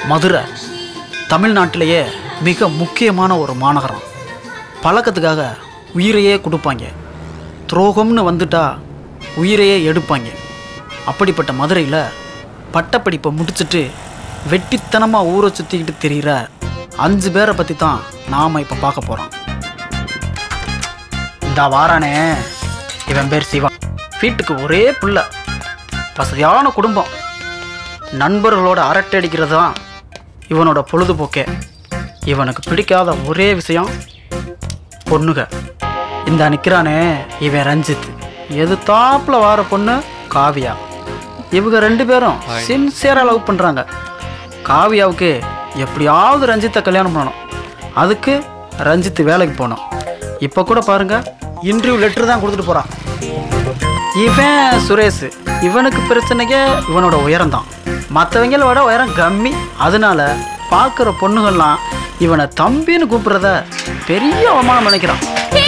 மதுரை தமிழ்நாட்டிலேயே மிக முக்கியமான ஒரு மாநகரம் பழக்கத்துக்காக உயிரையே கொடுப்பாங்க துரோகம்னு வந்துட்டா உயிரையே எடுப்பாங்க அப்படிப்பட்ட மதுரையில் பட்டப்படிப்பை முடிச்சுட்டு வெட்டித்தனமாக ஊரை சுற்றிக்கிட்டு தெரிகிற அஞ்சு பேரை பற்றி தான் நாம் இப்போ பார்க்க போகிறோம் இந்த வாரானே இவன் பேர் சிவா வீட்டுக்கு ஒரே புள்ள வசதியான குடும்பம் நண்பர்களோட அரட்டை அடிக்கிறது தான் இவனோட பொழுதுபோக்கே இவனுக்கு பிடிக்காத ஒரே விஷயம் பொண்ணுக இந்த நிற்கிறானே இவன் ரஞ்சித் எது தாப்பில் வார பொண்ணு காவியா இவங்க ரெண்டு பேரும் சின்சியராக லவ் பண்ணுறாங்க காவியாவுக்கு எப்படியாவது ரஞ்சித்தை கல்யாணம் பண்ணணும் அதுக்கு ரஞ்சித் வேலைக்கு போகணும் இப்போ கூட பாருங்க இன்டர்வியூ லெட்டர் தான் கொடுத்துட்டு போகிறான் இவன் சுரேஷ் இவனுக்கு பிரச்சனைக்கே இவனோட உயரம் தான் மற்றவங்கள விட உயரம் கம்மி அதனால பார்க்குற பொண்ணுங்கள்லாம் இவனை தம்பின்னு கூப்பிடுறத பெரிய அவமானம் நினைக்கிறான்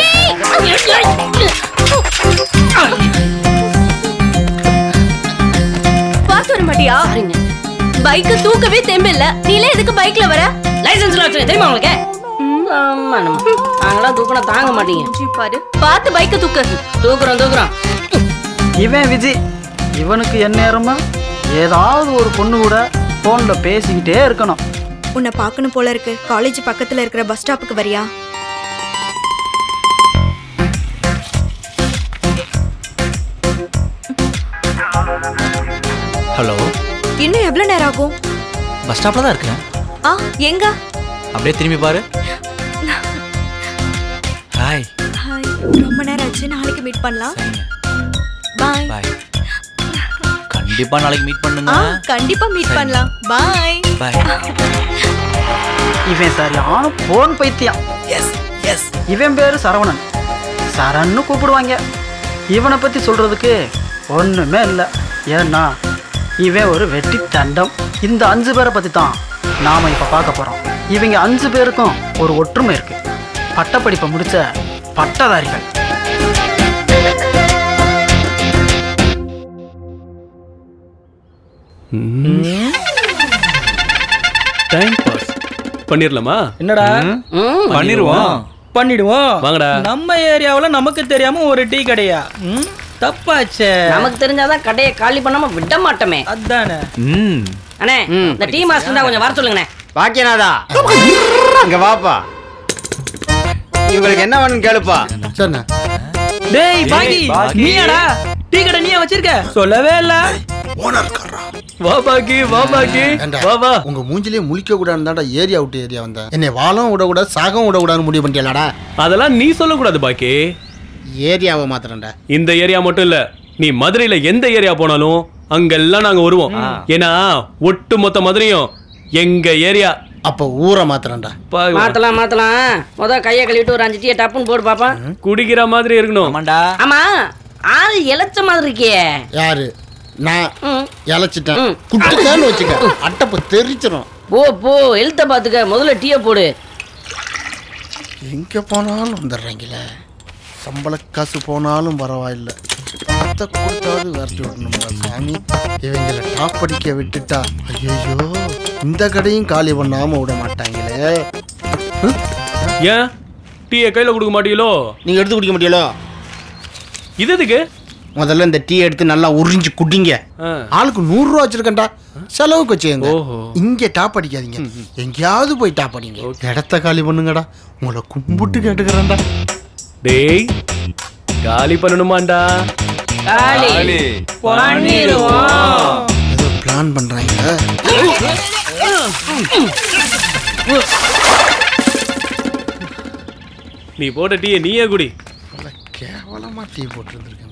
பார்த்து வர மாட்டியா பைக்க தூக்கவே தெம்பில்ல நீல எதுக்கு பைக்ல வர லைசன்ஸ்ல வச்சு தெரியுமா உங்களுக்கு ஆமா நம்ம நாங்களாம் தூக்கினா தாங்க மாட்டீங்க பாரு பார்த்து பைக்க தூக்கு தூக்குறோம் தூக்குறோம் இவன் விஜய் இவனுக்கு எந்நேரமா ஏதாவது ஒரு பொண்ணு கூட ஃபோனில் பேசிக்கிட்டே இருக்கணும் உன்னை பார்க்கணும் போல இருக்கு காலேஜ் பக்கத்துல இருக்கிற பஸ் ஸ்டாப்புக்கு வரியா ஹலோ இன்னும் எவ்வளவு நேரம் ஆகும் பஸ் ஸ்டாப்ல தான் இருக்கேன் ஆ எங்க அப்படியே திரும்பி பாரு ஹாய் ஹாய் ரொம்ப நேரம் ஆச்சு நாளைக்கு மீட் பண்ணலாம் சரிங்க பாய் பாய் கண்டிப்பா நாளைக்கு மீட் பண்ணுங்க ஆ கண்டிப்பா மீட் பண்ணலாம் பாய் பாய் இவன் சரியான ஃபோன் பைத்தியம் எஸ் எஸ் இவன் பேர் சரவணன் சரண்னு கூப்பிடுவாங்க இவனை பற்றி சொல்கிறதுக்கு ஒன்றுமே இல்லை ஏன்னா இவன் ஒரு வெட்டி தண்டம் இந்த அஞ்சு பேரை பற்றி தான் நாம் இப்போ பார்க்க போகிறோம் இவங்க அஞ்சு பேருக்கும் ஒரு ஒற்றுமை இருக்குது பட்டப்படிப்பை முடித்த பட்டதாரிகள் டைம் பாஸ் பண்ணிரலாமா என்னடா ம் பண்ணிடுவோம் பண்ணிடுவோம் வாங்கடா. நம்ம ஏரியாவுல நமக்கு தெரியாம ஒரு டீ கடையா ம், தப்பாச்சே நமக்கு தெரிஞ்சாதான் கடையை காலி பண்ணாம விட மாட்டோமே அதானே ம் அண்ணே இந்த டீ மாஸ்டர் தான் கொஞ்சம் வர சொல்லுங்கண்ணே பாக்கியநாதா இங்க வாப்பா இவங்களுக்கு என்ன வேணும்னு கேளுப்பா சரிண்ணா டேய் பாக்கி நீயாடா டீ கடை நீயா வச்சிருக்க சொல்லவே இல்ல வா பாக்கி வா பாக்கி ஏண்டா, வா வா உங்க மூஞ்சிலே முழிக்க கூடாதுன்னு தான்டா ஏரியா விட்டு ஏரியா வந்தேன் என்னை வாழவும் விடக்கூடாது சாகவும் விடக்கூடாதுன்னு முடிவு பண்ணிட்டேலாடா அதெல்லாம் நீ சொல்லக்கூடாது பாக்கி ஏரியாவை மாத்திரம்டா இந்த ஏரியா மட்டும் இல்ல நீ மதுரையில எந்த ஏரியா போனாலும் அங்கெல்லாம் நாங்க வருவோம் ஏன்னா ஒட்டு மொத்த மதுரையும் எங்க ஏரியா அப்ப ஊரை மாத்திரம்டா பா- மாத்தலாம் மாத்தலாம் முத கையை கழுவிட்டு ஒரு அஞ்சு டீயை டப்புன்னு போடு பாப்பா குடிக்கிற மாதிரி இருக்கணும் ஆமாண்டா ஆமா ஆள் இளைச்ச மாதிரி இருக்கியே யாரு நான் ம். இழைச்சிட்டேன் ம். குட்டுக்கான்னு வச்சுக்க அட்டப்பு தெரிச்சிடும் போ போ எழுத்த பாத்துக்க முதல்ல டீயை போடு எங்க போனாலும் வந்துடுறாங்களே சம்பள காசு போனாலும் பரவாயில்ல பணத்தை கொடுத்தாவது விரட்டி விடணும்டா சாமி இவங்களை டாப் அடிக்க விட்டுட்டா ஐயோ இந்த கடையும் காலி பண்ணாம விட மாட்டாங்களே ஏன் டீயை கையில கொடுக்க மாட்டீங்களோ நீங்க எடுத்து குடிக்க முடியலோ இது எதுக்கு முதல்ல இந்த டீ எடுத்து நல்லா உறிஞ்சு குடிங்க ஆ. ஆளுக்கு நூறு ரூபா வச்சிருக்கேன்டா செலவுக்கு வச்சுக்கங்க ஓஹோ. இங்க டாப் அடிக்காதீங்க எங்கேயாவது போய் டாப் அடிங்க இடத்த காலி பண்ணுங்கடா உங்களை கும்பிட்டு கேட்டுக்கிறேன்டா டேய் காலி பண்ணணுமாண்டா காலி பண்ணிடுவோம் ஏதோ பிளான் பண்றாங்க நீ போட்ட டீயை நீயே குடி நல்ல கேவலமா டீ போட்டுருந்துருக்கேன்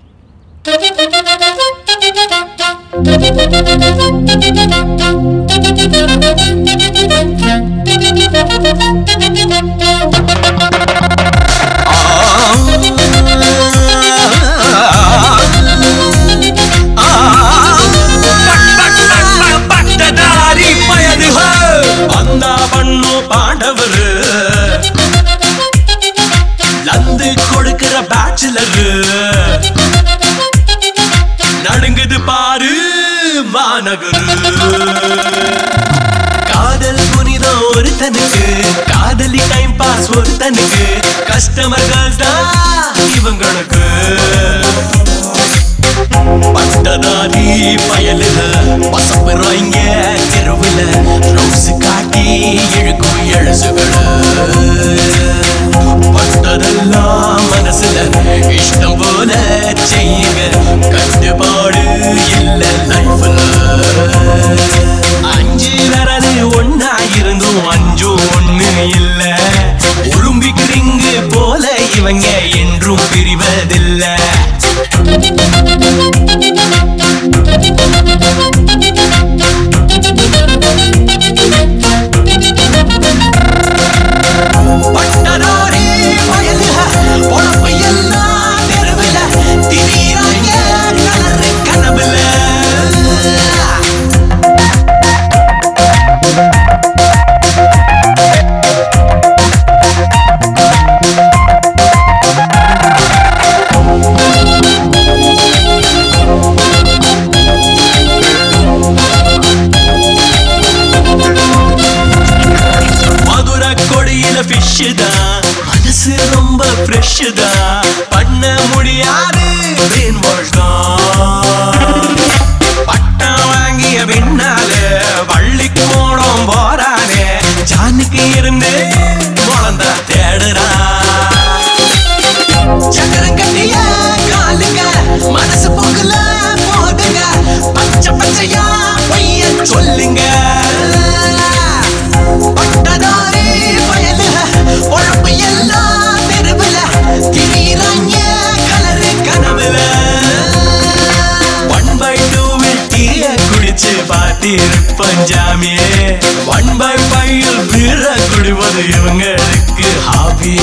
பட்டதாரி பயதுக அந்த பண்ணு பாண்டவரு லந்து கொடுக்கிற பேச்சுலரு நடுங்குது பாரு மாநகரு காதல் புனிதம் ஒருத்தனுக்கு காதலி டைம் பாஸ் ஒருத்தனுக்கு கஸ்டமர் கேர்ள்ஸ் தான் இவங்களுக்கு பட்டதாரி பயலுல பசப்புறாங்க தெருவுல ரோஸ் காட்டி இழுக்கும் எழுசுகள பட்டதெல்லாம் மனசுல இஷ்டம் போல செய்யுங்க கட்டுப்பாடு இல்ல லைஃப்ல அஞ்சு விரல் ஒன்னா இருந்தும் அஞ்சும் ஒண்ணு இல்ல ஒலிம்பிக் போல இவங்க என்றும் பிரிவதில்லை பட்டதாரி வயலுக, பொழப்பு எல்லாம் தெருவுல, திரியிறாங்க கலரு கனவுல. மதுரை கொடியில ஃபிஷ் தான் மனசு ரொம்ப ஃப்ரெஷ் தான் பண்ண முடியாது brain wash தான் பட்டம் வாங்கிய பின்னால வள்ளி கோணம் போறானே ஜானுக்கு இருந்து குழந்த தேடுறான் சக்கரம் கட்டிய காலுங்க மனசு போக்குல போதுங்க பச்சை பச்சையா பொய்ய சொல்லுங்க பட்டதாரி பயலுக உழப்பு எல்லாம் தெருவுல திரியிறாங்க கலரு கனவுல ஒன் பை டூவில் டீய குடிச்சு பார்த்திருப்பேன் ஜாமியே ஒன் பை ஃபைவ் பீர குடிவது இவங்களுக்கு ஹாபி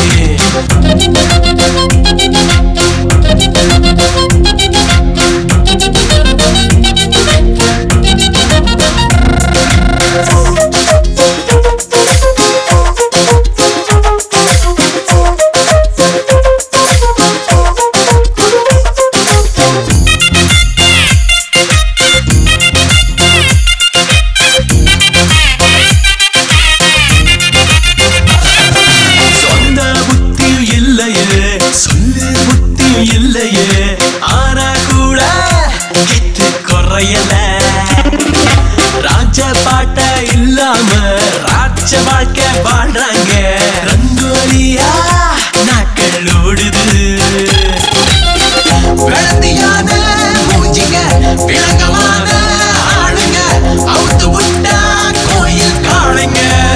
சொந்த புத்தி இல்லையே சொல்லு புத்தி இல்லையே ஆனா கூட கித்து குறையல ராஜ பாட்ட இல்லாம ராஜ வாழ்க்கை வாழ்றாங்க ரங்கோலியா நாட்கள் ஓடுது விளந்தியான மூஞ்சிங்க விளங்கமான ஆளுங்க அவுத்து விட்டா கோயில் காளைங்க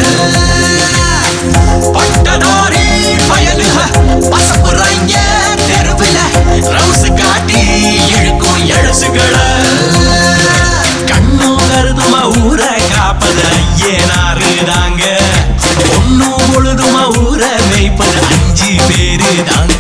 பட்டதாரி பயலுக பசப்புறாங்க தெருவுல ரவுசு காட்டி இழுக்கும் எழுசுகள கண்ணும் கருதுமா ஊரை காப்பது ஐயனாரு தாங்க ஒன்னும் பொழுதுமா ஊரை மேய்ப்பது அஞ்சு பேரு தாங்க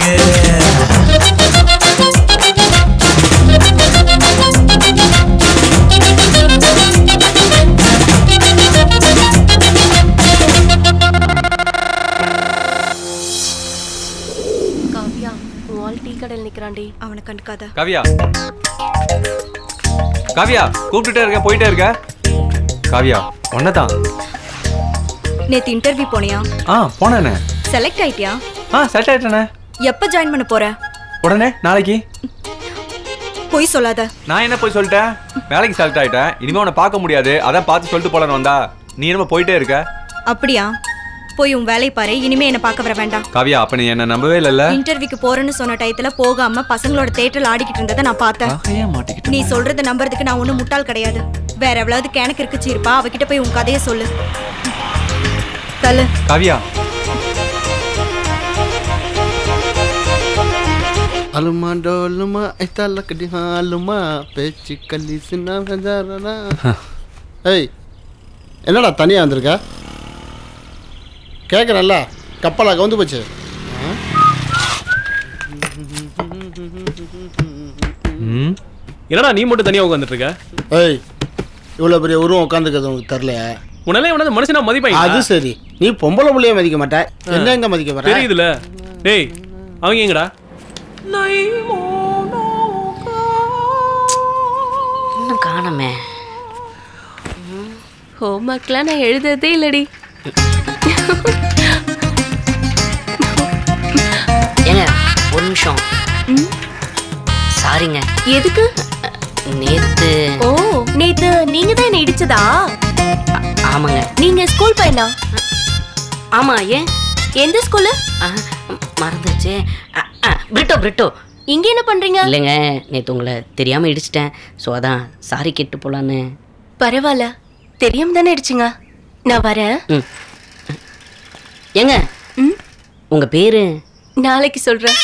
காவ்யா உன் ஆள் டீ கடையில் நிக்கிறான்டி அவனை கண்டுக்காத காவியா காவியா கூப்பிட்டுட்டே இருக்க போயிட்டே இருக்க காவியா ஒன்னதான் நேத்து இன்டர்வியூ போனியா ஆ போனேனே செலக்ட் ஆயிட்டியா ஆ செட் ஆயிட்டேனே எப்ப ஜாயின் பண்ண போற உடனே நாளைக்கு பொய் சொல்லாத நான் என்ன போய் சொல்லிட்டேன் வேலைக்கு செலக்ட் ஆயிட்டேன் இனிமே உன்னை பார்க்க முடியாது அதான் பார்த்து சொல்லிட்டு போலன்னு வந்தா நீ என்னமோ போயிட்டே இருக்க அப்படியா போய் உன் வேலையை பாரு இனிமே என்ன பார்க்க வர வேண்டாம் காவியா அப்ப நீ என்ன நம்பவே இல்லைல்ல இன்டர்வியூக்கு போறேன்னு சொன்ன டயத்துல போகாம பசங்களோட தேட்டர்ல ஆடிக்கிட்டு இருந்ததை நான் பார்த்தேன் ஏன் மாட்டிக்கிட்டு நீ சொல்றத நம்புறதுக்கு நான் ஒண்ணும் முட்டாள் கிடையாது வேற எவ்வளவு கேனக்கு இருக்குச்சு இருப்பா அவகிட்ட போய் உன் கதையை சொல்லு தள்ளு காவியா அலுமா டோலுமா ஐத்தாலக்கடி ஹாலுமா பேச்சு கல்லி சின்ன வெஞ்சாரனா. ஏய் என்னடா தனியாக வந்திருக்க கேட்குறல்ல கப்பலா கவுந்து போச்சு ஆ? ம் என்னடா நீ மட்டும் தனியா உட்காந்துட்டு இருக்க ஏய் இவ்வளோ பெரிய உருவம் உட்காந்துக்கிறது உனக்கு தெரில உன்னால இவனது மனுஷனா மதிப்பாங்க அது சரி நீ பொம்பளை புள்ளைய மதிக்க மாட்ட என்ன எங்க மதிக்க வர தெரியுதுல டேய் அவங்க எங்கடா இன்னும் காணமே ஹோம்ஒர்க்லாம் நான் எழுதுறதே இல்லடி ஏங்க ஒரு நிமிஷம் சாரிங்க எதுக்கு நேத்து ஓ நேத்து நீங்க தான் என்ன இடிச்சதா ஆமாங்க நீங்க ஸ்கூல் பையனா ஆமா ஏன் எந்த ஸ்கூலு ஆ, மறந்துருச்சு ஆ, ஆ, பிரிட்டோ பிரிட்டோ இங்க என்ன பண்றீங்க இல்லைங்க நேத்து உங்களை தெரியாம இடிச்சிட்டேன் ஸோ அதான் சாரி கேட்டு போலான்னு பரவாயில்ல தெரியாம தானே அடிச்சுங்க நான் வரேன் ம் ஏங்க ம் உங்க பேரு நாளைக்கு சொல்றேன்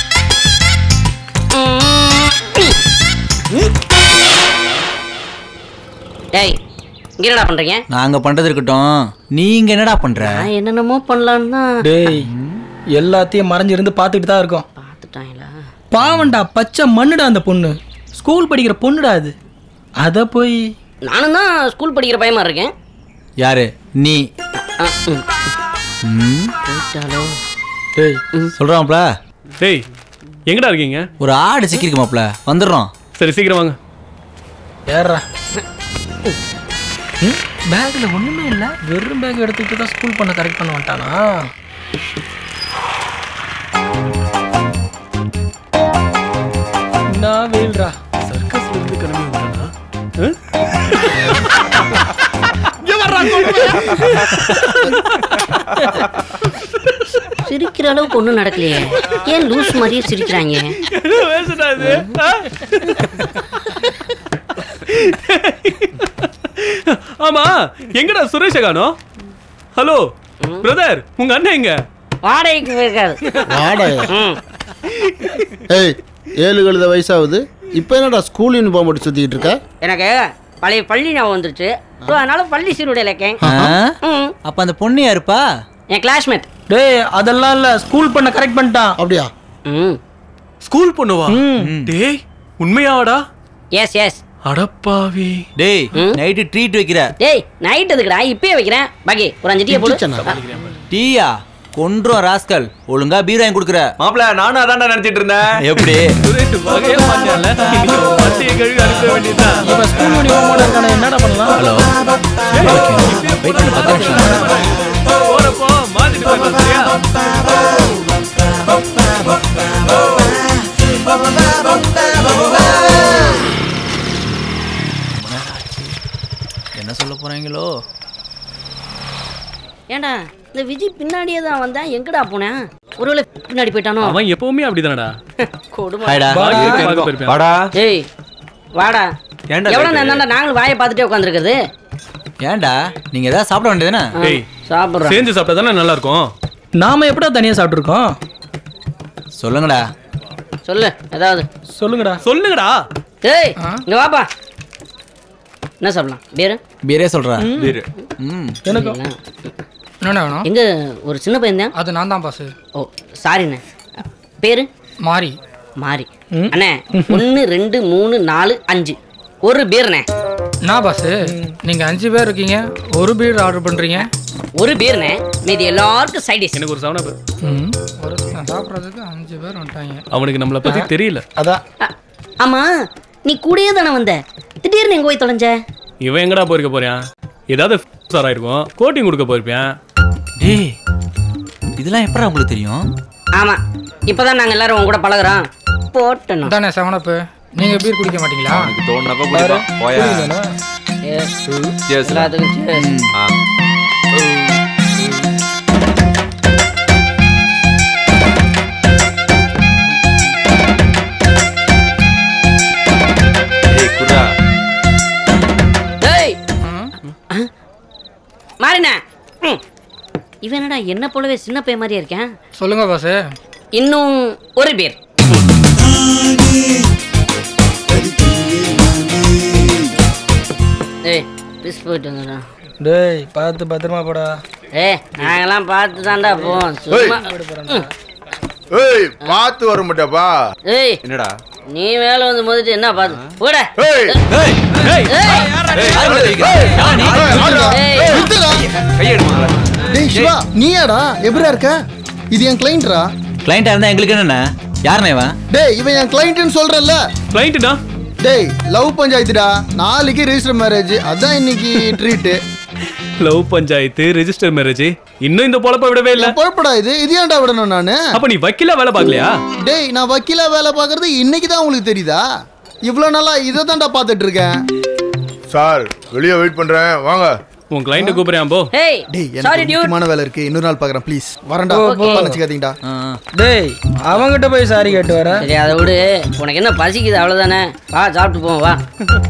டேய் இங்க என்னடா பண்றீங்க நாங்க பண்றது இருக்கட்டும் நீங்க என்னடா பண்ற நான் என்னென்னமோ பண்ணலான்னு தான் டேய் எல்லாத்தையும் மறைஞ்சிருந்து பார்த்துட்டு தான் இருக்கோம் பார்த்துட்டாங்களா பாவண்டா பச்சை மண்ணுடா அந்த பொண்ணு ஸ்கூல் படிக்கிற பொண்ணுடா அது அதை போய் நானும் தான் ஸ்கூல் படிக்கிற பையமா இருக்கேன் யாரு நீ ஆ, ம். ம், போயிட்டாலோ டேய் சொல்றான்ப்ல டேய் எங்கடா இருக்கீங்க ஒரு ஆடு சிக்கிருக்கு மாப்ள வந்துடுறோம் சரி சீக்கிரம் வாங்க ஏறா பேக்ல ஒண்ணுமே இல்ல வெறும் பேக் எடுத்துக்கிட்டு தான் ஸ்கூல் பண்ண கரெக்ட் பண்ண மாட்டானா நான் வேல்ரா சர்க்கஸ்ல இருந்து கிளம்பி வந்தானா சிரிக்கிற அளவுக்கு ஒன்றும் நடக்கலையே ஏன் லூஸ் மாதிரியே சிரிக்கிறாங்க பேசுடா இது ஆ? ஆமா எங்கடா சுரேஷ காணோம் ஹலோ பிரதர் உங்க அண்ணன் எங்க வாடகைக்கு போயிருக்காது வாடகை ம் ஏய் ஏழு கழுத வயசாகுது இப்போ என்னடா ஸ்கூல் யூனிஃபார்ம் போட்டு சுற்றிக்கிட்டு இருக்க எனக்கு பழைய பள்ளி ஞாபகம் வந்துருச்சு ஸோ அதனால பள்ளி சீருடையில் இருக்கேன் ஆ? ம் அப்ப அந்த பொண்ணு யாருப்பா என் கிளாஸ்மேட் டேய் அதெல்லாம் இல்ல ஸ்கூல் பண்ண கரெக்ட் பண்ணிட்டான் அப்படியா ம் ஸ்கூல் பண்ணுவா ம். டேய் உண்மையாவாடா எஸ் எஸ் அடப்பாவி டேய் ம்? நைட்டு ட்ரீட் வைக்கிற டேய் நைட் எதுக்குடா இப்பயே வைக்கிறேன் பாக்கி ஒரு அஞ்சு டீயை போடு கிச்சனா? டீயா கொன்றும் ராஸ்கல் ஒழுங்கா பீர் வாங்கி கொடுக்குற மாப்பிள நானும் அதான்டா நினைச்சிட்டு இருந்தேன் எப்படி சுரேஷ் வகையே மாட்டான்ல இன்னைக்கு வண்டியை கழுவி அனுப்ப வேண்டியதுதான் இவன் ஸ்கூல் யூனிஃபார்மோட இருக்கானே என்னடா பண்ணலாம் ஹலோ வெயிட் பண்ணு பத்து நிமிஷம் போறப்போ மாத்திட்டு போய் சரியா என்ன சொல்ல போறாங்களோ ஏன்டா இந்த விஜய் பின்னாடியே தான் வந்தேன் எங்கடா போனேன் ஒருவேளை பின்னாடி போயிட்டானோ அவன் எப்பவுமே அப்படிதானடா கொடுமை ஹாய்டா பாக்கி பார்க்க போயிருப்பான். வாடா ஏய் வாடா ஏன்டா எவ்வளோ late? நேரம் தான்டா நாங்களும் வாயை பார்த்துட்டே உட்காந்துருக்குது ஏன்டா நீங்க ஏதாவது சாப்பிட வேண்டியதுதானே ஏய் சாப்பிட்றேன் சேர்ந்து சாப்பிட்டா தானே நல்லா இருக்கும் நாம எப்படா தனியா சாப்பிட்டுருக்கோம் சொல்லுங்கடா சொல்லு ஏதாவது சொல்லுங்கடா சொல்லுங்கடா ஏய் இங்க வாப்பா என்ன சாப்பிடலாம் பேரு பீரே சொல்றா பீரு ம் எனக்கும் என்னண்ணா வேணும் எங்க ஒரு சின்ன பையன் தான் அது நான் தான் பாஸ் ஓ சாரிண்ணே பேரு மாறி மாறி அண்ணே ஒன்று ரெண்டு மூணு நாலு அஞ்சு ஒரு பீர்ண்ணே நான் பாஸ் நீங்க அஞ்சு பேர் இருக்கீங்க ஒரு பீர் ஆர்டர் பண்றீங்க ஒரு பீர்ண்ணே மீதி எல்லாருக்கும் சைடிஷ் எனக்கு ஒரு சவனா பேர் ஒரு சாப்பிட்றதுக்கு அஞ்சு பேர் வந்துட்டாங்க அவனுக்கு நம்மளை பத்தி தெரியல அதான் ஆமா நீ கூடயே தானே வந்த திடீர்னு எங்க போய் தொலைஞ்ச இவன் எங்கடா போயிருக்க போறான் ஏதாவது சார் ஆயிருக்கும் கோட்டிங் கொடுக்க போயிருப்பேன் டேய் இதெல்லாம் எப்படா உங்களுக்கு தெரியும் ஆமா இப்பதான் நாங்க எல்லாரும் உங்க கூட பழகுறோம் போட்டணும் தானே செவனப்பு நீங்க பீர் குடிக்க மாட்டீங்களா உனக்கு தோணுனப்ப குடிப்பான் போயா Cheers. எல்லாத்துக்கும் cheers. ஆ. ஏய் குர்ரா டேய் மாறினா இவன் என்னடா என்ன போலவே சின்ன பையன் மாதிரியே இருக்கேன் சொல்லுங்க பாஸ் இன்னும் ஒரு பேர் ஏய் பிஸ் போயிட்டு வந்துடா டேய் பார்த்து பத்திரமா போடா ஏய் நாங்கெல்லாம் பார்த்து தான்டா போவோம் சும்மா ம். ஏய் பார்த்து வர மாட்டேப்பா ஏய் என்னடா நீ மேல வந்து மோதிட்டு என்ன பார்த்து போட ஏய் ஏய் நிறுத்துடா. கையெடுமா டேய் சிவா நீயாடா எப்படிடா இருக்க இது என் கிளைண்ட்ரா கிளைண்டா இருந்தா எங்களுக்கு என்னென்ன யாருண்ணே இவன் டேய் இவன் என் கிளைண்ட்னு சொல்றேன்ல கிளைண்ட்டுடா டேய் லவ் பஞ்சாயத்துடா நாளைக்கு ரெஜிஸ்டர் மேரேஜ் அதான் இன்னைக்கு treat love panchayat register marriage இன்னும் இந்த பொழப்ப விடவே இல்ல பொழப்படா இது இது ஏன்டா விடணும் நானு அப்ப நீ வக்கீலா வேலை பார்க்கலையா டேய் நான் வக்கீலா வேலை பார்க்கறது இன்னைக்கு தான் உங்களுக்கு தெரியுதா இவ்வளோ நாளா இதை தான்டா பார்த்துட்டு இருக்கேன் சார் வெளியே வெயிட் பண்றேன் வாங்க உன் கிளைண்ட கூப்பிடுறேன் போ ஹேய் டேய் சாரி எனக்கு டியூட் முக்கியமான வேலை இருக்கு இன்னொரு நாள் பார்க்கறேன் ப்ளீஸ் வரேன்டா ஓ, ஓ. தப்பா நினைச்சுக்காதீங்கடா டேய் அவங்கிட்ட போய் சாரி கேட்டு வர சரி அதை விடு உனக்கு என்ன பசிக்குது அவ்வளவுதானே வா சாப்பிட்டு போவோம் வா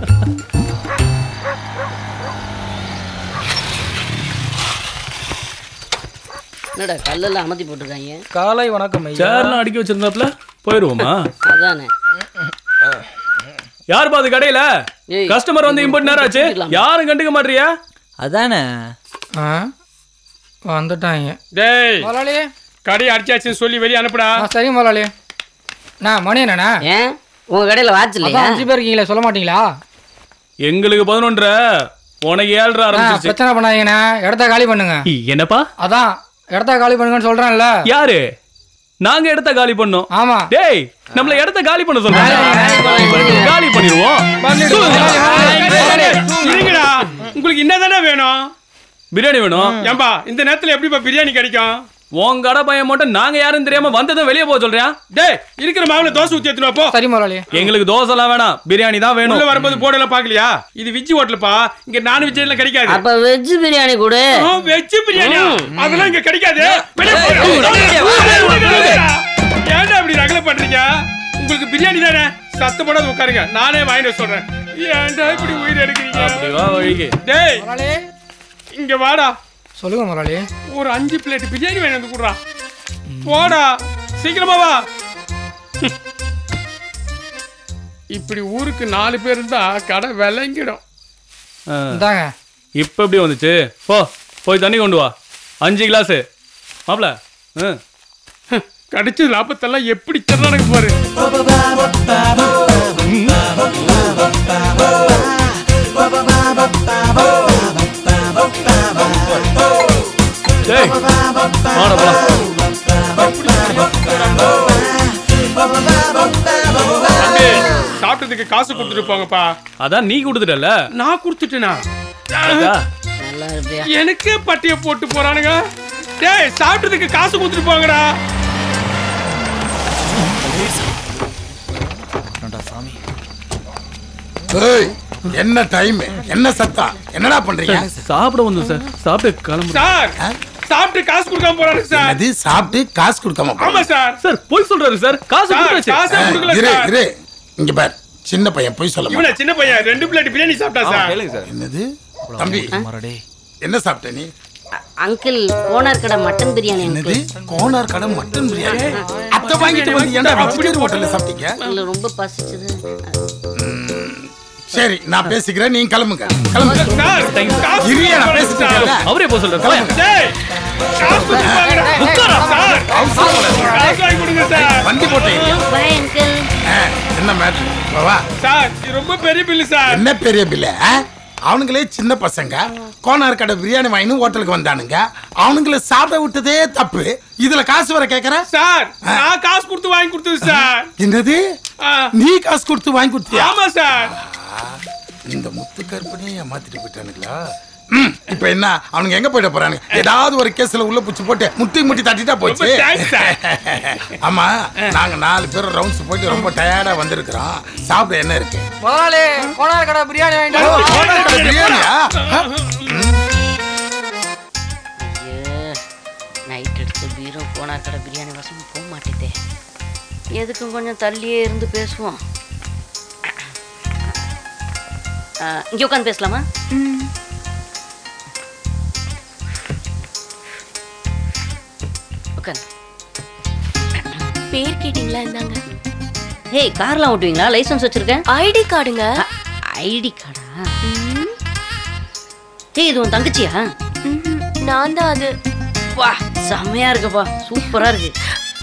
என்னடா கல்லெல்லாம் அமர்த்தி போட்டிருக்காங்க காலை வணக்கம் ஐயா சேர்லாம் அடிக்க வச்சிருந்தாப்ல போயிருவோமா அதானே யார் பாது கடையில ஏய், கஸ்டமர் வந்து இம்பட் நேரம் ஆச்சு யாரும் கண்டுக்க மாட்டியா அதானே ஆ வந்துட்டாங்க டேய் முதலாளி கடை அடிச்சாச்சுன்னு சொல்லி வெளியே அனுப்புடா ஆ சரிங்க முதலாளி நான் மணி என்னண்ணா ஏன் உங்க கடையில வாட்ச் இல்லையா அதான் அஞ்சு பேர் இருக்கீங்களே சொல்ல மாட்டீங்களா எங்களுக்கு பதினொன்றரை உனக்கு ஏழ்ரை ஆ, ஆரம்பிச்சிருச்சு பிரச்சனை பண்ணாதீங்கண்ணா இடத்த காலி பண்ணுங்க என்னப்பா அதான் இடத்த காலி பண்ணுங்கன்னு சொல்றேன்ல யாரு நாங்க இடத்த காலி பண்ணோம் ஆமா டேய் நம்மள இடத்த காலி பண்ண சொல்றாங்க காலி பண்ணிடுவோம் இருங்கடா உங்களுக்கு என்னதானே வேணும் பிரியாணி வேணும் ஏம்பா இந்த நேரத்துல எப்படிப்பா பிரியாணி கிடைக்கும் உன் கடை பையன் மட்டும் நாங்க யாரும் தெரியாம வந்ததும் வெளியே போக சொல்றியா டேய் இருக்கிற மாவுல தோசை ஊத்தி எடுத்துட்டு வா போ சரி முதலாளி எங்களுக்கு தோசை எல்லாம் வேணாம் பிரியாணி தான் உள்ள வேணும் வரும்போது போர்டெல்லாம் பாக்கலையா இது விஜி ஹோட்டலுப்பா இங்க நான் விஜய் எல்லாம் கிடைக்காது அப்ப வெஜ் பிரியாணி கொடு வெஜ் பிரியாணியா அதெல்லாம் இங்க கிடைக்காது வெளிய போடா. ஏன்டா இப்படி ரகலை பண்றீங்க உங்களுக்கு பிரியாணி தானே சத்தப்படாத உட்காருங்க நானே வாங்கிட்டு வர சொல்றேன் ஏன்டா இப்படி உயிர் எடுக்கிறீங்க அப்படி வா வழிக்கு டேய் முதலாளி இங்க வாடா சொல்லுங்க முதலாளி ஒரு அஞ்சு பிளேட் பிரியாணி வாங்கி வந்து குடுறா போடா சீக்கிரமா வா இப்படி ஊருக்கு நாலு பேர் இருந்தா கடை விளங்கிடும் ஆ. இந்தாங்க இப்ப எப்படி வந்துச்சு போ போய் தண்ணி கொண்டு வா அஞ்சு கிளாஸ் மாப்ள ம் கடிச்ச லாபத்தெல்லாம் எப்படி தர்றானுங்க பாரு டேய் வாடா போலாம் தம்பி, சாப்பிட்டதுக்கு காசு கொடுத்துட்டு போங்கப்பா அதான் நீ கொடுத்துட்டல நான் கொடுத்துட்டேனா அதா. நல்லா இருப்பியா எனக்கே பட்டிய போட்டு போறானுங்க டேய் சாப்பிட்டதுக்கு காசு கொடுத்துட்டு போங்கடா ஏய் என்ன டைம் என்ன சத்தம் என்னடா பண்றீங்க சாப்பிட வந்தோம் சார் சாப்பிட்டு கிளம்பு சார் சாப்பிட்டு காசு கொடுக்காம போறானுங்க சார் அது சாப்பிட்டு காசு கொடுக்காம போ. ஆமா சார் சார் போய் சொல்றாரு சார் காசு சார், கொடுத்தாச்சு காசே ஆ, கொடுக்கல இரு சார் இரு இங்க பார் சின்ன பையன் போய் சொல்ல இவன மாட்டான். சின்ன பையன் ரெண்டு பிளேட் பிரியாணி சாப்பிட்டா சார் கேளுங்க சார் என்னது தம்பி என்ன சாப்பிட்ட நீ அங்கிள் ஓனர் கடை மட்டன் பிரியாணி என்னது அங்கிள் கோனார் கடை மட்டன் பிரியாணி அத்தை வாங்கிட்டு வந்து ஏன்டா வெஜிடேரியன் ஹோட்டல்ல சாப்பிட்டீங்க இல்ல ரொம்ப பசிச்சது சரி நான் பேசிக்கிறேன் நீங்க கிளம்புங்க கிளம்புங்க சார் காசு இரியா நான் கொடுக்காம பேசிட்டு சார். இருக்கேன்ல. அவரே போய் சொல்றாரு போய். டேய் காசு கொடுத்து வாங்கடா. சார் காசு வாங்கி கொடுங்க சார் வண்டி போட்டேன் பாய் அங்கிள் என்ன மேட்ரு வா சார் இது ரொம்ப பெரிய பில்லு சார் என்ன பெரிய பில்ல அவனுங்களே சின்ன பசங்க கோனார் கடை பிரியாணி வாங்கினு ஹோட்டலுக்கு வந்தானுங்க அவனுங்கள சாப்பிட விட்டதே தப்பு இதுல காசு வர கேக்குற சார் நான் காசு கொடுத்து வாங்கி கொடுத்தது சார் என்னது ஆ, நீ காசு கொடுத்து வாங்கி கொடுத்தியா ஆமா சார் இந்த முத்து கற்பனையை ஏமாத்திட்டு போயிட்டானுங்களா ம், இப்ப என்ன அவனுங்க எங்க போயிட போறானுங்க ஏதாவது ஒரு கேஸ்ல உள்ள புடிச்சு போட்டு முட்டி முட்டி தட்டிட்டா போச்சு ரொம்ப thanks, sir. ஆமா நாங்க நாலு பேர் ரவுண்ட்ஸ் போயிட்டு ரொம்ப டயர்டா வந்திருக்கிறோம் சாப்பிட என்ன இருக்கு முதலாளி கோனார் கடை பிரியாணி வாங்கிட்டு ஓ, கோனார் கடை பிரியாணியா ஆ? நைட் எடுத்து பீரோ போனார் கடை பிரியாணி வசம் போக மாட்டேதே எதுக்கும் கொஞ்சம் தள்ளியே இருந்து பேசுவோம் ஆ, இங்க உட்காந்து பேசலாமா உட்காந்து பேர் கேட்டிங்களா இந்தாங்க ஏய் கார்லாம் ஓட்டுவீங்களா லைசென்ஸ் வச்சிருக்கேன் ஐடி கார்டுங்க ஐடி கார்டா ஏய் இது உன் தங்கச்சியா ம்ஹும். நான் தான் அது வா செம்மையா இருக்குப்பா சூப்பரா இருக்கு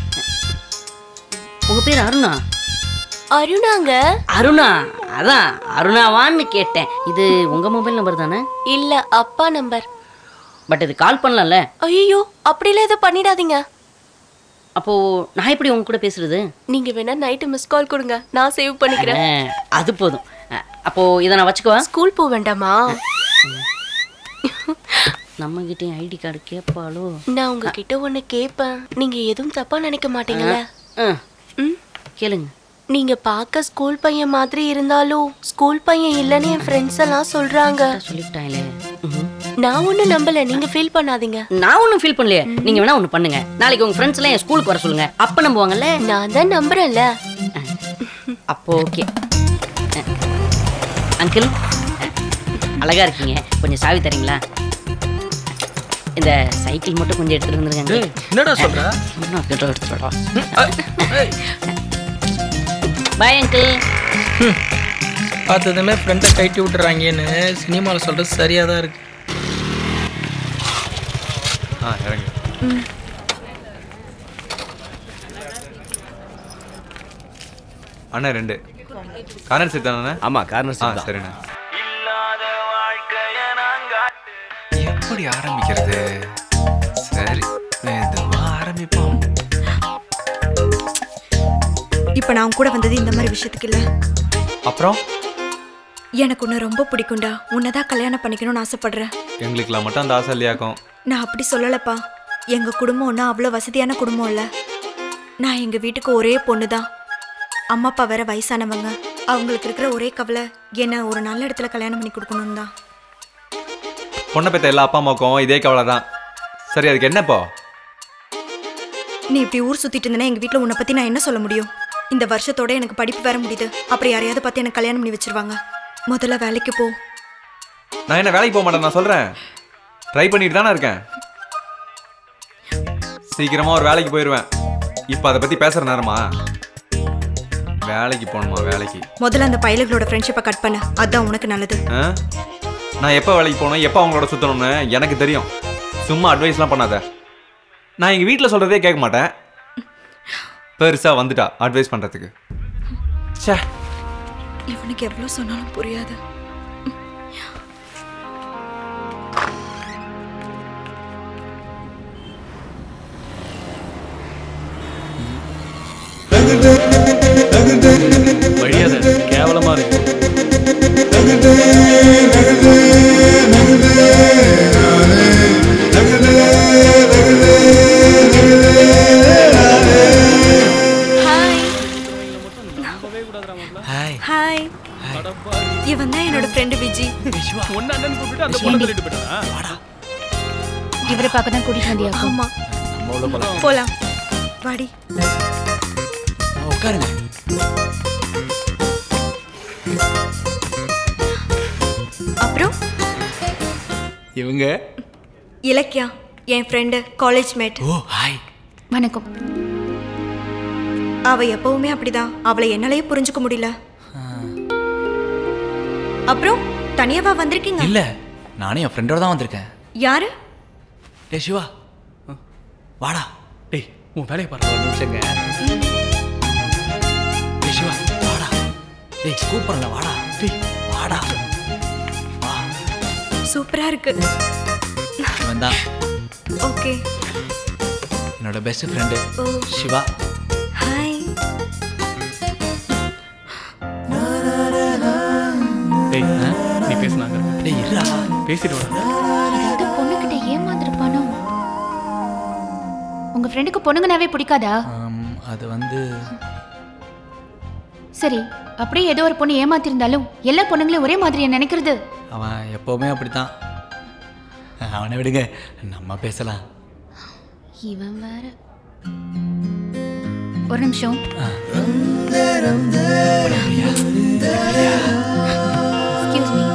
உங்க பேர் அருணா அருணாங்க அருணா அதான் அருணாவான்னு கேட்டேன் இது உங்க மொபைல் நம்பர் தானே இல்ல அப்பா நம்பர் பட் இது கால் பண்ணலாம்ல ஐயோ அப்படிலாம் எதுவும் பண்ணிடாதீங்க அப்போ நான் எப்படி உங்க கூட பேசுறது நீங்க வேணா நைட்டு மிஸ் கால் கொடுங்க நான் சேவ் பண்ணிக்கிறேன் ஆ, அது போதும் அ, அப்போ இதை நான் வச்சுக்குவா ஸ்கூல் போக வேண்டாமா நம்ம கிட்டயும் ஐடி கார்டு கேட்பாளோ நான் உங்ககிட்ட ஒண்ணு கேட்பேன் நீங்க எதுவும் தப்பா நினைக்க மாட்டீங்கல்ல ம்? கேளுங்க நீங்க பார்க்க ஸ்கூல் பையன் மாதிரி இருந்தாலும் ஸ்கூல் பையன் இல்லைன்னு என் ஃப்ரெண்ட்ஸ் எல்லாம் சொல்றாங்க சொல்லிட்டாங்களே நான் ஒண்ணும் நம்பல நீங்க ஃபீல் பண்ணாதீங்க நான் ஒன்றும் ஃபீல் பண்ணலையே நீங்க வேணா ஒன்று பண்ணுங்க நாளைக்கு உங்க ஃப்ரெண்ட்ஸ் எல்லாம் என் ஸ்கூலுக்கு வர சொல்லுங்க அப்ப நம்புவாங்கல்ல நான் தான் நம்புறேன்ல அப்போ ஓகே அங்கிள் அழகா இருக்கீங்க கொஞ்சம் சாவி தரீங்களா இந்த சைக்கிள் மட்டும் கொஞ்சம் எடுத்துட்டு வந்துருங்க டேய், என்னடா சொல்ற? எடுத்துடா பாய் அங்கிள் பார்த்ததுமே ஃப்ரெண்டை கைட்டி விட்டுறாங்கன்னு சினிமாவில் சொல்கிறது சரியாக தான் இருக்கு ஆ இறங்கு அண்ணா ரெண்டு கார்னர் சீட் தானே ஆமா கார்னர் ஆ சரிண்ணா எப்படி ஆரம்பிக்கிறது சரி மெதுவா ஆரம்பிப்போம் இப்போ நான் உன் கூட வந்தது இந்த மாதிரி விஷயத்துக்கு இல்லை அப்புறம் எனக்கு உன்னை ரொம்ப பிடிக்கும்டா உன்னை தான் கல்யாணம் பண்ணிக்கணும்னு ஆசைப்படுறேன் எங்களுக்குலாம் மட்டும் அந்த ஆசை இல்லையாக்கும் நான் அப்படி சொல்லலப்பா எங்க குடும்பம் ஒன்றும் அவ்வளோ வசதியான குடும்பம் இல்லை நான் எங்க வீட்டுக்கு ஒரே பொண்ணு தான் அம்மா அப்பா வேற வயசானவங்க அவங்களுக்கு இருக்கிற ஒரே கவலை என்ன ஒரு நல்ல இடத்துல கல்யாணம் பண்ணி கொடுக்கணும் தான் பொண்ணை பெற்ற எல்லா அப்பா அம்மாவுக்கும் இதே கவலை தான் சரி அதுக்கு என்னப்போ நீ இப்படி ஊர் சுத்திட்டு இருந்தனா எங்க வீட்டில் உன்னை பத்தி நான் என்ன சொல்ல முடியும் இந்த வருஷத்தோட எனக்கு படிப்பு வேற முடியுது அப்புறம் யாரையாவது பார்த்து எனக்கு கல்யாணம் பண்ணி வச்சிருவாங்க முதல்ல வேலைக்கு போ நான் என்ன வேலைக்கு போக மாட்டேன் நான் சொல்கிறேன் ட்ரை பண்ணிட்டு தானே இருக்கேன் சீக்கிரமா ஒரு வேலைக்கு போயிடுவேன் இப்போ அதை பற்றி பேசுகிற நேரமா வேலைக்கு போகணுமா வேலைக்கு முதல்ல அந்த பயலுகளோட ஃப்ரெண்ட்ஷிப்பை கட் பண்ணு அதான் உனக்கு நல்லது ஆ? நான் எப்போ வேலைக்கு போகணும் எப்போ அவங்களோட சுற்றணும்னு எனக்கு தெரியும் சும்மா அட்வைஸ்லாம் பண்ணாத நான் எங்கள் வீட்டில் சொல்கிறதே கேட்க மாட்டேன் பெருசாக வந்துட்டா அட்வைஸ் பண்ணுறதுக்கு ச்சே இவனுக்கு எவ்வளோ சொன்னாலும் புரியாது வழியாத கேவலமா இருக்கு ஹாய் இவன் தான் என்னோட ஃப்ரெண்டு விஜி ஒன்னு அண்ணன் கூப்பிட்டு அந்த பொண்ணு தள்ளிட்டு போயிட்டானா இவரை பார்க்க தான் கூட்டிட்டு வந்தியா ஆமா நம்ம உள்ள போலாம் போலாம் வாடி உட்காருங்க அப்புறம் இவங்க இலக்கியா என் friend college mate oh hi வணக்கம் அவ எப்பவுமே அப்படிதான் அவளை என்னாலயே புரிஞ்சுக்க முடியல அப்புறம் தனியாவா வந்திருக்கீங்க இல்ல நானே என் ஃப்ரெண்டோட தான் வந்திருக்கேன் யாரு டே சிவா வாடா டேய் உன் வேலையை பாரு ஒரு நிமிஷங்க டே சிவா வாடா டேய் கூப்பிடல வாடா டேய் வாடா சூப்பரா இருக்கு இவன் தான் ஓகே என்னோட best friend oh Siva hi டேய் நீ பேசுனாங்க டேய் இருடா பேசிட்டு வாடா ஏதாவது பொண்ணுகிட்ட ஏமாந்துருப்பானோ உங்க ஃப்ரெண்டுக்கு பொண்ணுங்கனாவே பிடிக்காதா ஆம், அது வந்து சரி அப்படியே ஏதோ ஒரு பொண்ணு ஏமாத்திருந்தாலும் எல்லா பொண்ணுங்களையும் ஒரே மாதிரி நினைக்கிறது அவன் எப்போவுமே அப்படித்தான் அவனை விடுங்க நம்ம பேசலாம் இவன் வேற ஒரு நிமிஷம் Excuse me.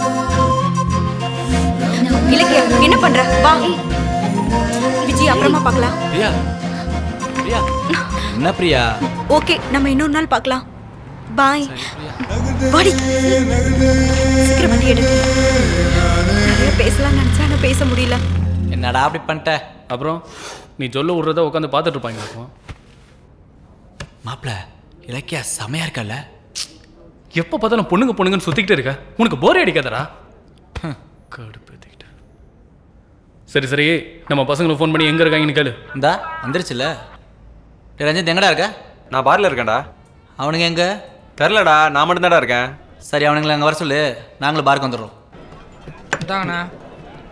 இலக்கியா என்ன பண்ற வா விஜய் அப்புறமா பார்க்கலாம் பிரியா பிரியா என்ன பிரியா ஓகே நம்ம இன்னொரு நாள் பார்க்கலாம் பாய் வாடி சீக்கிரம் வண்டி எடு நிறைய பேசலாம் நினைச்சா ஆனா பேச முடியல என்னடா அப்படி பண்ணிட்ட அப்புறம் நீ சொல்ல விடுறத உட்காந்து பார்த்துட்டு இருப்பாங்க இருக்கும் மாப்பிள இலக்கியா செமையா இருக்கல்ல எப்போ பார்த்தாலும் பொண்ணுங்க பொண்ணுங்கன்னு சுத்திக்கிட்டே இருக்க உனக்கு போரே அடிக்காதடா கடுப்பேத்திக்கிட்டு சரி சரி நம்ம பசங்களுக்கு ஃபோன் பண்ணி எங்க இருக்காங்கன்னு கேளு இந்தா வந்துருச்சுல டேய் ரஞ்சித் எங்கடா இருக்க நான் பார்ல இருக்கேன்டா அவனுங்க எங்க தெரிலடா நான் மட்டும்தான்டா இருக்கேன் சரி அவனுங்களை அங்கே வர சொல்லு நாங்களும் பார்க்க வந்துடுறோம் இதாங்கண்ணா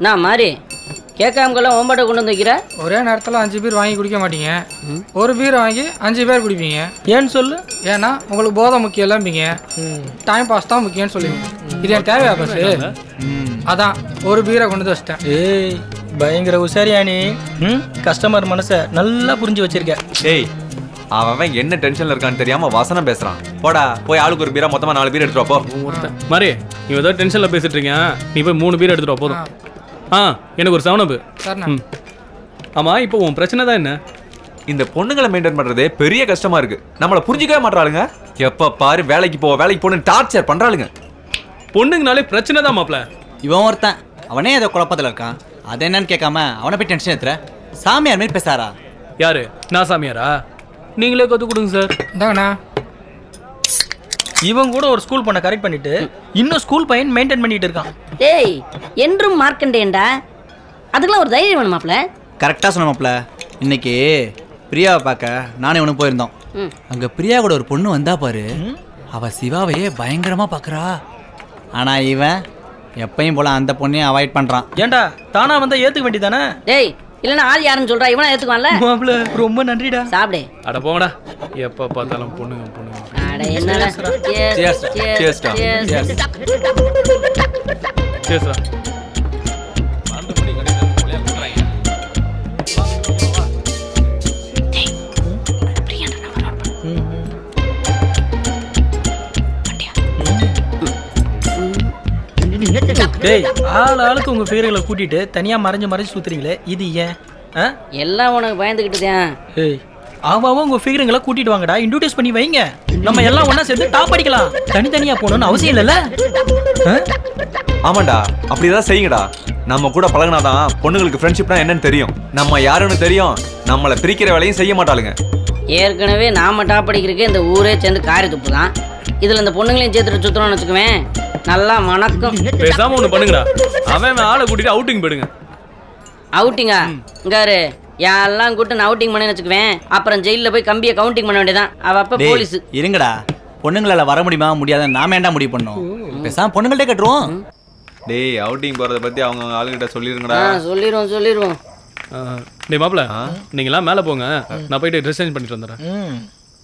நான் மாதிரி கேட்காமக்கெல்லாம் ஓம்பாட்டை கொண்டு வந்து வைக்கிற ஒரே நேரத்தில் அஞ்சு பீர் வாங்கி குடிக்க மாட்டீங்க ஒரு பீர் வாங்கி அஞ்சு பேர் குடிப்பீங்க ஏன்னு சொல்லு ஏன்னா உங்களுக்கு போதை முக்கியம் இல்லைம்பீங்க டைம் பாஸ் தான் முக்கியம்னு சொல்லுவீங்க இது என் தேவையா பஸ் அதான் ஒரு பீரை கொண்டு வந்து வச்சிட்டேன் ஏய் பயங்கர உசாரியா நீ ம் கஸ்டமர் மனசை நல்லா புரிஞ்சு வச்சிருக்க டேய் அவன் அவன் என்ன டென்ஷன்ல இருக்கான்னு தெரியாம வசனம் பேசுறான் போடா போய் ஆளுக்கு ஒரு பீரா மொத்தமா நாலு பீர் எடுத்துட்டு வா, போ மாதிரி இவன் ஏதோ டென்ஷனில் பேசிட்டு இருக்கேன் நீ போய் மூணு பீர் எடுத்துட்டு வா போதும் ஆ எனக்கு ஒரு செவனப்பு சரிண்ணா. ம் ஆமா இப்போ உன் பிரச்சனை தான் என்ன இந்த பொண்ணுங்களை மெயின்டைன் பண்றதே பெரிய கஷ்டமா இருக்கு நம்மள புரிஞ்சுக்கவே மாட்டாளுங்க எப்ப பாரு வேலைக்கு போ வேலைக்கு போன்னு டார்ச்சர் பண்றாளுங்க பொண்ணுங்கனாலே பிரச்சனை தான் மாப்ள இவன் ஒருத்தன் அவனே ஏதோ குழப்பத்தில் இருக்கான் அது என்னன்னு கேட்காம அவனை போய் டென்ஷன் ஏத்துற சாமியார் மாதிரி பேசாரா யாரு நான் சாமியாரா நீங்களே கற்றுக் கொடுங்க சார் இந்தாங்கண்ணா இவன் கூட ஒரு ஸ்கூல் பண்ண கரெக்ட் பண்ணிட்டு இன்னும் ஸ்கூல் பையன் மெயின்டைன் பண்ணிட்டு இருக்கான் டேய் என்றும் மார்க்கண்டேன்டா அதுக்கெல்லாம் ஒரு தைரியம் வேணுமாப்ல கரெக்டாக சொன்னமாப்ல இன்னைக்கு பிரியாவை பார்க்க நானே இவனும் போயிருந்தோம் ம். அங்க பிரியா கூட ஒரு பொண்ணு வந்தா பாரு அவ சிவாவையே பயங்கரமா பார்க்கறா ஆனா இவன் எப்பயும் போல அந்த பொண்ணையும் அவாய்ட் பண்றான் ஏன்டா தானா வந்தா ஏத்துக்க வேண்டியதானே டேய் இல்லைன்னா ஆள் யாருன்னு சொல்றா இவனா ஏத்துக்குவான்ல மாப்ள ரொம்ப நன்றிடா சாப்பிடு அட போங்கடா எப்போ பார்த்தாலும் பொண்ணுங்க பொண்ணுங்க அட என்னடா Cheers. Cheers டா. Cheers. சரிடா டேய் ஆள் ஆளுக்கு உங்க ஃபிகர்களை கூட்டிட்டு தனியா மறைஞ்சு மறைஞ்சு சுத்துறீங்களே இது ஏன் ஆ? எல்லாம் உனக்கு பயந்துக்கிட்டுதான் ஏய் அவன் அவன் உங்க ஃபிகருங்களை கூட்டிட்டு வாங்கடா இன்ட்ரோடியூஸ் பண்ணி வைங்க நம்ம எல்லாம் ஒண்ணா சேர்ந்து டாப் அடிக்கலாம் தனித்தனியா போகணும்னு அவசியம் இல்லைல்ல ஆ? ஆமாண்டா அப்படிதான் செய்யுங்கடா நம்ம கூட பழகுனாதான் பொண்ணுங்களுக்கு ஃப்ரெண்ட்ஷிப்னா என்னன்னு தெரியும் நம்ம யாருன்னு தெரியும் நம்மளை பிரிக்கிற வேலையும் செய்ய மாட்டாளுங்க ஏற்கனவே நாம டாப் அடிக்கிறதுக்கு இந்த ஊரே சேர்ந்து காரி துப்பு தான் இதுல இந்த பொண்ணுங்களையும் சேர்த்துட்டு சுத்துறோம்னு வச்சுக்குவேன் நல்லா மணக்கும் பேசாம ஒன்று பண்ணுங்கடா அவன் அவன் ஆளை கூட்டிட்டு அவுட்டிங் போயிடுங்க அவுட்டிங்கா இங்காரு யாரெல்லாம் கூட்டு நான் அவுட்டிங் பண்ணேன்னு வச்சுக்குவேன் அப்புறம் ஜெயில்ல போய் கம்பியை கவுண்டிங் பண்ண வேண்டியதான் அவ அப்ப டேய், போலீஸ் இருங்கடா பொண்ணுங்களால வர முடியுமா முடியாத நாம ஏன்டா முடிவு பண்ணோம் பேசாம பொண்ணுங்கள்ட்டே கட்டுருவோம் டேய் அவுட்டிங் போறத பத்தி அவங்க ஆளுகிட்ட சொல்லிருங்கடா ஆ சொல்லிடுவோம் சொல்லிடுவோம் டேய் மாப்பிள நீங்களாம் மேலே போங்க நான் போயிட்டு ட்ரெஸ் சேஞ்ச் பண்ணிட்டு வந்துடுறேன் ம்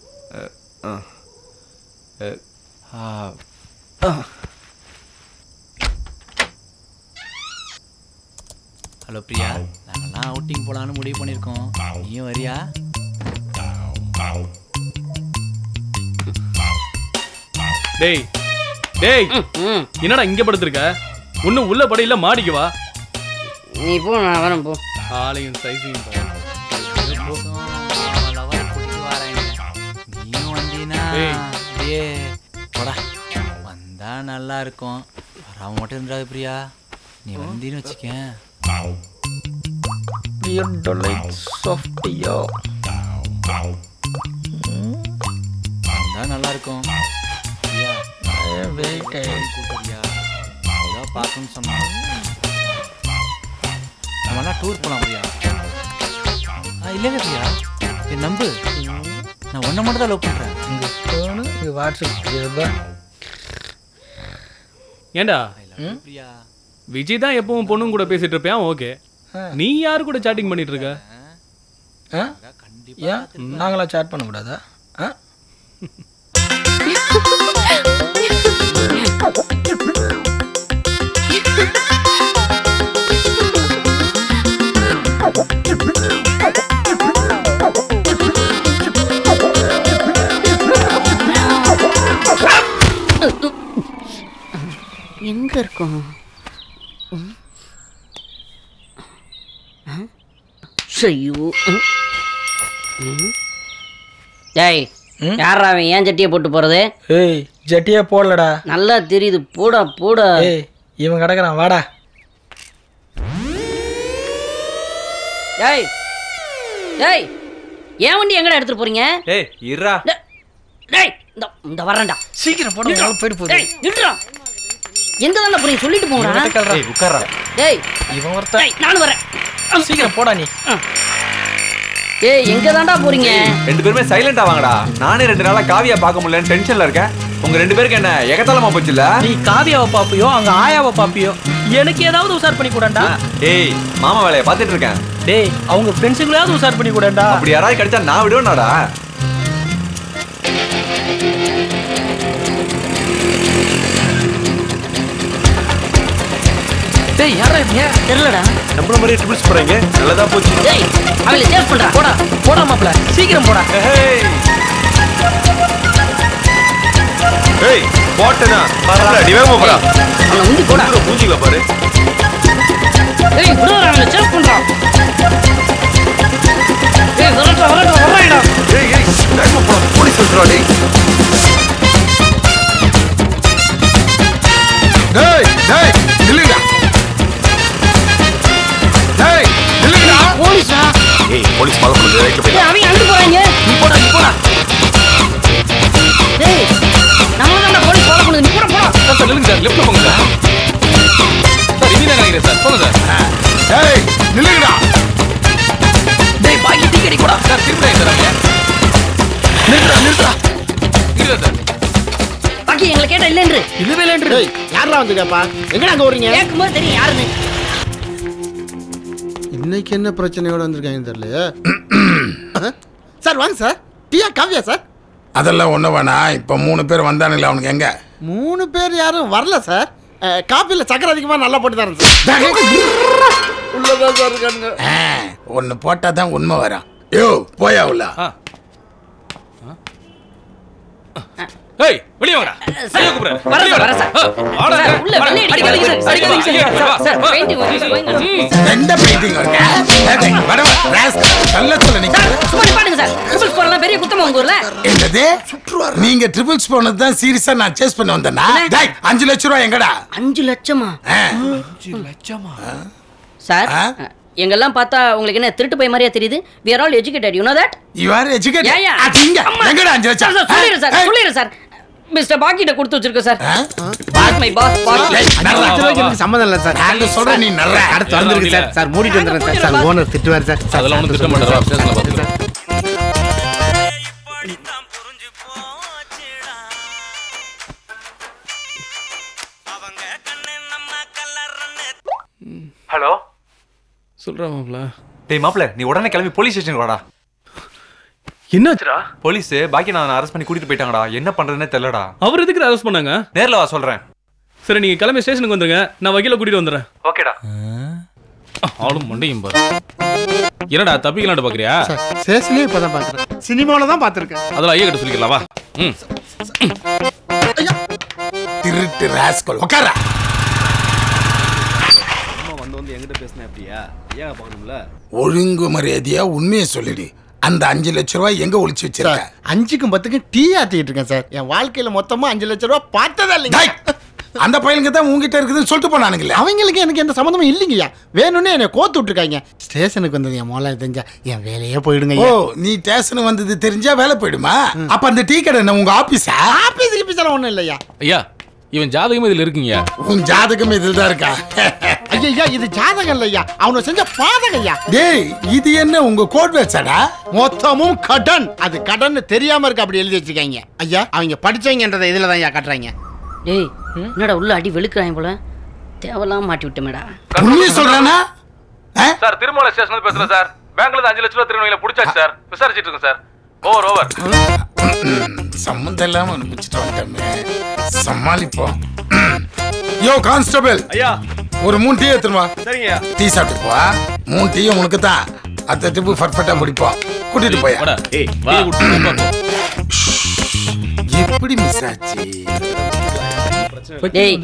ஹலோ பிரியா நாங்கெல்லாம் அவுட்டிங் போலான்னு முடிவு பண்ணியிருக்கோம் நீயும் வரியா டேய் டேய் என்னடா இங்க படுத்திருக்க ஒன்னும் உள்ள படையில மாடிக்கு வா நீ போ நான் வரேன் போ ஆளையும் சைஸையும் பாரு. நீயும் வந்தீனா ஏய். அப்படியே போடா வந்தா நல்லா இருக்கும் வராம மட்டும் இருந்துடாது பிரியா நீ வந்தீன்னு வச்சுக்கேன் Dear delights of Dio. வந்தா நல்லா இருக்கும் பிரியா கூப்பிடுறியா ஏதோ பார்க்கணும்னு சொன்னான் நம்மலாம் டூர் போலாம் பிரியா ஆ இல்லைங்க பிரியா என் நம்பு நான் ஒன்றை மட்டும் தான் லவ் பண்ணுறேன் இங்க phone, இங்க வாட்ஸ்அப் இதுதான் ஏண்டா பிரியா விஜய் தான் எப்பவும் பொண்ணுங்க கூட பேசிட்டு இருப்பியான் ஓகே நீ யாரு கூட சாட்டிங் பண்ணிட்டு இருக்க ஆ? ஏன் நாங்களாம் சேட் பண்ணக்கூடாதா ஆ எங்க இருக்கும் ம். ஆ? ஐயோ ம். ம். டேய் யாரா அவன் ஏன் சட்டியை போட்டு போறது ஏய் ஜட்டியே போடலடா நல்லா தெரியுது போடா போடா ஏய் இவன் கிடக்குறான் வாடா டேய் டேய் ஏன் வண்டி எங்கடா எடுத்துட்டு போறீங்க ஏய் இருடா டேய் இந்த இந்த வரேன்டா சீக்கிரம் போட நில்றா. போயிட்டு போகுது டேய் நில்றா எங்க தான் போறீங்க சொல்லிட்டு போங்கடா இவன்கிட்ட கேளுடா. ஏய் உட்கார்றா டேய் இவன் ஒருத்தன் டேய் நானும் வரேன் சீக்கிரம் போடா நீ டேய் எங்க தான்டா போறீங்க ரெண்டு பேருமே சைலண்டா வாங்கடா நானே ரெண்டு நாளா காவியா பார்க்க முடியலன்னு டென்ஷன்ல இருக்கேன் உங்க ரெண்டு பேருக்கு என்ன எகத்தாளமா போச்சுல நீ காவியாவை பாப்பியோ அங்க ஆயாவை பாப்பியோ எனக்கு ஏதாவது உசார் பண்ணி கூடண்டா டேய் மாமா வேலையை பார்த்துட்டு இருக்கேன் டேய் அவங்க ஃப்ரெண்ட்ஸுங்களாவது உசார் பண்ணி கூடண்டா அப்படி யாராவது கிடைச்சா நான் விடுவேனாடா டேய் யாரா இவங்க தெரியலடா நம்மள மாதிரி ட்ரிபிள்ஸ் போறாங்க நல்லதா போச்சு டேய் அவளை சேஸ் பண்றா போடா போடா மாப்ள சீக்கிரம் போடா ஏய் போட்டனா பரவாயில்ல நீ வேகமா போடா அவனை உந்தி போடா மூஞ்சில பாரு டேய் விடுடா அவளை சேஸ் பண்றா டேய் வரட்டா வரட்டா வரடா ஏய் ஏய் வேகமா போடா போலீஸ் வந்துறா டேய் டேய் டேய் நில்லுடா டேய் நில்லுடா போலீஸா ஏய் போலீஸ் ஃபாலோ பண்ணுது ரைட்ல போய் டேய் அவங்க அங்க போறாங்க நீ போடா நீ போடா டேய் நம்ம தான் போலீஸ் ஃபாலோ பண்ணுது நீ போடா போடா சார் சார் இல்லைங்க சார் லெஃப்ட்ல போங்க சார் சார் இனி தான் நினைக்கிறேன் சார் போங்க சார் டேய் நில்லுடா டேய் பாக்கி டீ கடி போடா சார் திரும்ப சார் அவங்க நிறுத்துடா நிறுத்துடா இருங்க சார் பாக்கி எங்களை கேட்டா இல்லைன்று இல்லவே இல்லைன்று யாரா வந்து கேப்பா எங்கடா அங்க வரீங்க கேட்கும்போது தெரியும் யாருன்னு இன்னைக்கு என்ன பிரச்சனையோட வந்திருக்காங்கன்னு தெரியலையே சார் வாங்க சார் டீயா காவியா சார் அதெல்லாம் ஒண்ணு வேணாம் இப்ப மூணு பேர் வந்தானுங்களே அவனுக்கு எங்க மூணு பேர் யாரும் வரல சார் அஹ், காப்பில சக்கரை அதிகமா நல்லா போட்டு தரேன் சார் உள்ளதான் சார் இருக்கானுங்க ஒன்னு போட்டா தான் உண்மை வரும் யோ போயா உள்ள ஏய் வெளிய வாடா வெளிய கூப்பிடுறேன் வர சார் வர சார் சார் உள்ள வெளிய அடிக்காதீங்க சார் அடிக்காதீங்க சார் சார் பெயிண்டிங் வந்து வைங்க ம். எந்த பெயிண்டிங் இருக்கு வர நல்ல சொல்ல நீங்க சும்மா நிப்பாட்டுங்க சார் ட்ரிபிள்ஸ் போறலாம் பெரிய குத்தமா உங்க ஊர்ல என்னது நீங்க ட்ரிபிள்ஸ் போனது தான் சீரியஸா நான் சேஸ் பண்ண வந்தேனா டேய் அஞ்சு லட்சம் ரூபாய் எங்கடா அஞ்சு லட்சமா அஞ்சு லட்சமா சார் எங்கெல்லாம் பார்த்தா உங்களுக்கு என்ன திருட்டு போய் மாதிரியா தெரியுது we are all educated you know that you are educated Yeah, yeah. அது இங்க அம்மா. எங்கடா அஞ்சு லட்சம் சார், சார், சொல்லிடுறேன் சார் சொல்லிடுறேன் சார் மிஸ்டர் பாக்கிட்ட கொடுத்து வச்சிருக்கேன் sir boss my boss boss டேய், நல்லா எனக்கு சம்மந்தம் இல்லை சார் நாங்க சொல்றேன் நீ நல்லா அடுத்து வந்துருக்கு சார் சார் மூடிட்டு வந்துடுறேன் சார் சார் ஓனர் திட்டுவார் சார் சார் அதெல்லாம் ஒன்றும் திட்ட மாட்டாரா ஸ்டேஷன்ல பார்த்துக்கலாம் ஹலோ சொல்றா மாப்ள டேய் மாப்ள நீ உடனே கிளம்பி போலீஸ் ஸ்டேஷனுக்கு வாடா என்னாச்சுடா போலீஸ் பாக்கி நான் அரெஸ்ட் பண்ணி கூட்டிட்டு போயிட்டாங்கடா என்ன பண்றதுனே தெரியலடா அவர் எதுக்கு அரெஸ்ட் பண்ணாங்க நேர்ல வா சொல்றேன் சரி நீங்க கிளம்பி ஸ்டேஷனுக்கு வந்துருங்க நான் வக்கீல கூட்டிட்டு வந்துடுறேன் ஓகேடா ஆளும் மண்டையும் பாரு என்னடா தப்பிக்கலாம்னு பாக்குறியா சேஷனே இப்பதான் பாக்குறேன் சினிமாவில் தான் பார்த்துருக்கேன் அதெல்லாம் ஐயா கிட்ட சொல்லிக்கலாம் வா ம் திருட்டு ராஸ்கல் உட்காரா வந்து வந்து என்கிட்ட பேசினேன் அப்படியா ஏன் பார்க்கணும்ல ஒழுங்கு மரியாதையா உண்மையை சொல்லிடு அந்த அஞ்சு லட்ச ரூபாய் எங்க ஒளிச்சு வச்சிருக்க அஞ்சுக்கும் பத்துக்கும் டீ ஆத்திட்டு இருக்கேன் சார் என் வாழ்க்கையில மொத்தமா அஞ்சு லட்சம் ரூபாய் பார்த்ததா இல்லைங்க அந்த பையனுக்கு தான் உங்ககிட்ட இருக்குதுன்னு சொல்லிட்டு போனானுங்களே அவங்களுக்கு எனக்கு எந்த சம்மந்தமும் இல்லைங்கய்யா வேணும்னே என்னை கோத்து விட்டுருக்காங்க ஸ்டேஷனுக்கு வந்தது என் மோளை தெரிஞ்சா என் வேலையே போயிடுங்க ஓ நீ ஸ்டேஷன் வந்தது தெரிஞ்சா வேலை போயிடுமா அப்ப அந்த டீ கடை என்ன உங்க ஆபீஸா ஆபீஸ் கிபீஸ் ஒன்றும் இல்லையா ஐயா இவன் ஜாதகம் இதுல இருக்குங்க உன் ஜாதகம் இதில் தான் இருக்கா ஐயா இது ஜாதகம் இல்லையா அவனை செஞ்ச பாதகம் ஐயா டேய் இது என்ன உங்க கோட் வேர்ட்ஸாடா மொத்தமும் கடன் அது கடன் தெரியாம இருக்க அப்படி எழுதி வச்சிருக்காங்க ஐயா அவங்க படிச்சவங்கன்றதை இதுல தான் ஐயா கட்டுறாங்க டேய் என்னடா உள்ள அடி வெளுக்கிறாங்க போல தேவலாம் மாட்டி விட்டமேடா உண்மையை சொல்றானா சார் திருமலை ஸ்டேஷன்ல பேசுறேன் சார் பேங்க்ல இருந்து அஞ்சு லட்ச ரூபா திருநெல்வேலியில புடிச்சாச்சு சார் விசாரிச்சிட்டு இருக்கேன் சார் ஓவர் ஓவர் சம்மந்தம் இல்லாம அனுப்பிச்சிட்டு வந்துட்டோமே சமாளிப்போம் யோ கான்ஸ்டபிள் ஐயா ஒரு மூணு டீ எடுத்துருமா சரிங்கய்யா டீ சாப்பிட்டு போ மூணு டீயும் உனக்கு தான் அடுத்த டிப்பு பர்ஃபெக்டா முடிப்போம் கூட்டிட்டு போய் வாடா. ஏய் வா எப்படி மிஸ் ஆச்சு டேய்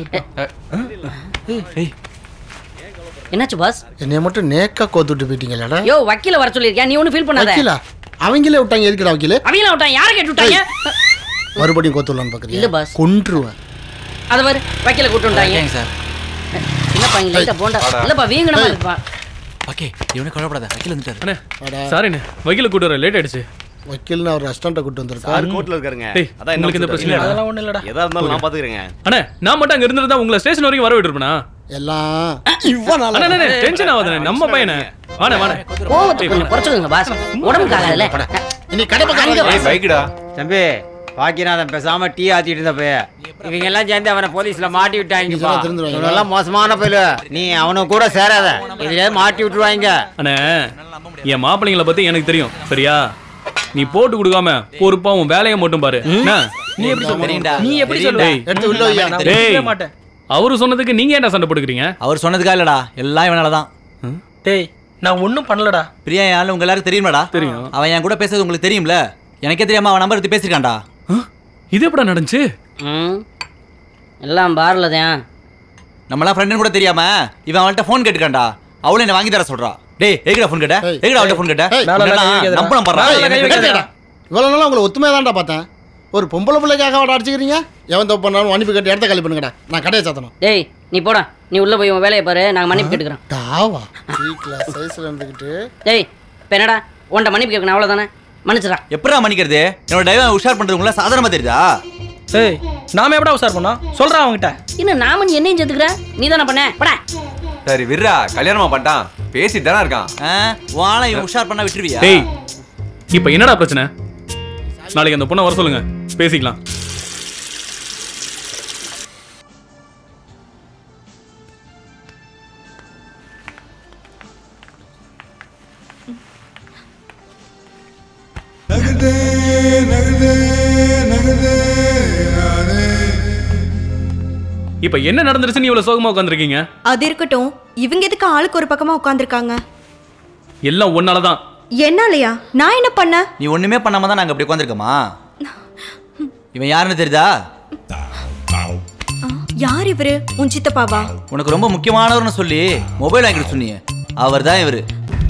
என்னாச்சு பாஸ் என்னைய மட்டும் நேக்கா கோத்து விட்டு போயிட்டீங்களா யோ வக்கீல வர சொல்லிருக்கியா நீ ஒன்றும் ஃபீல் பண்ணாத வக்கீலா அவங்களே விட்டாங்க எதுக்குடா வக்கீல அவங்கள விட்டான் யாரை கேட்டு விட்டாங்க மறுபடியும் கோத்து விடலான்னு இல்ல பாக்குறீங்க பாஸ். கொன்றுவேன் அத பாரு வக்கீல கூட்டு வந்துட்டாங்க சார் என்னப்பா இங்க லைட்டா போண்டா இல்லப்பா வீங்கனமா இருப்பா ஓகே இவனே குழப்படாத வக்கீல் வந்துட்டாரு அண்ணே சாரிண்ணே வக்கீல கூட்டு வர லேட் ஆயிடுச்சு வக்கீல்னு அவர் ரெஸ்டாரண்ட்டை கூட்டு சார் வந்திருக்காரு கோர்ட்ல இருக்காருங்க டேய், அதான் உங்களுக்கு இந்த பிரச்சனை இல்ல. அதெல்லாம் ஒண்ணும் இல்லடா எதா இருந்தாலும் நான் பாத்துக்கிறேங்க அண்ணே நான் மட்டும் அங்க இருந்திருந்தா உங்களை ஸ்டேஷன் வரைக்கும் வர விட்டுருப்பேனா எல்லாம் இவ்வளவு அண்ணே நாளா அண்ணே டென்ஷன் ஆகாதே நம்ம பையனை வாணே வாணே கோவத்தை கொஞ்சம் குறைச்சுக்கோங்க பாஸ் உடம்புக்கு ஆகாதுல்ல இன்னைக்கு கடை பக்கம் அங்க ஏய் பைக்குடா தம்பி பாக்கியநாதன் பேசாம டீ ஆத்திட்டு இருந்த பைய இவங்க எல்லாம் சேர்ந்து அவனை போலீஸ்ல மாட்டி விட்டாங்கப்பா சொல்ல திருந்துருவாங்க. இவனெல்லாம் மோசமான பயிலு நீ அவனை கூட சேராத இதுலயே மாட்டி விட்டுருவாங்க அண்ணே என் மாப்பிள்ளைங்களை பத்தி எனக்கு தெரியும் சரியா நீ போட்டு கொடுக்காம பொறுப்பா உன் வேலையை மட்டும் பாரு என்ன? நீ எப்படி சொல்லுவ? தெரியும்டா. நீ எப்படி சொல்லுவ? டேய். எடுத்து உள்ள வையா. நான் டேய். ஒத்துக்கவே மாட்டேன் அவரு சொன்னதுக்கு நீங்க என்ன சண்டை போட்டுக்கிறீங்க அவர் சொன்னதுக்கா இல்லடா எல்லாம் இவனால தான் டேய் நான் ஒன்றும் பண்ணலடா பிரியா என் ஆளு உங்க எல்லாருக்கும் தெரியுமாடா தெரியும். அவன் என் கூட பேசுறது உங்களுக்கு தெரியும்ல எனக்கே தெரியாம அவன் நம்பர் எடுத்து பேசியிருக்கான்டா இது எப்படா நடந்துச்சு ம் எல்லாம் பார்ல தான் நம்மளாம் ஃப்ரெண்டுன்னு கூட தெரியாம இவன் அவன்கிட்ட ஃபோன் கேட்டுக்கான்டா அவளும் என்ன வாங்கி தர சொல்றா டேய் எங்கடா ஃபோன் கேட்ட எங்கடா அவள்கிட்ட ஃபோன் கேட்ட ஏய், மேல எல்லாம் கை வைக்காதடா. நம்பலாம் மேல எல்லாம் கை பாரு வைக்காதடா. இவ்வளோ நாளாக உங்களை ஒத்துமையாக தான்டா பார்த்தேன் ஒரு பொம்பளை பிள்ளைக்காக அவட அடிச்சுக்கிறீங்க எவன் தப்பு பண்ணாலும் அனுப்பி கட்டி இடத்த காலி பண்ணுங்கடா நான் கடையை சாத்தணும் டேய் நீ போடா நீ உள்ள போய் உன் வேலையை பாரு நாங்கள் மன்னிப்பு கேட்டுக்கிறோம் டாவா வீட்டில் சைஸில் இருந்துக்கிட்டு டேய் இப்போ என்னடா உன்ட்ட மன்னிப்பு கேட்கணும் அவ்வளோதானே மன்னிச்சிடா எப்படா மன்னிக்கிறது என்னோட டிரைவர் உஷார் பண்றது உங்கள சாதாரணமா தெரியுதா ஏய் நாம எப்படா உசார் பண்ணோம் சொல்றா அவன்கிட்ட இன்னும் நாம நீ என்னையும் சேர்த்துக்கிற நீ தானே பண்ண படா சரி விர்ரா கல்யாணமா பண்ணிட்டான் பேசிட்டு தானே இருக்கான் வாழை இவன் உஷார் பண்ணா விட்டுருவியா டேய் இப்போ என்னடா பிரச்சனை நாளைக்கு அந்த பொண்ணை வர சொல்லுங்க பேசிக்கலாம் இப்போ என்ன நடந்துருச்சுன்னு இவ்வளவு சோகமா உட்காந்துருக்கீங்க அது இருக்கட்டும் இவங்க எதுக்கு ஆளுக்கு ஒரு பக்கமா உட்காந்துருக்காங்க எல்லாம் ஒன்னால தான் என்னாலயா நான் என்ன பண்ணேன் நீ ஒண்ணுமே பண்ணாம தான் நாங்க இப்படி உட்காந்துருக்கோமா இவன் யாருன்னு தெரியுதா யார் இவரு உன் சித்தப்பாவா உனக்கு ரொம்ப முக்கியமானவர்னு சொல்லி மொபைல் வாங்கிட்டு சொன்னீங்க அவர் தான் இவரு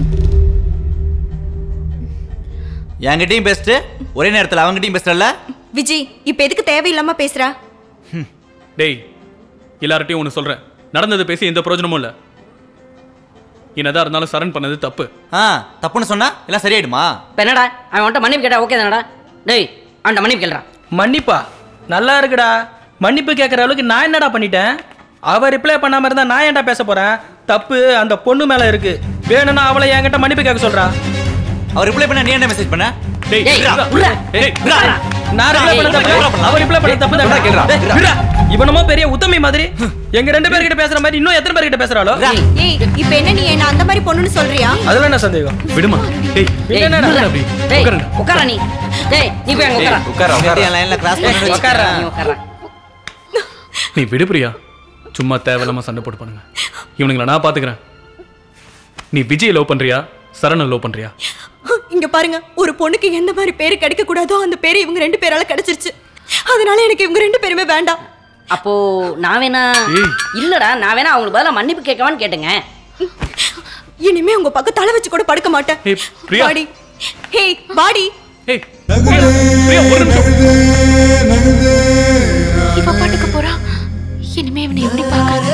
என்கிட்டயும் பேசிட்டு ஒரே நேரத்தில் அவங்ககிட்டயும் பேசுறல்ல விஜி இப்ப எதுக்கு தேவையில்லாம பேசுற டேய் எல்லார்ட்டையும் ஒன்று சொல்கிறேன் நடந்தது பேசி எந்த பிரயோஜனமும் இல்லை என்னதான் இருந்தாலும் சரண் பண்ணது தப்பு ஆ தப்புன்னு சொன்னா எல்லாம் சரியாயிடுமா இப்போ என்னடா அவன் வந்துட்டு மன்னிப்பு கேட்டா ஓகே தானடா டேய் அவன்கிட்ட மன்னிப்பு கேள்றா மன்னிப்பா நல்லா இருக்குடா மன்னிப்பு கேட்குற அளவுக்கு நான் என்னடா பண்ணிட்டேன் அவ ரிப்ளை பண்ணாம இருந்தா நான் ஏன்டா பேச போறேன் தப்பு அந்த பொண்ணு மேல இருக்கு வேணும்னா அவளை என்கிட்ட மன்னிப்பு கேட்க சொல்றா அவர் ரிப்ளை பண்ண நீ என்ன மெசேஜ் பண்ண டேய் டேய், விட்றா. விட்றா. டேய், விட்றா. நான் ரிப்ளை பண்ண தப்பு அவ ரிப்ளை பண்ண தப்பு தான் கேளுடா. விட்றா. இவனமோ பெரிய உத்தமி மாதிரி எங்க ரெண்டு பேர்கிட்ட பேசுற மாதிரி இன்னும் எத்தனை பேர்கிட்ட பேசுறாளோ ஏய் இப்ப என்ன நீ என்ன அந்த மாதிரி பொண்ணுன்னு சொல்றியா அதுல என்ன சந்தேகம் விடுமா டேய் டேய், என்னடா? விட்றா. அப்படி டேய் உட்காருங்க. உட்காரா நீ டேய் நீ போய் அங்க உட்காரா உட்கார உட்கார லைன்ல கிராஸ் டேய், பண்ணி உட்கார்றா நீ உட்காரா நீ விடு பிரியா சும்மா தேவையில்லாம சண்டை போட்டு பண்ணுங்க இவனுங்களை நான் பாத்துக்கிறேன் நீ விஜய் லவ் பண்றியா சரணை லவ் பண்றியா இங்க பாருங்க ஒரு பொண்ணுக்கு எந்த மாதிரி பேரு கிடைக்க கூடாதோ அந்த பேரு இவங்க ரெண்டு பேரால கிடைச்சிருச்சு அதனால எனக்கு இவங்க ரெண்டு பேருமே வேண்டாம் அப்போ நான் வேணா ஏய். இல்லடா நான் வேணா அவங்களுக்கு பதிலா மன்னிப்பு கேட்கவான்னு கேட்டேங்க இனிமே உங்க பக்கம் தலை வச்சு கூட படுக்க மாட்டேன் ஏய், பிரியா. பாடி ஹே பாடி ஏய் பிரியா, பிரியா, ஒரு நிமிஷம் இவ பாட்டுக்கு போறா இனிமே இவனை எப்படி பாக்குறது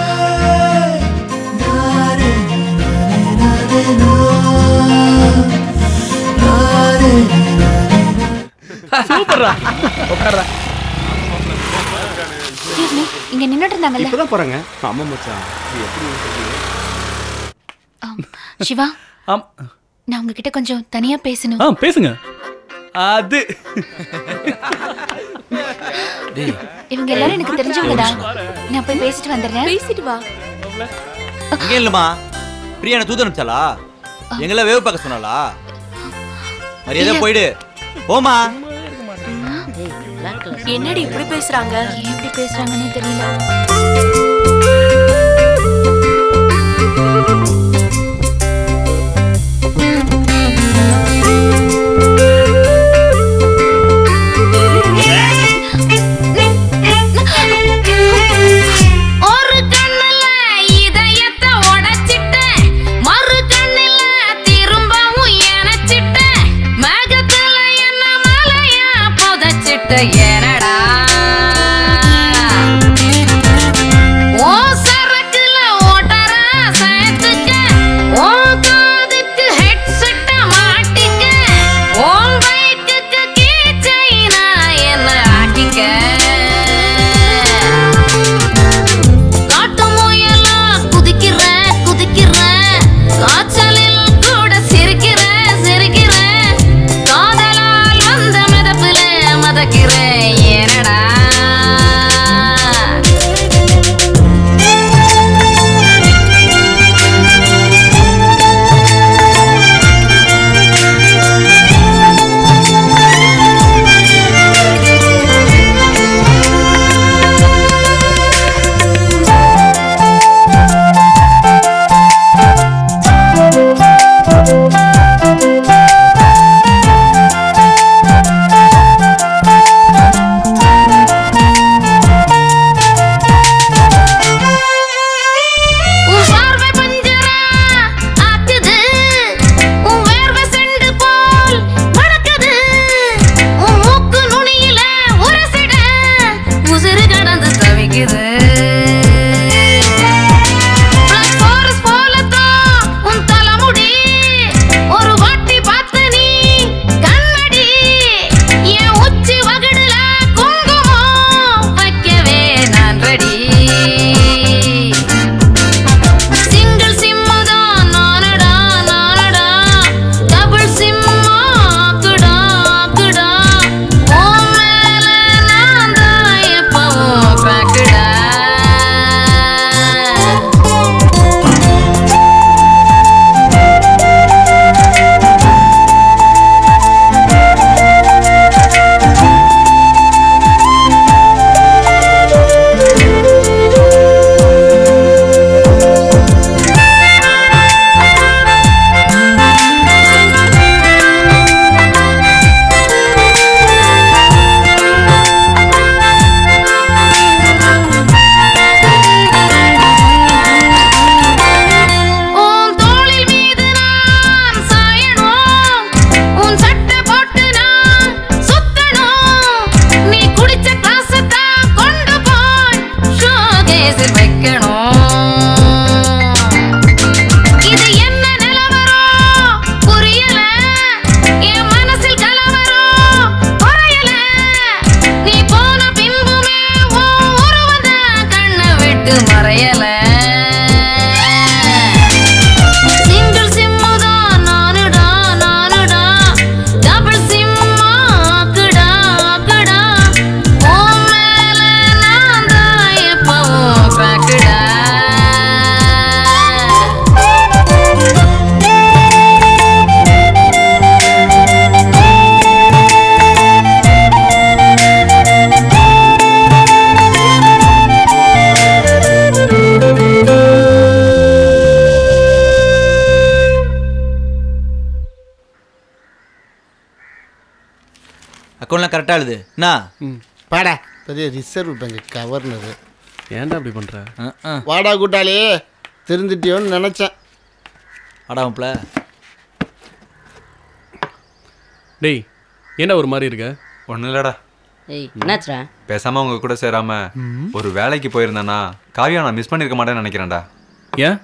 சூப்பர்ரா உட்கார்றா Excuse me, இங்க நின்னுட்டு இருந்தாங்கல்ல இப்பதான் போறாங்க ஆமா மச்சான் இது எப்படி சொல்றது? ஆம், சிவா ஆம் நான் உங்ககிட்ட கொஞ்சம் தனியா பேசணும் ஆ பேசுங்க அது டேய் இவங்க எல்லாரும் எனக்கு தெரிஞ்சவங்க தான் நான் போய் பேசிட்டு வந்துடுறேன் பேசிட்டு வா இங்கே இல்லம்மா பிரியா என்ன தூது அனுப்பிச்சாளா எங்களை வேவு பார்க்க சொன்னாளா மரியாதை போயிடு போமா என்னடி இப்படி பேசுறாங்க ஏன் இப்படி பேசுறாங்கன்னு தெரியல ஒரு கண்ணுல இதயத்தை உடைச்சிட்டேன் மறு கண்ணுல திரும்பவும் இணைச்சிட்டேன் மேகத்துல என்ன மலையா புதைச்சிட்ட ஏனடா ஓ சரக்குல ஓட்டற சேர்த்துக்க ஓ காதுக்கு ஹெட்செட்ட மாட்டிக்க ஓ பைக்குக்கு கீச்சைனா என்ன ஆட்டிக்க காட்டு முயலா குதிக்கிற குதிக்கிற காய்ச்சலில் கூட சிரிக்கிற சிரிக்கிற காதலால் வந்த மிதப்புல மதக்கிற ஏனடா கணக்கெல்லாம் கரெக்டாக எழுது என்ன பாடா பெரிய ரிசர்வ் பேங்க் கவர்னரு ஏன்டா அப்படி பண்ற வாடா கூட்டாளி திருந்துட்டியோன்னு நினச்சேன் அடாமப்ல டேய் என்ன ஒரு மாதிரி இருக்க ஒன்றும் இல்லடா ஏய் என்னாச்சுடா பேசாம உங்க கூட சேராம ஒரு வேலைக்கு போயிருந்தேன்னா காவியா நான் மிஸ் பண்ணிருக்க மாட்டேன்னு நினைக்கிறேன்டா ஏன்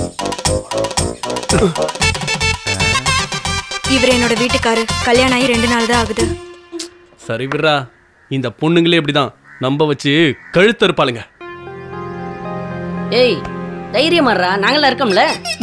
இவர் என்னோட வீட்டுக்காரு கல்யாணம் ஆகி ரெண்டு நாள் தான் ஆகுது சரி விட்றா இந்த பொண்ணுங்களே இப்படிதான் நம்ப வச்சு கழுத்து இருப்பாளுங்க ஏய் தைரியமாடுறா நாங்களாம் இருக்கோம்ல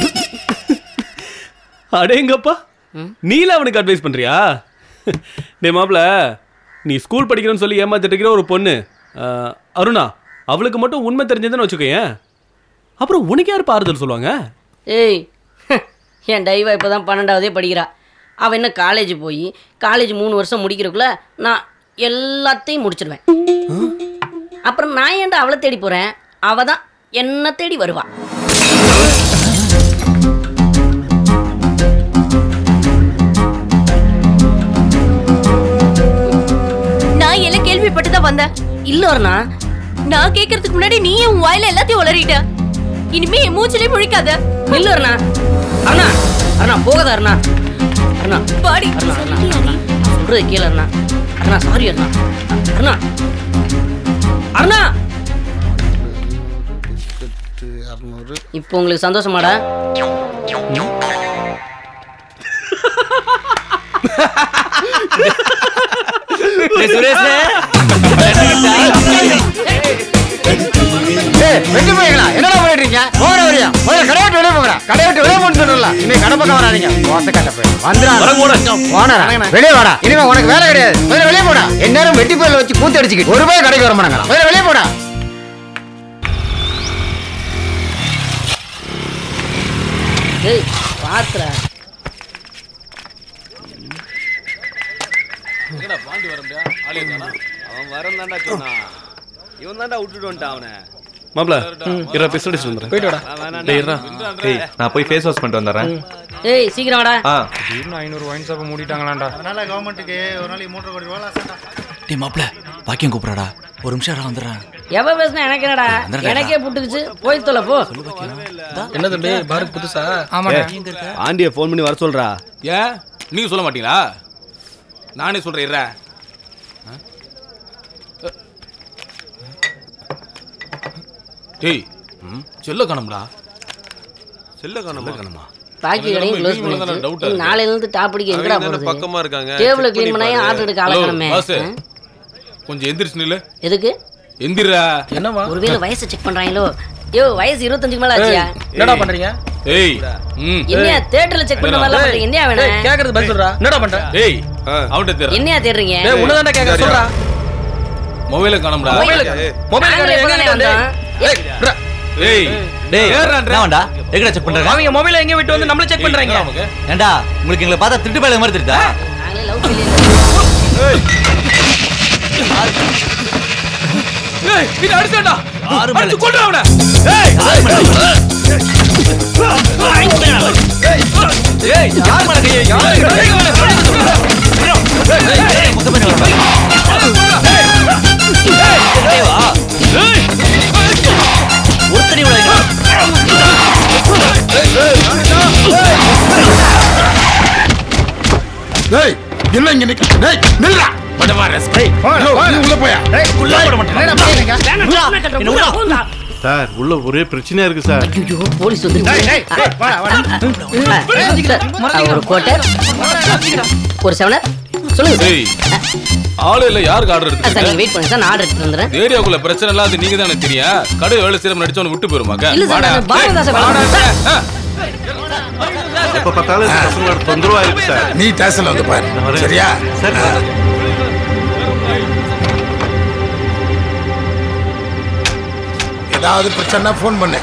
அடேங்கப்பா நீல அவனுக்கு அட்வைஸ் பண்றியா டேய் மாப்ள நீ ஸ்கூல் படிக்கிறேன்னு சொல்லி ஏமாத்திட்டு இருக்கிற ஒரு பொண்ணு அஹ், அருணா அவளுக்கு மட்டும் உண்மை தெரிஞ்சதுன்னு வச்சுக்கோயேன் அப்புறம் உனக்கு யார் ஆறுதல் சொல்லுவாங்க ஏய் என் டைவா இப்போ தான் பன்னெண்டாவதே படிக்கிறா அவள் என்ன காலேஜ் போய் காலேஜ் மூணு வருஷம் முடிக்கிறதுக்குள்ள நான் எல்லாத்தையும் முடிச்சிடுவேன் அப்புறம் நான் ஏன்டா அவளை தேடி போகிறேன் அவள் தான் என்ன தேடி வருவா நான் எல்லாம் கேள்விப்பட்டு தான் வந்தேன் இல்ல அருணா நான் கேட்கறதுக்கு முன்னாடி நீ உன் வாயில எல்லாத்தையும் உளறிட்ட இனிமே என் மூச்சிலே முழிக்காத இல்ல அருணா அருணா அருணா போகாத அருணா அருணா பாடி அருணா அருணா அருணா சொல்றது கேளு அருணா அருணா சாரி அருணா அருணா அருணா அறுநூறு இப்போ உங்களுக்கு சந்தோஷமாடா வெட்டி போய்களா என்னடா பண்ணிட்டு இருக்கீங்க போகிற வரியா முதல்ல கடை விட்டு வெளியே போங்கடா கடை விட்டு வெளியே போன்னு சொல்லல இன்னைக்கு கடை பக்கம் வராதீங்க மோச கட்ட போய் வந்துடா போனடா வெளியே வாடா இனிமே உனக்கு வேலை கிடையாது முதல்ல வெளியே போடா எந்நேரம் வெட்டி போயில வச்சு கூத்து அடிச்சுக்கிட்டு ஒரு ரூபாய் கடைக்கு வர மாட்டாங்களா முதல்ல வெளியே போடா ஏய் பாத்துறா அவன் வரந்தாண்டா சொன்னான் இவன் தாண்டா விட்டுட்டு வந்துட்டான் அவனை மாப்ள இரா பிஸ்ட் அடிச்சு வந்துடுறேன் போயிட்டு வாடா. டேய் இரா டேய் நான் போய் ஃபேஸ் வாஷ் பண்ணிட்டு வந்துடுறேன் ஏய் சீக்கிரம் வாடா ஆ திடீர்னு ஐநூறு ஒயின் ஷாப்பை மூடிட்டாங்களாண்டா அதனால கவர்மெண்ட்டுக்கு ஒரு நாளைக்கு மூன்றரை கோடி ரூபா டே மாப்ள பாக்கியம் கூப்பிடாடா ஒரு நிமிஷம் இரு, வந்துடுறேன் எவ பேசுனா எனக்கு என்னடா வந்துடுறேன்டா. எனக்கே புட்டுக்குச்சு போய் தொலை போ என்ன தம்பி பாருக்கு புதுசா ஆண்டிய ஃபோன் பண்ணி வர சொல்றா ஏன் நீங்க சொல்ல மாட்டீங்களா நானே சொல்றேன் இருடா. டேய் செல்ல காணும்டா செல்ல காணோமா காணுமா பாக்கி கடையும் க்ளோஸ் பண்ணிடுச்சு நாளையில இருந்து டாப் அடிக்க எங்கடா அவங்க தானே போறது பக்கமா இருக்காங்க. டேபிள check க்ளீன் பண்ணி பண்ணாயே பாரு. ஆர்டர் எடுக்க ஹலோ, ஆளக்கணுமே பாஸ் கொஞ்சம் எந்திரிச்சு நில்லு எதுக்கு எந்திரா என்னவா ஒருவேளை வயசை செக் பண்றாங்களோ யோ வயசு இருபத்தஞ்சுக்கு மேல ஆச்சியா என்னடா பண்றீங்க ஏய் ம் என்னையா தேட்டர்ல செக் பண்ண மாதிரிலாம் பண்றீங்க என்னையா வேணும் கேக்குறது பதில் சொல்றா என்னடா பண்ற ஏய் அவன்கிட்ட தேடுறேன் என்னையா தேடுறீங்க டேய் உன்னதான்டா கேக்குற சொல்றா மொபைல காணும்டா மொபைல் மொபைல் நாங்களே கடை இப்பதானே எங்க வந்தோம். ஏய் ப்ரா. ஏய் டேய் ஏறான்றே. என்னடா எங்கடா செக் பண்றாங்க அவங்க மொபைல எங்க விட்டு வந்து நம்மள செக் பண்றாங்க ஏண்டா உங்களுக்கு எங்களை பார்த்தா திருட்டு பயில மாதிரி தெரியுதா நாங்களே லவ் ஃபெயிலியர் ஏய் இது அடிச்சாடா ஆறு மேல. அடிச்சு கொல்றா அவனை ஏய் ஏய் யார் மேல கையை யார் ஒருத்தனி விடாதீங்க டேய் என்ன இங்க நிக்க டேய் நில்றா படவா ரஸ்கை நீ உள்ள போயா உள்ள போட மாட்டேன் சார் உள்ள ஒரே பிரச்சனையா இருக்கு சார் ஐயோ போலீஸ் வந்து ஒரு கோட்டை ஒரு செவனர் சொல்லுங்க சார். ஏய் ஆளு இல்ல யாருக்கு ஆர்டர் ஆ, சார் நீங்க எடுத்து வெயிட் பண்ணுங்க சார் நான் ஆர்டர் எடுத்து வந்துடுறேன் ஏரியாக்குள்ள பிரச்சனை எல்லாம் அது நீங்க தானே தெரியும் கடை வேலை செய்யற நடிச்சவன விட்டு போயிருமாக்க இல்ல சார் நான் பாரதா சார் எப்ப பார்த்தாலும் இந்த பசங்களோட தொந்தரவா இருக்கு சார் நீ ஸ்டேஷன்ல வந்து பாரு சரியா சரி சார் ஏதாவது பிரச்சனை ஃபோன் பண்ணு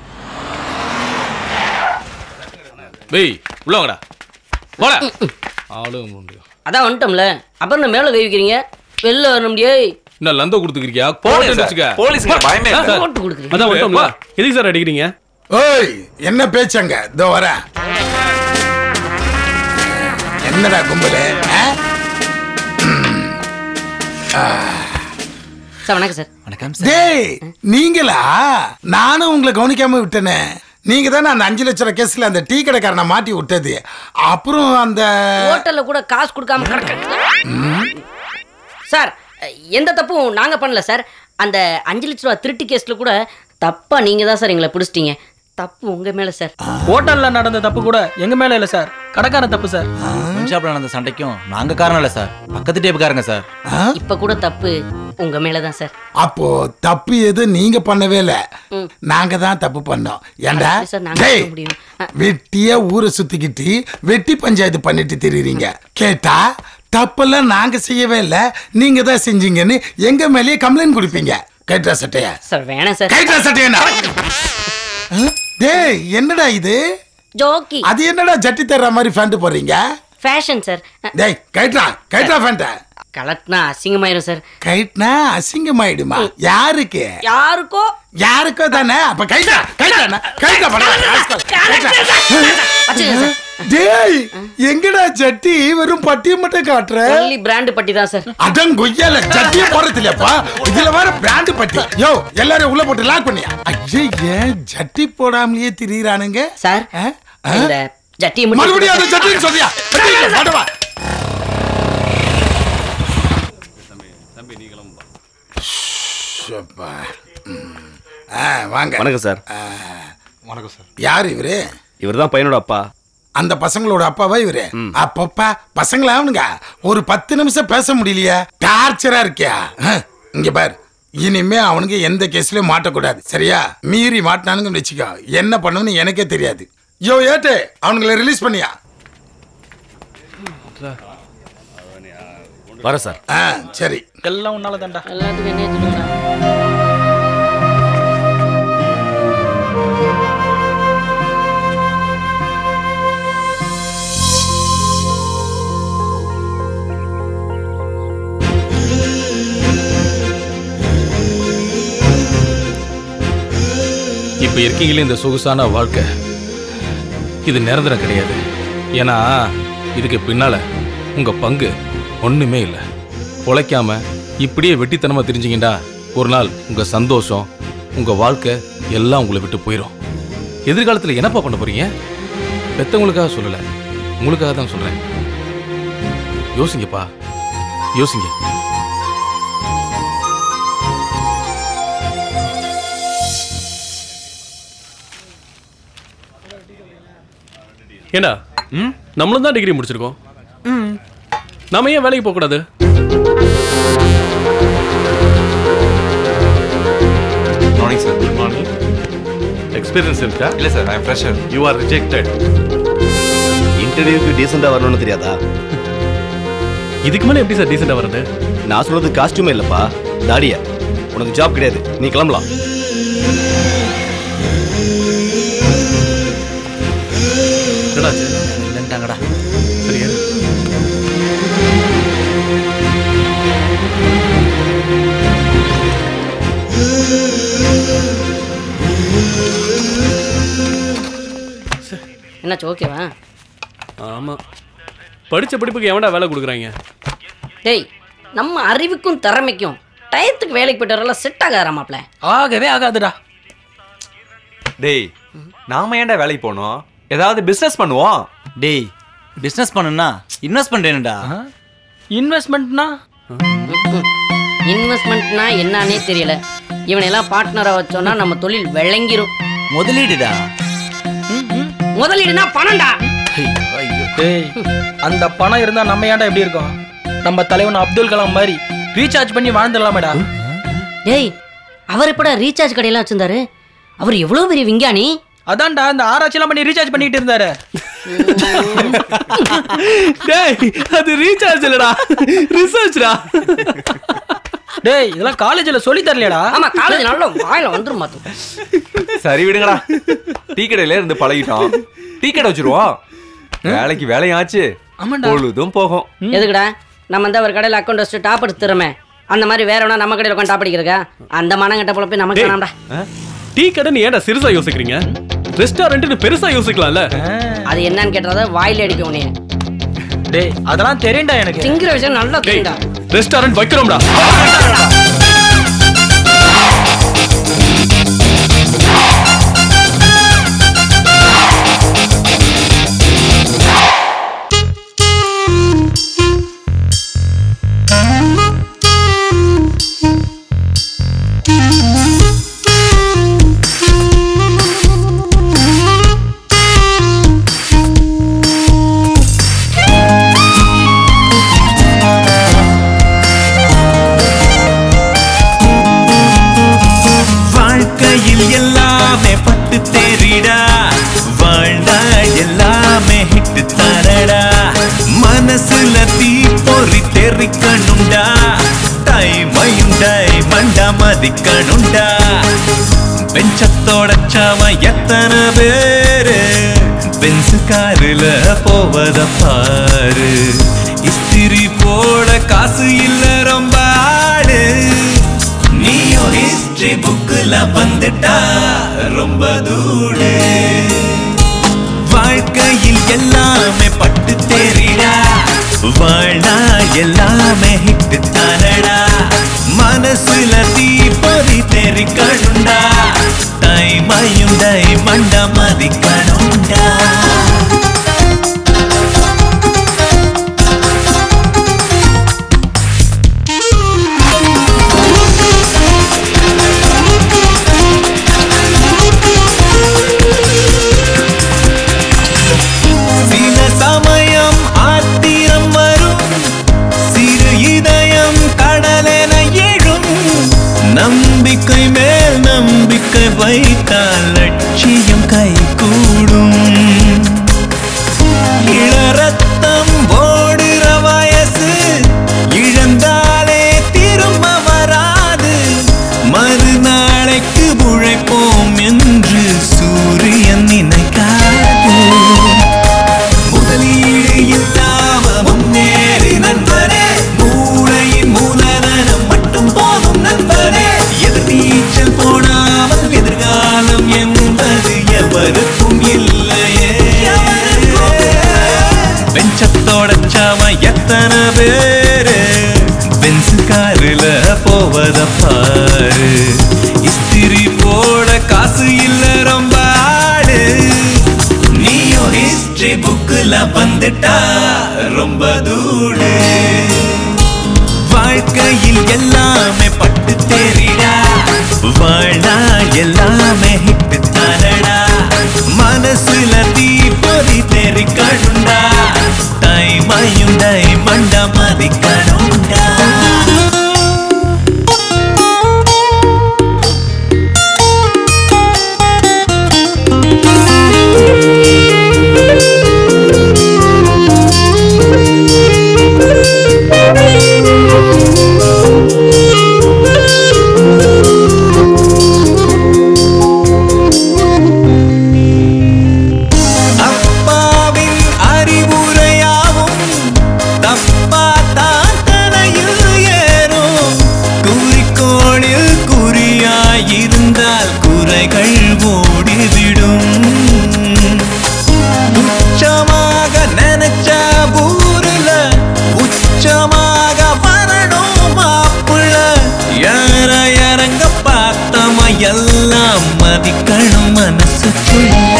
வெய் உள்ள வாங்கடா போட ஆளு உண்டு அதான் வந்துட்டோம்ல அப்புறம் நான் மேல கை வைக்கிறீங்க வெளில வர முடியாது என்ன லந்த கொடுத்துக்கிறியா போடு போட்டு சார். வச்சுக்க போலீஸ்க்கு பயமே இல்ல. போட்டு கொடுக்குறீங்க அதான் வந்துட்டோம்ல எதுக்கு சார் அடிக்கிறீங்க ஓய் என்ன பேச்சங்க இதோ வரேன் என்னடா கும்பலு ஆ? ம். சார் வணக்கம் சார் வணக்கம் டேய் நீங்களா நானும் உங்களை கவனிக்காம விட்டேனே நீங்க தானே அந்த அஞ்சு லட்ச ரூபா கேஸ்ல அந்த டீ கடைக்காரனை மாட்டி விட்டது அப்புறம் அந்த ஹோட்டல்ல கூட காசு கொடுக்காம கிடக்கு சார் எந்த தப்பும் நாங்க பண்ணல சார் அந்த அஞ்சு லட்ச ரூபா திருட்டு கேஸ்ல கூட தப்பா நீங்க தான் சார் எங்களை பிடிச்சிட்டீங்க தப்பு உங்க மேல சார் ஹோட்டல்ல நடந்த தப்பு கூட எங்க மேல இல்ல சார் கடைக்காரன் தப்பு சார் ஷாப்ல நடந்த சண்டைக்கும் நாங்க காரணம் இல்ல சார் பக்கத்து டேப்புக்காரங்க சார் இப்ப கூட தப்பு உங்க மேல தான் சார் அப்போ தப்பு எது நீங்க பண்ணவே இல்ல நாங்க தான் தப்பு பண்ணோம் ஏண்டா எப்படி சார் நாங்க டேய் சொல்ல முடியும்? வெட்டியா ஊரை சுத்திக்கிட்டு வெட்டி பஞ்சாயத்து பண்ணிட்டு திரியுறீங்க கேட்டா தப்பெல்லாம் நாங்க செய்யவே இல்ல நீங்க தான் செஞ்சீங்கன்னு எங்க மேலேயே கம்ப்ளைண்ட் கொடுப்பீங்க கேட்டா சட்டைய சார் வேணாம் சார் கைட்டா சட்டையனா டேய் என்னடா இது ஜோக்கி அது என்னடா ஜட்டி தர்ற மாதிரி ஃபேண்ட் போடுறீங்க ஃபேஷன் சார் டேய் கைட்ரா கைட்ரா ஃபேண்ட கலட்டினா அசிங்கமாயிரும் சார் கைட்னா அசிங்கமாயிடுமா யாருக்கு யாருக்கோ யாருக்கோ தானே அப்ப கைட்டா கைட்டா கைட்டா டேய் எங்கடா ஜட்டி வெறும் பட்டியை மட்டும் காட்டுற ஒன்லி பிராண்ட் பட்டி தான் சார் அடம் கொய்யால ஜட்டியே போடுறது இல்லப்பா இதுல வேற பிராண்ட் பட்டி யோ எல்லாரும் உள்ள போட்டு லாக் பண்ணியா ஐயே ஏன் ஜட்டி போடாமலேயே திரியிறானுங்க சார் இந்த ஜட்டியை மட்டும் மறுபடியும் அந்த ஜட்டின்னு சொல்றியா வெட்டிங்க, மாட்டவா. ஷப்பா. ம். ஆ, வாங்க வணக்கம் சார் வணக்கம் சார் யார் இவரு இவர் தான் பையனோட அப்பா அந்த பசங்களோட அப்பாவா இவரு அப்பப்பா பசங்களா அவனுங்க ஒரு பத்து நிமிஷம் பேச முடியலையா டார்ச்சரா இருக்கியா அஹ், இங்க பார் இனிமே அவனுங்க எந்த கேஸ்லயும் மாட்டக்கூடாது சரியா மீறி மாட்டினானுங்கன்னு வச்சுக்கோ என்ன பண்ணுன்னு எனக்கே தெரியாது யோ ஏட்டு அவனுங்களை ரிலீஸ் பண்ணியா வர சார் ஆ சரி எல்லாம் உன்னால தான்டா எல்லாத்துக்கும் என்ன சொல்லுங்கடா இப்போ இருக்கீங்களே இந்த சொகுசான வாழ்க்கை இது நிரந்தரம் கிடையாது ஏன்னா இதுக்கு பின்னால உங்க பங்கு ஒண்ணுமே இல்லை உழைக்காம இப்படியே வெட்டித்தனமா தெரிஞ்சிங்கடா ஒரு நாள் உங்க சந்தோஷம் உங்க வாழ்க்கை எல்லாம் உங்களை விட்டு போயிடும் எதிர்காலத்தில் என்னப்பா பண்ண போறீங்க பெத்தவங்களுக்காக சொல்லல உங்களுக்காக தான் சொல்றேன் யோசிங்கப்பா யோசிங்க ஏண்டா நம்மளும் தான் டிகிரி முடிச்சிருக்கோம் நாம ஏன் வேலைக்கு போகக்கூடாது morning sir good morning experience இருக்கா இல்லை sir I fresher you are rejected இன்டர்வியூக்கு டீசெண்டாக வரணும்னு தெரியாதா இதுக்கு மேலே எப்படி சார் டீசெண்டாக வருது நான் சொல்றது காஸ்டியூமே இல்லைப்பா தாடிய உனக்கு ஜாப் கிடையாது நீ கிளம்பலாம் என்னடா இல்லைன்ட்டாங்கடா சரியா என்னாச்சு ஓகேவா ஆமா படிச்ச படிப்புக்கு எவன்டா வேலை கொடுக்குறாங்க டேய் நம்ம அறிவுக்கும் திறமைக்கும் டயத்துக்கு வேலைக்கு போயிட்டு வரலாம் செட் ஆகாத மாப்ள ஆகவே ஆகாதுடா டேய் நாம ஏன்டா வேலைக்கு போனோம் ஏதாவது பிசினஸ் பண்ணுவோம் டேய் பிசினஸ் பண்ணுனா இன்வெஸ்ட் பண்றேன்டா இன்வெஸ்ட்மெண்ட்னா இன்வெஸ்ட்மெண்ட்னா என்னன்னே தெரியல இவனையெல்லாம் பார்ட்னரா வச்சோம்னா நம்ம தொழில் விளங்கிரும் முதலீடுடா முதலீடுனா பணம்டா டேய் அந்த பணம் இருந்தா நம்ம ஏன்டா எப்படி இருக்கோம் நம்ம தலைவன் அப்துல் கலாம் மாதிரி ரீசார்ஜ் பண்ணி வாழ்ந்துடலாமேடா டேய் அவர் எப்படா ரீசார்ஜ் கடையெல்லாம் வச்சிருந்தாரு அவர் எவ்வளவு பெரிய விஞ்ஞானி அதான்டா இந்த ஆராய்ச்சிலாம் பண்ணி ரீசார்ஜ் பண்ணிட்டு இருந்தாரு டேய் அது ரீசார்ஜ் இல்லடா ரிசர்ச்டா டேய் இதெல்லாம் காலேஜ்ல சொல்லி தரலையடா ஆமா காலேஜ் நல்ல வாயில வந்துரும் மாத்து சரி விடுங்கடா டீ கடையில இருந்து பழகிட்டோம் டீ கடை வச்சிருவோம் வேலைக்கு வேலையாச்சு ஆமாண்டா. பொழுதும் போகும் எதுக்குடா நம்ம இந்த ஒரு கடையில் அக்கௌண்ட் வச்சுட்டு டாப் எடுத்துறோமே அந்த மாதிரி வேற வேணா நம்ம கடையில் உட்காந்து டாப் அடிக்கிறக்கா அந்த மனங்கட்ட போல போய் நமக்கு வேணாம்டா டீ கடை நீ ஏன்டா சிறுசா யோசிக்கிறீங்க ரெஸ்டாரண்ட்னு பெருசா யோசிக்கலாம்ல அது என்னன்னு கேட்டத வாயில அடிக்கும் உனைய டேய் அதெல்லாம் தெரியும்டா எனக்கு திங்கிற விஷயம் நல்லா தெரியும்டா ரெஸ்டாரண்ட் வைக்கிறோம்டா வாழ்க்கையில் எல்லாமே பட்டு தேறிடா வாழ்ந்தா எல்லாமே ஹிட்டு தரடா மனசுல தீ பொறி தெரிக்கணுண்டா டைமையும் டைமண்டா மதிக்கணுண்டா பெஞ்சத்தோட சாம எத்தனை பேரு பென்சு காருல போவத பாரு இஸ்திரி போட காசு இல்ல ரொம்ப ஆடு நீயும் ஹிஸ்டரி புக்குல வந்துட்டா ரொம்ப தூடு வாழ்க்கையில் எல்லாமே பட்டு தேறிடா வாழ்னா எல்லாமே ஹிட்டு தானடா மனசுல தீ பொறி தெரிக்கணுண்டா டைமையும் டைமண்டா மதிக்கணுண்டா சில சமயம் ஆத்திரம் வரும் சிறு இதயம் கடலென எழும் நம்பிக்கை மேல் நம்பிக்கை வைத்தால் லட்சியம் கை கூடும் இளரத்தம் ஓடுற வயசு இழந்தாலே திரும்ப வராது மறுநாளைக்கு உழைப்போம் என்று சூரியன் நினைக்காது முதலீடு இல்லாம முன்னேறி நண்பரே மூளையின் மூலதனம் மட்டும் போதும் நண்பரே எதிர் நீச்சல் போடாமல் எதிர்காலம் என்பது எவருக்கும் இல்லையே பெஞ்சத்தோட சாம எத்தனை பேரு பென்சு காருல போவத பாரு இஸ்திரி போட காசு இல்ல ரொம்ப ஆடு நீயும் ஹிஸ்டரி புக்குல வந்துட்டா ரொம்ப தூடு வாழ்க்கையில் எல்லாமே பட்டு தேறிடா வாழ்னா எல்லாமே ஹிட்டு தானடா மனசுல தீ பொறி தெரிக்கணுண்டா டைமையும் டைமண்டா மதிக்கணுண்டா அப்பாவின் அறிவுரையாவும் தப்பா தான் தனையில் ஏறும் குறிக்கோளில் குறியாயிருந்தால் குறைகள் ஓடிவிடும் உச்சமாக நினைச்ச ஊருல உச்சமாக வரணும் மாப்பிள்ள யார இறங்க பார்த்தம எல்லாம் மதிக்கணும் மனசுக்குள்ள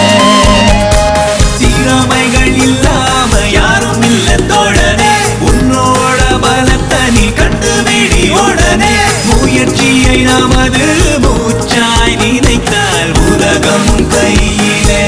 திறமைகள் இல்லாம யாரும் இல்ல தோழனே உன்னோட பலத்தை நீ கண்டுபிடி உடனே முயற்சியை நமது மூச்சாய் நினைத்தால் உலகம் கையிலே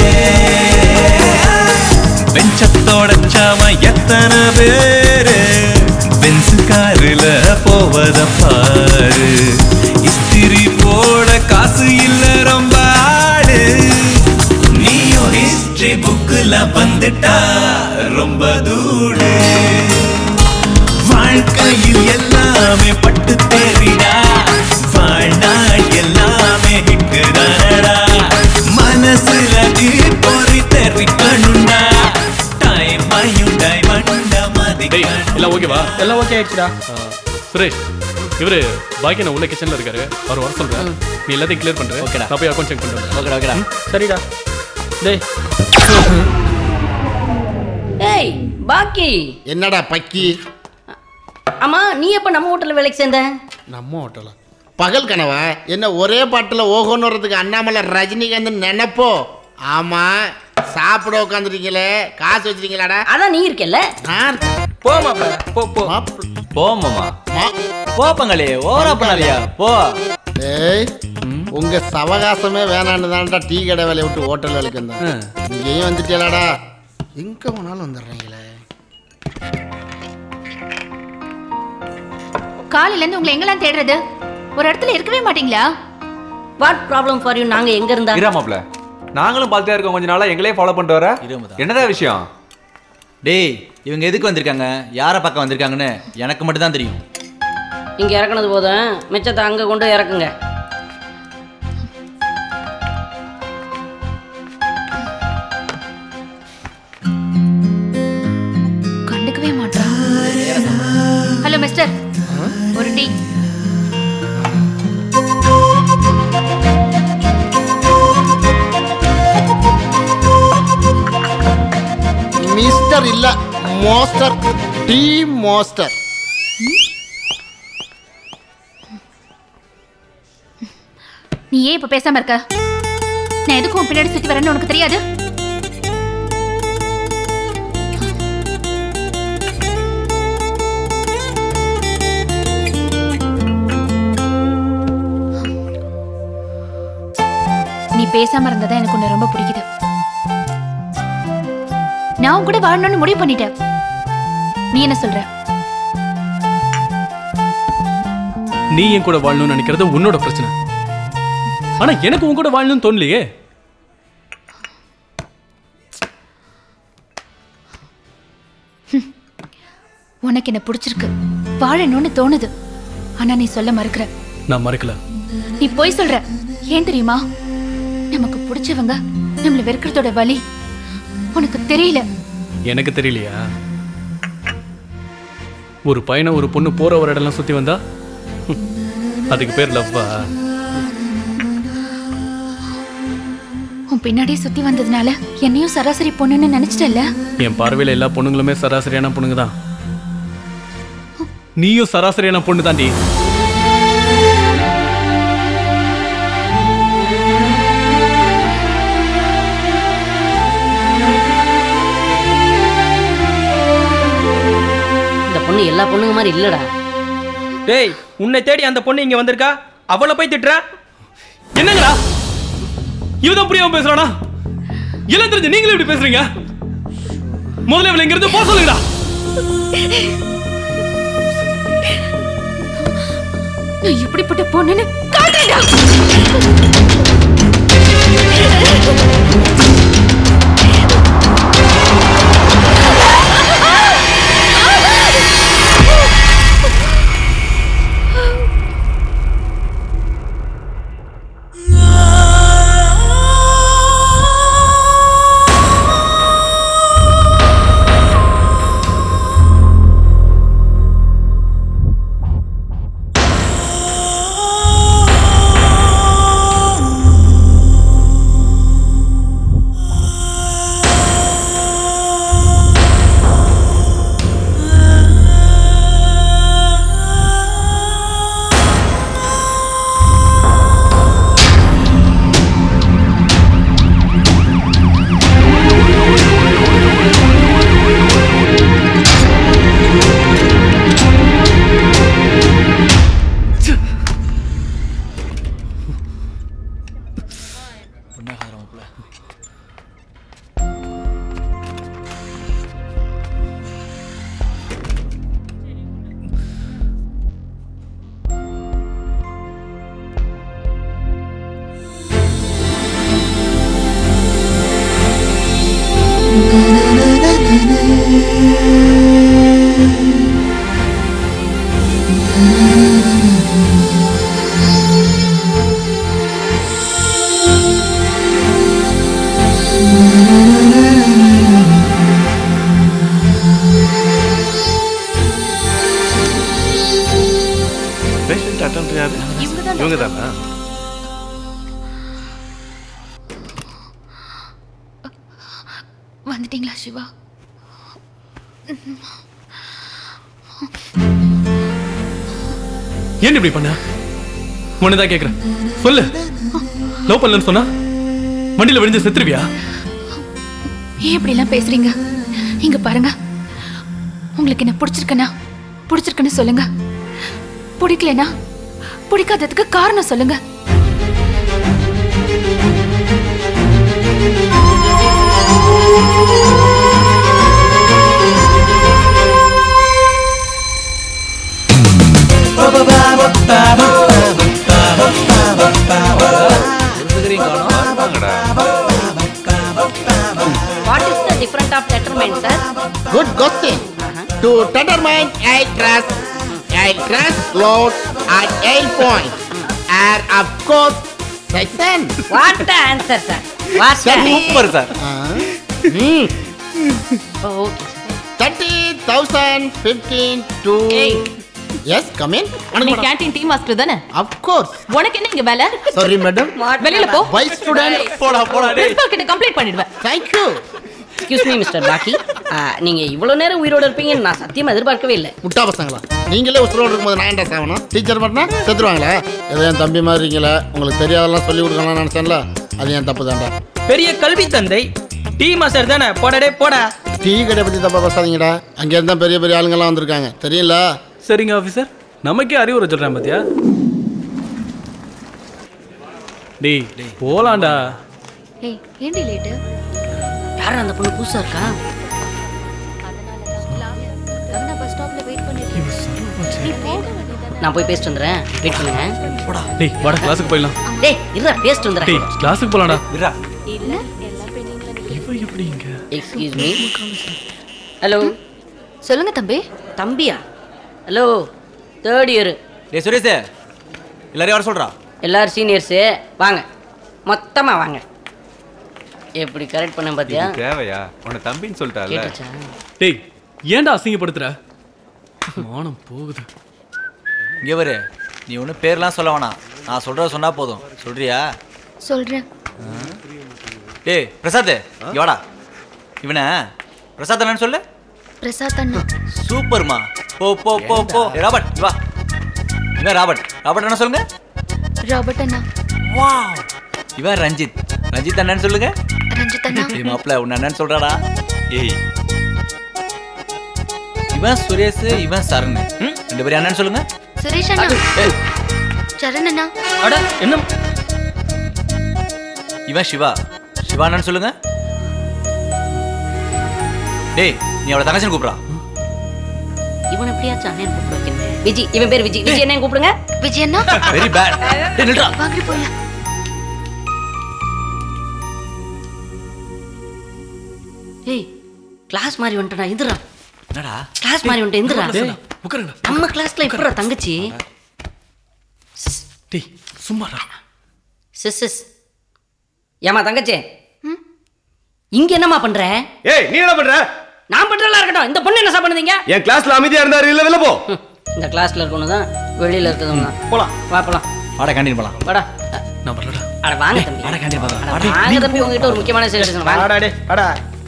பெஞ்சத்தோட சாம எத்தனை பேரு பென்சு காருல போவத பாரு இஸ்திரி போட காசு இல்ல ரொம்ப ஆடு நீயும் ஹிஸ்டரி புக்குல வந்துட்டா ரொம்ப தூடு வாழ்க்கையில் எல்லாமே பட்டு தேறிடா வாழ்நாள் எல்லாமே ஹிட்டுதானடா மனசுல பொறி தெரிக்கணுண்டா டைமையும் டைமண்டா மதிக்கணும் எல்லாம் ஓகேவா எல்லாம் ஓகே ஆயிடுச்சுடா சுரேஷ் இவரு பாக்கியன உள்ள கிச்சன்ல இருக்காரு அவர் வர சொல்றேன் நீ எல்லாத்தையும் கிளியர் பண்ற ஓகேடா நான் போய் அக்கௌண்ட் செக் பண்றேன் ஓகேடா ஓகேடா சரிடா டேய் ஏய் பாக்கி என்னடா பக்கி ஆமா நீ எப்ப நம்ம ஹோட்டல்ல வேலைக்கு சேர்ந்த நம்ம ஹோட்டலா பகல் கனவா என்ன ஒரே பாட்டில் ஓஹோன்னு வர்றதுக்கு அண்ணாமலை ரஜினிகாந்த் நினைப்போ ஆமா சாப்பிட உட்காந்துருக்கீங்களே காசு வச்சிருக்கீங்களாடா அதான் நீ இருக்கல்ல நான் போமா போ போ போமாமா போப்பங்களே ஓவரா பண்ணாலியா போ ஏய் உங்க சவகாசமே வேணான்னு தான்டா டீ கடை வேலையை விட்டு ஹோட்டல் வேலைக்கு வந்தேன் நீயும் வந்துட்டியலாடா எங்க போனாலும் வந்துடுறீங்களே காலையில இருந்து உங்களை எங்கெல்லாம் தேடுறது ஒரு இடத்துல இருக்கவே மாட்டீங்களா வாட் ப்ராப்ளம் ஃபார் யூ நாங்க எங்க இருந்தா இரா மாப்ள நாங்களும் பார்த்துட்டே இருக்கோம் கொஞ்ச நாளா எங்களே ஃபாலோ பண்ணிட்டு வர என்னதான் விஷயம் டேய் இவங்க எதுக்கு வந்திருக்காங்க யாரை பார்க்க வந்திருக்காங்கன்னு எனக்கு மட்டும் தான் தெரியும் இங்க இறக்குனது போதும் மிச்சத்தை அங்க கொண்டு போய் இறக்குங்க கண்டுக்கவே மாட்டான் ஹலோ மிஸ்டர் ஒரு டீ மிஸ்டர் இல்ல மோஸ்டர் டீ மோஸ்டர் நீ ஏன் இப்ப பேசாம இருக்க நான் எதுக்கும் உன் பின்னாடி சுத்தி வரேன்னு உனக்கு தெரியாது நீ பேசாம இருந்ததா எனக்கு உன்னை ரொம்ப பிடிக்குது நான் உன் கூட வாழணும்னு முடிவு பண்ணிட்டேன் நீ என்ன சொல்ற நீ என் கூட வாழணும்னு நினைக்கிறது உன்னோட பிரச்சனை ஆனா எனக்கு உன் கூட வாழணும்னு தோணலையே உனக்கு என்ன பிடிச்சிருக்கு வாழணும்னு தோணுது ஆனா நீ சொல்ல மறுக்கிற நான் மறக்கல நீ போய் சொல்ற ஏன் தெரியுமா நமக்கு பிடிச்சவங்க நம்மள வெறுக்கிறதோட வலி உனக்கு தெரியல எனக்கு தெரியலையா ஒரு பையனை ஒரு பொண்ணு போற ஒரு இடம்லாம் சுத்தி வந்தா ஹம், அதுக்கு பேர் லவ்வா உன் பின்னாடியே சுத்தி வந்ததுனால என்னையும் சராசரி பொண்ணுன்னு நினைச்சிட்டல்ல என் பார்வையில எல்லா பொண்ணுங்களுமே சராசரியான பொண்ணுங்க தான் நீயும் சராசரியான பொண்ணு தாண்டி இந்த பொண்ணு எல்லா பொண்ணுங்க மாதிரி இல்லடா டேய் உன்னை தேடி அந்த பொண்ணு இங்க வந்திருக்கா அவளை போய் திட்டுற என்னங்கடா இவதான் புரியாம பேசுறானா எல்லாம் தெரிஞ்சு நீங்களும் இப்படி பேசுறீங்க முதல்ல இவளை இங்கிருந்து போக சொல்லுங்கடா நான் இப்படிப்பட்ட பொண்ணுன்னு காட்டுடா பேஷண்ட் அட்டன் யாரு இவங்கதான் இவங்க தானா வந்துட்டீங்களா சிவா ஏன் இப்படி பண்ண ஒண்ணுதான் கேக்குறேன் சொல்லு லவ் பண்ணலன்னு சொன்னா வண்டியில விழுந்து செத்துருவியா ஏன் இப்படிலாம் பேசுறீங்க இங்க பாருங்க உங்களுக்கு என்ன பிடிச்சிருக்குன்னா பிடிச்சிருக்குன்னு சொல்லுங்க பிடிக்கலனா பிடிக்காததுக்கு காரணம் சொல்லுங்க what is the different of determent sir good question to determine air thrust air thrust load at air point are of course section what the answer sir what super sir okay thirty thousand fifteen two yes come in நீ canteen team master தானே of course உனக்கு என்ன இங்க வேலை sorry madam வெளியில போ wise student போடா போடா பிரின்சிபல் கிட்ட கம்ப்ளைண்ட் பண்ணிடுவேன் thank you excuse me mister Bakki நீங்க இவ்வளவு நேரம் உயிரோட இருப்பீங்கன்னு நான் சத்தியமா எதிர்பார்க்கவே இல்லை முட்டா பசங்களா நீங்களே உசுரோடு இருக்கும்போது நான் ஏன்டா சாவணும் டீச்சர் மட்டும்னா செத்துருவாங்களா ஏதோ என் தம்பி மாதிரி இருக்கீங்களே உங்களுக்கு தெரியாதெல்லாம் சொல்லி கொடுக்கலாம்னு நினச்சேன்ல அது என் தப்பு தான்டா பெரிய கல்வி தந்தை டீ மாஸ்டர் தானே போடடே போடா டீ கடை பற்றி தப்பா பேசாதீங்கடா அங்கே இருந்தா பெரிய பெரிய ஆளுங்கெல்லாம் வந்திருக்காங்க தெரியல சரிங்க ஆஃபீஸர் நமக்கே அறிவுரை சொல்றேன் பாத்தியா டேய் போலாம்டா ஏய் ஏண்டி லேட்டு யார் அந்த பொண்ணு புதுசா இருக்கா ரமணா பஸ் ஸ்டாப்ல வெயிட் பண்ணிட்டு நீ போக வேண்டியதானே நான் போய் பேசிட்டு வந்துடுறேன் வெயிட் பண்ணுங்க போடா டேய் வாடா கிளாஸுக்கு போயிடலாம் டேய் இருடா பேசிட்டு வந்துடுறேன் டேய் கிளாஸுக்கு போலாம்டா இருடா இல்ல எல்லா பெண்ணிங்களும் இவ எப்படி இங்க எக்ஸ்கியூஸ் மீ ஹலோ சொல்லுங்க தம்பி தம்பியா ஹலோ தேர்ட் இயர் டேய் சுரேஷ் எல்லாரையும் வர சொல்றா எல்லாரும் சீனியர்ஸு வாங்க மொத்தமா வாங்க எப்படி கரெக்ட் பண்ண பாத்தியா இது தேவையா உன்னை தம்பின்னு சொல்லிட்டால கேட்டுச்சா டேய் ஏன்டா அசிங்கப்படுத்துற மானம் போகுது இங்கே வரு நீ ஒன்றும் பேர்லாம் சொல்ல வேணாம் நான் சொல்கிறத சொன்னா போதும் சொல்றியா சொல்றேன் டேய் பிரசாத் இங்க வாடா இவனை பிரசாத் என்னன்னு சொல்லு பிரசாத் அண்ணா சூப்பர்மா போ போ போ போ ஏய், ராபர்ட் இங்க வா இவன் ராபர்ட் ராபர்ட் என்ன சொல்லுங்க ராபர்ட் அண்ணா இவன் ரஞ்சித் ரஞ்சித் அண்ணன் சொல்லுங்க ரஞ்சித் அண்ணா ஏய் மாப்பிள்ள உன் அண்ணன் சொல்றாடா ஏய் இவன் சுரேஷ் இவன் சரண் ம்? ரெண்டு பேரும் அண்ணன் சொல்லுங்க சுரேஷ் அண்ணா ஏய், சரண் அண்ணா அட என்ன இவன் சிவா சிவா அண்ணன் சொல்லுங்க டேய் நீ அவளை தங்கச்சின்னு கூப்பிடா இவன் எப்படியாச்சும் அண்ணன் கூப்பிட வைக்கணும் விஜி இவன் பேர் விஜி விஜி என்ன கூப்பிடுங்க விஜய் அண்ணா வெரி பேட் டேய் நில்றா வாங்கி போலாம் ஏய் கிளாஸ் மாதிரி வந்துட்டா இந்துரா என்னடா கிளாஸ் மாதிரி வந்துட்டு இந்துரா டேய், உட்காருங்கடா. நம்ம கிளாஸ்ல எப்படா தங்கச்சி டேய் சும்மாடா சிஸ் சிஸ் ஏமா தங்கச்சி இங்க என்னம்மா பண்ற ஏய் நீ என்ன பண்ற நான் பண்றதெல்லாம் இருக்கட்டும் இந்த பொண்ணு என்ன சாப்பிடுறீங்க என் கிளாஸ்ல அமைதியா இருந்தாரு இல்ல வெளில போ இந்த கிளாஸ்ல இருக்கணும் தான் வெளியில இருக்கிறவங்க தான் போலாம் வா போலாம் வாடா கேண்டீன் போலாம் வாடா நான் வரலடா அட வாங்க தம்பி வாடா கேண்டீன் போலாம் அட வாங்க தம்பி உங்ககிட்ட ஒரு முக்கியமான விஷயம் பேசணும் வாங்க வாடா டே வாடா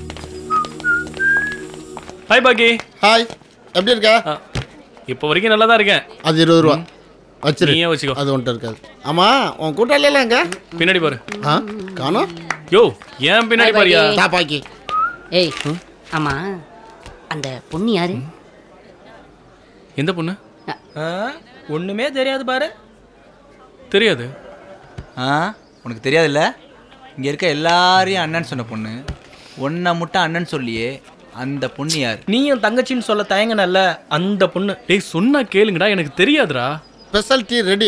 ஹாய் பாக்கி ஹாய் எப்படி இருக்க இப்போ வரைக்கும் நல்லா தான் இருக்கேன் அது இருபது ரூபா வச்சிரு நீயே வச்சுக்கோ அது ஒன்ட்டு இருக்காது ஆமா உன் கூட்டாளி எல்லாம் எங்க பின்னாடி பாரு ஆ காணோம் யோ ஏன் பின்னாடி Bye, பாரியா Baki. தாப்பாக்கி ஏய் ஆமா அந்த பொண்ணு யாரு எந்த பொண்ணு ஆ, ஒண்ணுமே தெரியாது பாரு தெரியாது ஆ உனக்கு தெரியாதுல்ல இங்க இருக்க எல்லாரையும் அண்ணன் சொன்ன பொண்ணு ஒன்றை மட்டும் அண்ணன் சொல்லியே அந்த பொண்ணு யார் நீயும் தங்கச்சின்னு சொல்ல தயங்கினல்ல அந்த பொண்ணு டேய் சொன்னா கேளுங்கடா எனக்கு தெரியாதுடா ஸ்பெஷல் டீ ரெடி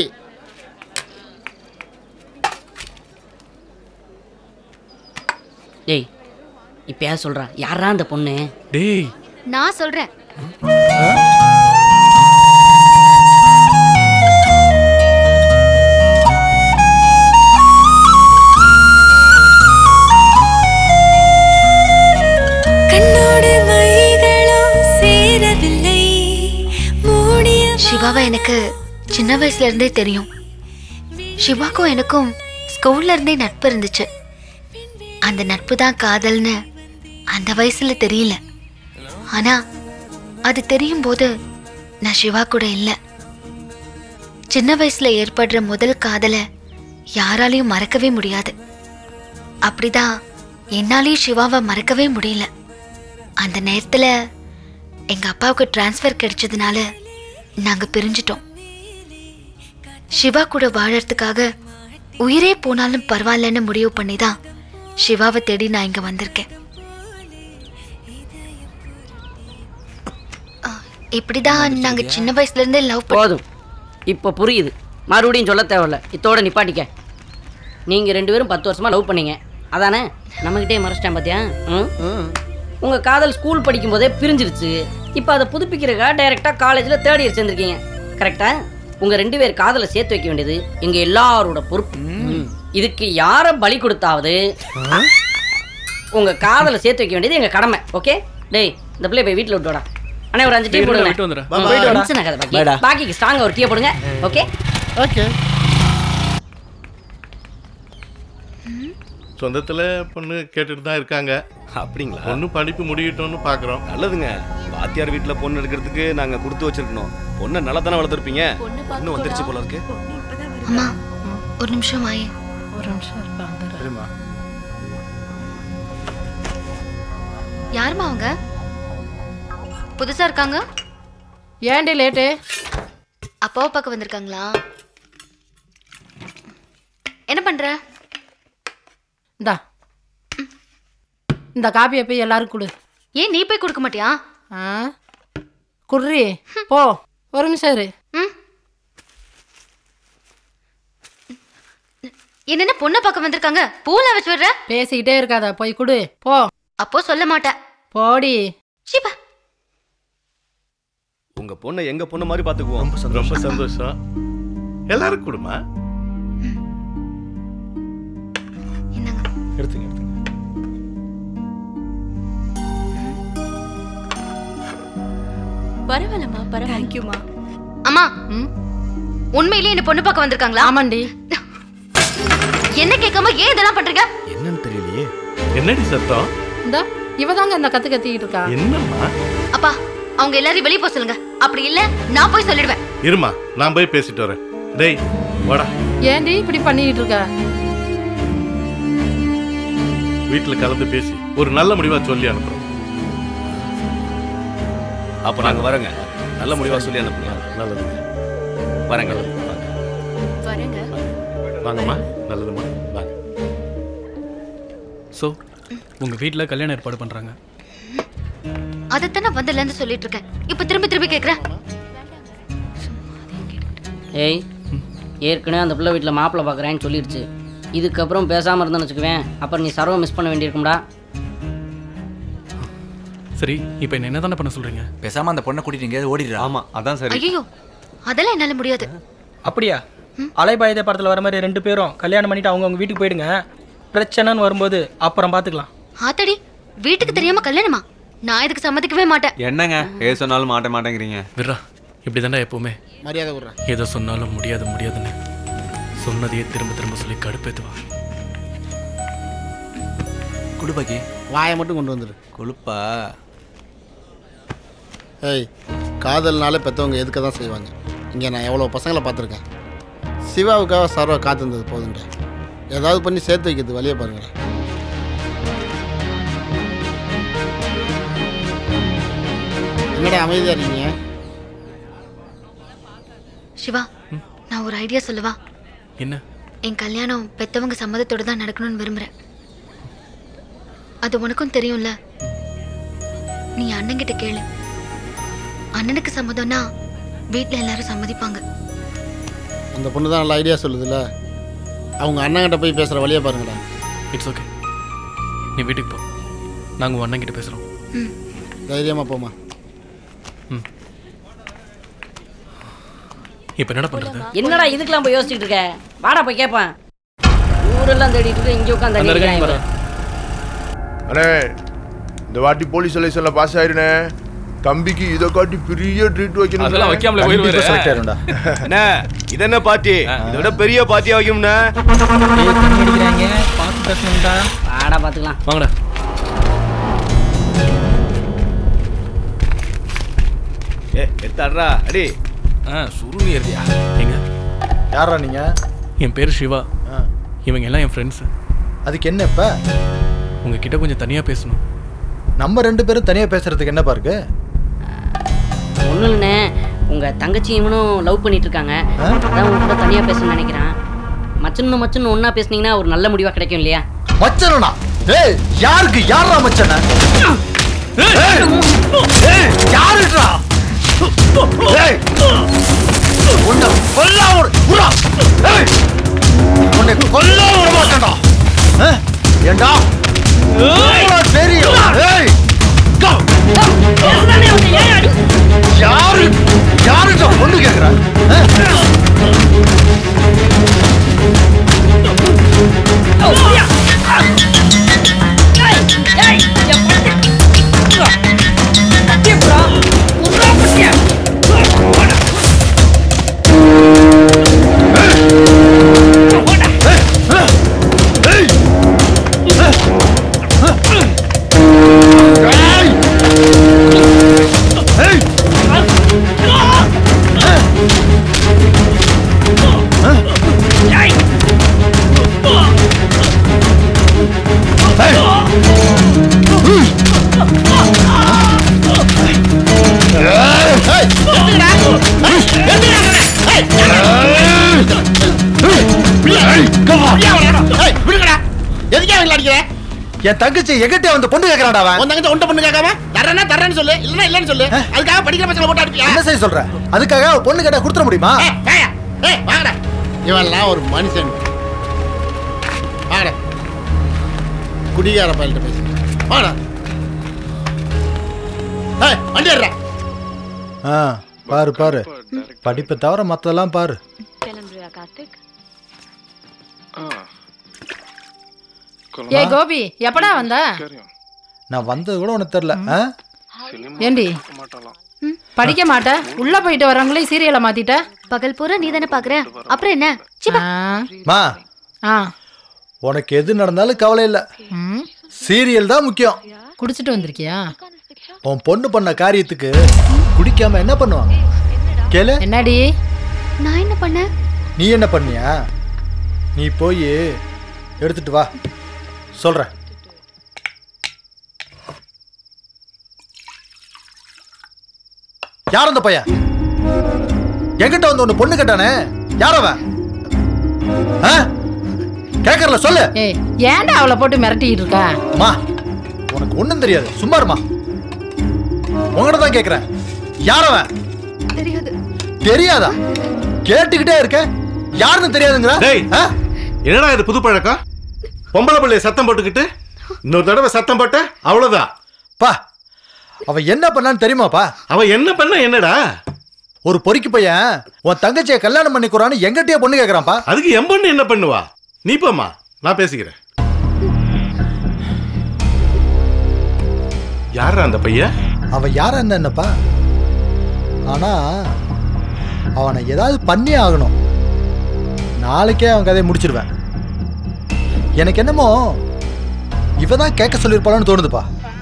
டேய் இப்பயா சொல்றா யாரா அந்த பொண்ணு டேய் நான் சொல்றேன் கண்ணோடு மைகளோ சேரவில்லை மூடிய சிவாவை எனக்கு சின்ன வயசுல இருந்தே தெரியும் சிவாக்கும் எனக்கும் ஸ்கூல்ல இருந்தே நட்பு இருந்துச்சு அந்த நட்பு தான் காதல்னு அந்த வயசுல தெரியல ஆனா அது தெரியும் போது நான் சிவா கூட இல்லை சின்ன வயசுல ஏற்படுற முதல் காதலை யாராலையும் மறக்கவே முடியாது அப்படிதான் என்னாலையும் சிவாவை மறக்கவே முடியல அந்த நேரத்துல எங்க அப்பாவுக்கு டிரான்ஸ்ஃபர் கிடைச்சதுனால நாங்க பிரிஞ்சிட்டோம் சிவா கூட வாழறதுக்காக உயிரே போனாலும் பரவாயில்லன்னு முடிவு பண்ணி தான் சிவாவை தேடி நான் இங்க வந்திருக்கேன் ஆ, இப்படிதான் நாங்க சின்ன வயசுல இருந்தே லவ் போதும் இப்போ புரியுது மறுபடியும் சொல்ல தேவையில்ல இத்தோட நிப்பாட்டிக்க நீங்கள் ரெண்டு பேரும் பத்து வருஷமா லவ் பண்ணீங்க அதானே நம்மகிட்டே மறைச்சிட்டேன் பார்த்தியா ம் உங்கள் காதல் ஸ்கூல் படிக்கும் போதே பிரிஞ்சிருச்சு இப்போ அதை புதுப்பிக்கிறக்கா டைரெக்டாக காலேஜில் தேர்ட் இயர் சேர்ந்துருக்கீங்க கரெக்டா உங்கள் ரெண்டு பேர் காதலை சேர்த்து வைக்க வேண்டியது எங்கள் எல்லாரோட பொறுப்பு இதுக்கு யாரை பலி கொடுத்தாவது உங்கள் காதலை சேர்த்து வைக்க வேண்டியது எங்கள் கடமை ஓகே டேய் இந்த பிள்ளை போய் வீட்டில் விட்டு வாடா அண்ணே ஒரு அஞ்சு டீ டேய், போடுங்க விட்டு வந்துடுறேன். ம், போயிட்டு வாடா. டென்ஷன் ஆகாத பாக்கி பாய்டா. பாக்கிக்கு ஸ்ட்ராங்காக ஒரு டீயை போடுங்க ஓகே ஓகே சொந்தத்துல பொண்ணு கேட்டுட்டு தான் இருக்காங்க அப்படிங்களா பொண்ணு படிப்பு முடியட்டும்னு பாக்குறோம் நல்லதுங்க வாத்தியார் வீட்டில் பொண்ணு எடுக்கிறதுக்கு நாங்கள் கொடுத்து வச்சிருக்கணும் பொண்ணை நல்லா தானே வளர்த்துருப்பீங்க பொண்ணு வந்துருச்சு போல இருக்கு அம்மா ஒரு நிமிஷம் வாயே ஒரு நிமிஷம் இருப்பாங்க சரிம்மா யாரும்மா அவங்க புதுசா இருக்காங்க ஏன்டி லேட்டு அப்பாவை பார்க்க வந்திருக்காங்களா என்ன பண்ற இந்தா இந்த காப்பியை போய் எல்லாரும் கொடு ஏன் நீ போய் கொடுக்க மாட்டியா ஆ குர்ரி போ ஒரு நிமிஷம் இரு என்னென்ன பொண்ணை பார்க்க வந்திருக்காங்க பூலாம் வச்சு விடுற பேசிக்கிட்டே இருக்காத போய் கொடு போ அப்போ சொல்ல மாட்டேன் போடி சீப்பா உங்க பொண்ணை எங்க பொண்ணு மாதிரி பார்த்துக்குவோம் ரொம்ப சந்தோஷம் எல்லாரும் கொடுமா எடுத்துங்க எடுத்துங்க பரவாயில்லம்மா பரவாயில்ல தேங்க்யூமா அம்மா உண்மையிலேயே என்ன பொண்ணு பார்க்க வந்திருக்காங்களா ஆமாண்டி என்ன கேட்காம ஏன் இதெல்லாம் பண்றீங்க என்னன்னு தெரியலையே என்னடி சத்தம் இந்த இவ தாங்க இந்த கத்து கத்திக்கிட்டு இருக்கா என்னம்மா அப்பா அவங்க எல்லாரையும் வெளியே போக சொல்லுங்க அப்படி இல்ல நான் போய் சொல்லிடுவேன் இருமா நான் போய் பேசிட்டு வரேன் டேய் வாடா ஏன்டி இப்படி பண்ணிக்கிட்டு இருக்க வீட்டுல கலந்து பேசி ஒரு நல்ல முடிவா சொல்லி அனுப்புறோம் அப்போ நாங்கள் வரோங்க நல்ல முடிவா சொல்லி அனுப்புங்க நல்லது வரேங்க வரேங்க வாங்கம்மா நல்லதும்மா வாங்க ஸோ உங்கள் வீட்டில் கல்யாணம் ஏற்பாடு பண்ணுறாங்க அதைத்தானே வந்ததுல இருந்து சொல்லிட்டு இருக்கேன் இப்ப திரும்பி திரும்பி கேக்குறேன் ஏய் ஏற்கனவே அந்த பிள்ளை வீட்டில் மாப்பிள்ளை பார்க்குறேன்னு சொல்லிடுச்சு இதுக்கப்புறம் பேசாமல் இருந்தேன்னு வச்சுக்குவேன் அப்புறம் நீ சர்வம் மிஸ் பண்ண வேண்டியிருக்கும்டா சரி இப்போ என்ன என்ன தானே பண்ண சொல்கிறீங்க பேசாம அந்த பொண்ணை கூட்டிட்டு எங்கேயாவது ஓடிடுறா ஆமா அதான் ஐயோ அதெல்லாம் என்னால முடியாது அப்படியா அலைபாயுத படத்தில் வர மாதிரி ரெண்டு பேரும் கல்யாணம் பண்ணிட்டு அவங்கவுங்க வீட்டுக்கு போயிடுங்க பிரச்சனைன்னு வரும்போது அப்புறம் பார்த்துக்கலாம் ஆத்தடி வீட்டுக்கு தெரியாம கல்யாணமா நான் இதுக்கு சம்மதிக்கவே மாட்டேன் என்னங்க ஏ சொன்னாலும் மாட்ட மாட்டேங்கிறீங்க விட்றா இப்படி தாண்டா எப்போவுமே மரியாதை விடுறேன் எதை சொன்னாலும் முடியாது முடியாதுன்னு சொன்னதையே திரும்ப திரும்ப சொல்லி கடுப்பேத்துவா குடுபாக்கி வாயை மட்டும் கொண்டு வந்துரு கொழுப்பா ஏய் காதல்னால பெற்றவங்க எதுக்க தான் செய்வாங்க இங்கே நான் எவ்வளோ பசங்களை பார்த்துருக்கேன் சிவாவுக்காக சர்வா காத்திருந்தது போதுங்க ஏதாவது பண்ணி சேர்த்து வைக்கிறது வழியை பாருங்க என்னடா அமைதியாக இருக்கீங்க சிவா நான் ஒரு ஐடியா சொல்லவா என்ன என் கல்யாணம் பெத்தவங்க சம்மதத்தோட தான் நடக்கணும்னு விரும்புறேன் அது உனக்கும் தெரியும்ல நீ அண்ணன்கிட்ட கேளு அண்ணனுக்கு சம்மதம்னா வீட்ல எல்லாரும் சம்மதிப்பாங்க அந்த பொண்ணு தான் நல்ல ஐடியா சொல்லுதுல்ல அவங்க அண்ணங்கிட்ட போய் பேசுகிற வழியை பாருங்கடா இட்ஸ் ஓகே நீ வீட்டுக்கு போ நாங்கள் உன் அண்ணன் கிட்ட பேசுகிறோம் தைரியமாக போமா இப்போ என்னடா பண்ணுறது என்னடா இதுக்கெல்லாம் போய் யோசிச்சுட்டு இருக்க வாடா போய் கேட்பேன் ஊரெல்லாம் தேடிட்டு இருக்க இங்கே உட்காந்து அந்த இருக்காங்க பாரு. அண்ணே இந்த வாட்டி போலீஸ் எலெக்ஷன்ல பாஸ் ஆயிருனே தம்பிக்கு இதை காட்டி பெரிய ட்ரீட் வைக்கணும் அதெல்லாம் வைக்காமலே போயிருவாரு. அண்ணே இது என்ன பார்ட்டி இதை விட பெரிய பார்ட்டியா வைக்கும்ண்ணே அடிக்கிறாங்க பார்த்து பேசணும்டா வாடா பார்த்துக்கலாம் வாங்கடா தர்றா அடி ஆ சுருணி இருக்கியா எங்க யாரா நீங்க என் பேர் சிவா இவங்க எல்லாம் என் ஃப்ரெண்ட்ஸு அதுக்கு என்ன இப்ப உங்ககிட்ட கொஞ்சம் தனியாக பேசணும் நம்ம ரெண்டு பேரும் தனியா பேசுறதுக்கு என்ன பாருக்கு ஒன்றும் இல்லைண்ணே உங்கள் தங்கச்சி இவனும் லவ் பண்ணிட்டு இருக்காங்க அதான் உங்க கூட தனியாக பேசணும்னு நினைக்கிறேன் மச்சன்னு மச்சன்னு ஒன்றா பேசுனீங்கன்னா ஒரு நல்ல முடிவாக கிடைக்கும் இல்லையா மச்சனா ஏய் யாருக்கு யாரா மச்சன யாருடா ஏய் உன்னை கொல்ல ஒரு உரா ஏய் உன்னை கொல்ல விட மாட்டேன்டா ஆ? ஏண்டா இவ்வளவு தெரியும் ஏய் go. யாரு யாருடா பொண்ணு கேக்குற ஆ? என் தங்கச்சி எகிட்ட வந்து பொண்ணு கேக்குறாடா அவன் உன் தங்கச்சி ஒன்றை பொண்ணு கேட்காம தரேன்னா தரேன்னு சொல்லு இல்லைன்னா இல்லைன்னு சொல்லு அதுக்காக படிக்கிற பசங்களை போட்டு அடிப்பியா என்ன செய்ய சொல்ற அதுக்காக அவ பொண்ணு கேட்டா கொடுத்துட முடியுமா ஏய், ஏய் வாங்கடா இவன்லாம் ஒரு மனுஷன் வாங்கடா குடிகார பயில்கிட்ட பேசு வாங்கடா ஏய் வண்டி ஏறுடா ஆ பாரு பாரு படிப்பை தவிர மத்ததெல்லாம் பாரு கிளம்புறியா கார்த்திக் ஏ கோபி எப்படா வந்த நான் வந்தது கூட உனக்கு தெரியல ஆ? ஏண்டி ம், படிக்க மாட்ட உள்ள போயிட்டு வரவங்களையும் சீரியலை மாத்திட்ட பகல் பூரா நீ தானே பாக்குற அப்புறம் என்ன மா ஆ உனக்கு எது நடந்தாலும் கவலை இல்ல ம், சீரியல் தான் முக்கியம் குடிச்சிட்டு வந்திருக்கியா உன் பொண்ணு பண்ண காரியத்துக்கு குடிக்காம என்ன பண்ணுவாங்க கேளு என்னடி நான் என்ன பண்ணேன் நீ என்ன பண்ணியா நீ போய் எடுத்துட்டு வா சொல்றேன் யார் அந்த பையன் என்கிட்ட வந்து ஒண்ணு பொண்ணு கேட்டானே யார் அவன் ஆ? கேக்கறல சொல்லு ஏய் ஏன்டா அவளை போட்டு மிரட்டிட்டு இருக்க அம்மா உனக்கு ஒண்ணும் தெரியாது சும்மா இருமா உங்ககிட்ட தான் கேக்குறேன் யார் அவன் தெரியாது தெரியாதா கேட்டுக்கிட்டே இருக்க யாருன்னு தெரியாதுங்கிற டேய் என்னடா இது புது பழக்கம் பொம்பளை பிள்ளைய சத்தம் போட்டுக்கிட்டு இன்னொரு தடவை சத்தம் போட்ட அவ்வளவுதான் பா அவ என்ன பண்ணான்னு தெரியுமாப்பா அவ என்ன பண்ண என்னடா ஒரு பொறுக்கி பையன் உன் தங்கச்சியை கல்யாணம் பண்ணிக்கிறான்னு எங்கிட்டயே பொண்ணு கேக்குறான்ப்பா அதுக்கு என் பொண்ணு என்ன பண்ணுவா நீ போம்மா நான் பேசிக்கிறேன் யாரா அந்த பையன் அவ யாரா இருந்தா என்னப்பா ஆனா அவனை ஏதாவது பண்ணி ஆகணும் நாளைக்கே அவன் கதையை முடிச்சிருவேன் எனக்கு என்னமோ இவ தான் கேட்க சொல்லியிருப்பாளான்னு தோணுதுப்பா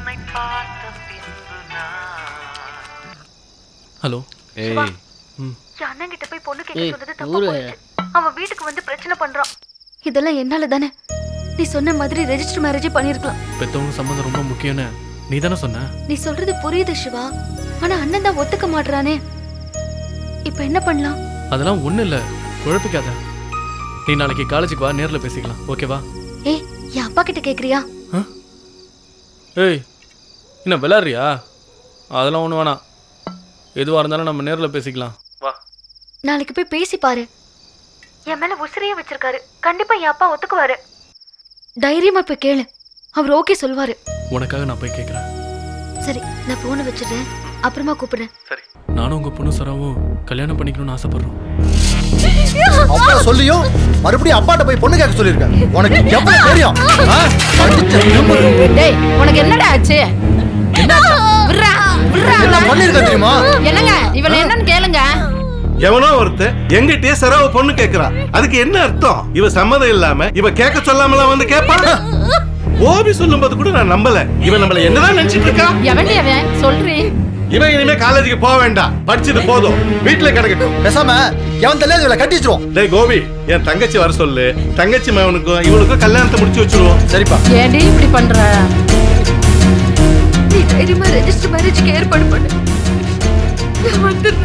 ஹலோ ஏய் அண்ணன் கிட்ட போய் பொண்ணு ஏய், கேட்க சொன்னது தப்பா ஊரு. போயிடுச்சு. அவன் வீட்டுக்கு வந்து பிரச்சனை பண்றான் இதெல்லாம் என்னால தானே நீ சொன்ன மாதிரி ரெஜிஸ்டர் மேரேஜே பண்ணிருக்கலாம் பெத்தவங்க சம்மந்தம் ரொம்ப முக்கியம்னு நீ தானே சொன்ன நீ சொல்றது புரியுது சிவா ஆனா அண்ணன் தான் ஒத்துக்க மாட்றானே இப்ப என்ன பண்ணலாம் அதெல்லாம் ஒன்றும் இல்லை குழப்பிக்காத நீ நாளைக்கு காலேஜுக்கு வா நேரில் பேசிக்கலாம் ஓகேவா ஏய் என் அப்பா கிட்ட கேக்குறியா ஏய் என்ன விளாட்றியா அதெல்லாம் ஒன்றும் வேணாம் எதுவாக இருந்தாலும் நம்ம நேரில் பேசிக்கலாம் வா நாளைக்கு போய் பேசி பாரு என் மேல உசிரியே வச்சிருக்காரு கண்டிப்பா என் அப்பா ஒத்துக்குவாரு தைரியமா போய் கேளு அவர் ஓகே சொல்வாரு உனக்காக நான் போய் கேட்குறேன் சரி நான் போனை வச்சிடுறேன் அப்புறமா கூப்பிடுறேன் நானும் உங்கள் பொண்ணு சராவும் கல்யாணம் பண்ணிக்கணும்னு ஆசைப்பட்றோம் அப்பா சொல்லியும் மறுபடியும் அப்பாட்ட போய் பொண்ணு கேட்க சொல்லியிருக்க உனக்கு எவ்வளவு தெரியும் ஆ? படிச்ச திமிரு. டேய் உனக்கு என்னடா ஆச்சு விட்றா விட்றா என்ன அவளை. பண்ணிருக்க தெரியுமா என்னங்க இவனை என்னன்னு கேளுங்க எவனோ ஒருத்தன் எங்கிட்டயே சரவ பொண்ணு கேக்குறா அதுக்கு என்ன அர்த்தம் இவ சம்மதம் இல்லாம இவ கேட்க சொல்லாமலாம் வந்து கேட்பான் கோபி சொல்லும்போது கூட நான் நம்பல இவன் நம்மள என்னதான் நினைச்சிட்டு இருக்கா எவன்டி அவன் சொல்றேன் இவன் இனிமே காலேஜுக்கு போக வேண்டாம் படிச்சது போதும் வீட்டுல கிடக்கட்டும் பேசாம எவன் தள்ள இவளை கட்டி வச்சிருவோம் டேய் கோபி என் தங்கச்சி வர சொல்லு தங்கச்சி மகனுக்கும் இவனுக்கும் கல்யாணத்தை முடிச்சு வச்சிருவோம் சரிப்பா ஏன்டி இப்படி பண்ற நீ தைரியமா ரெஜிஸ்டர் மேரேஜ்க்கு ஏற்பாடு பண்ணு நான் வந்துடுறேன்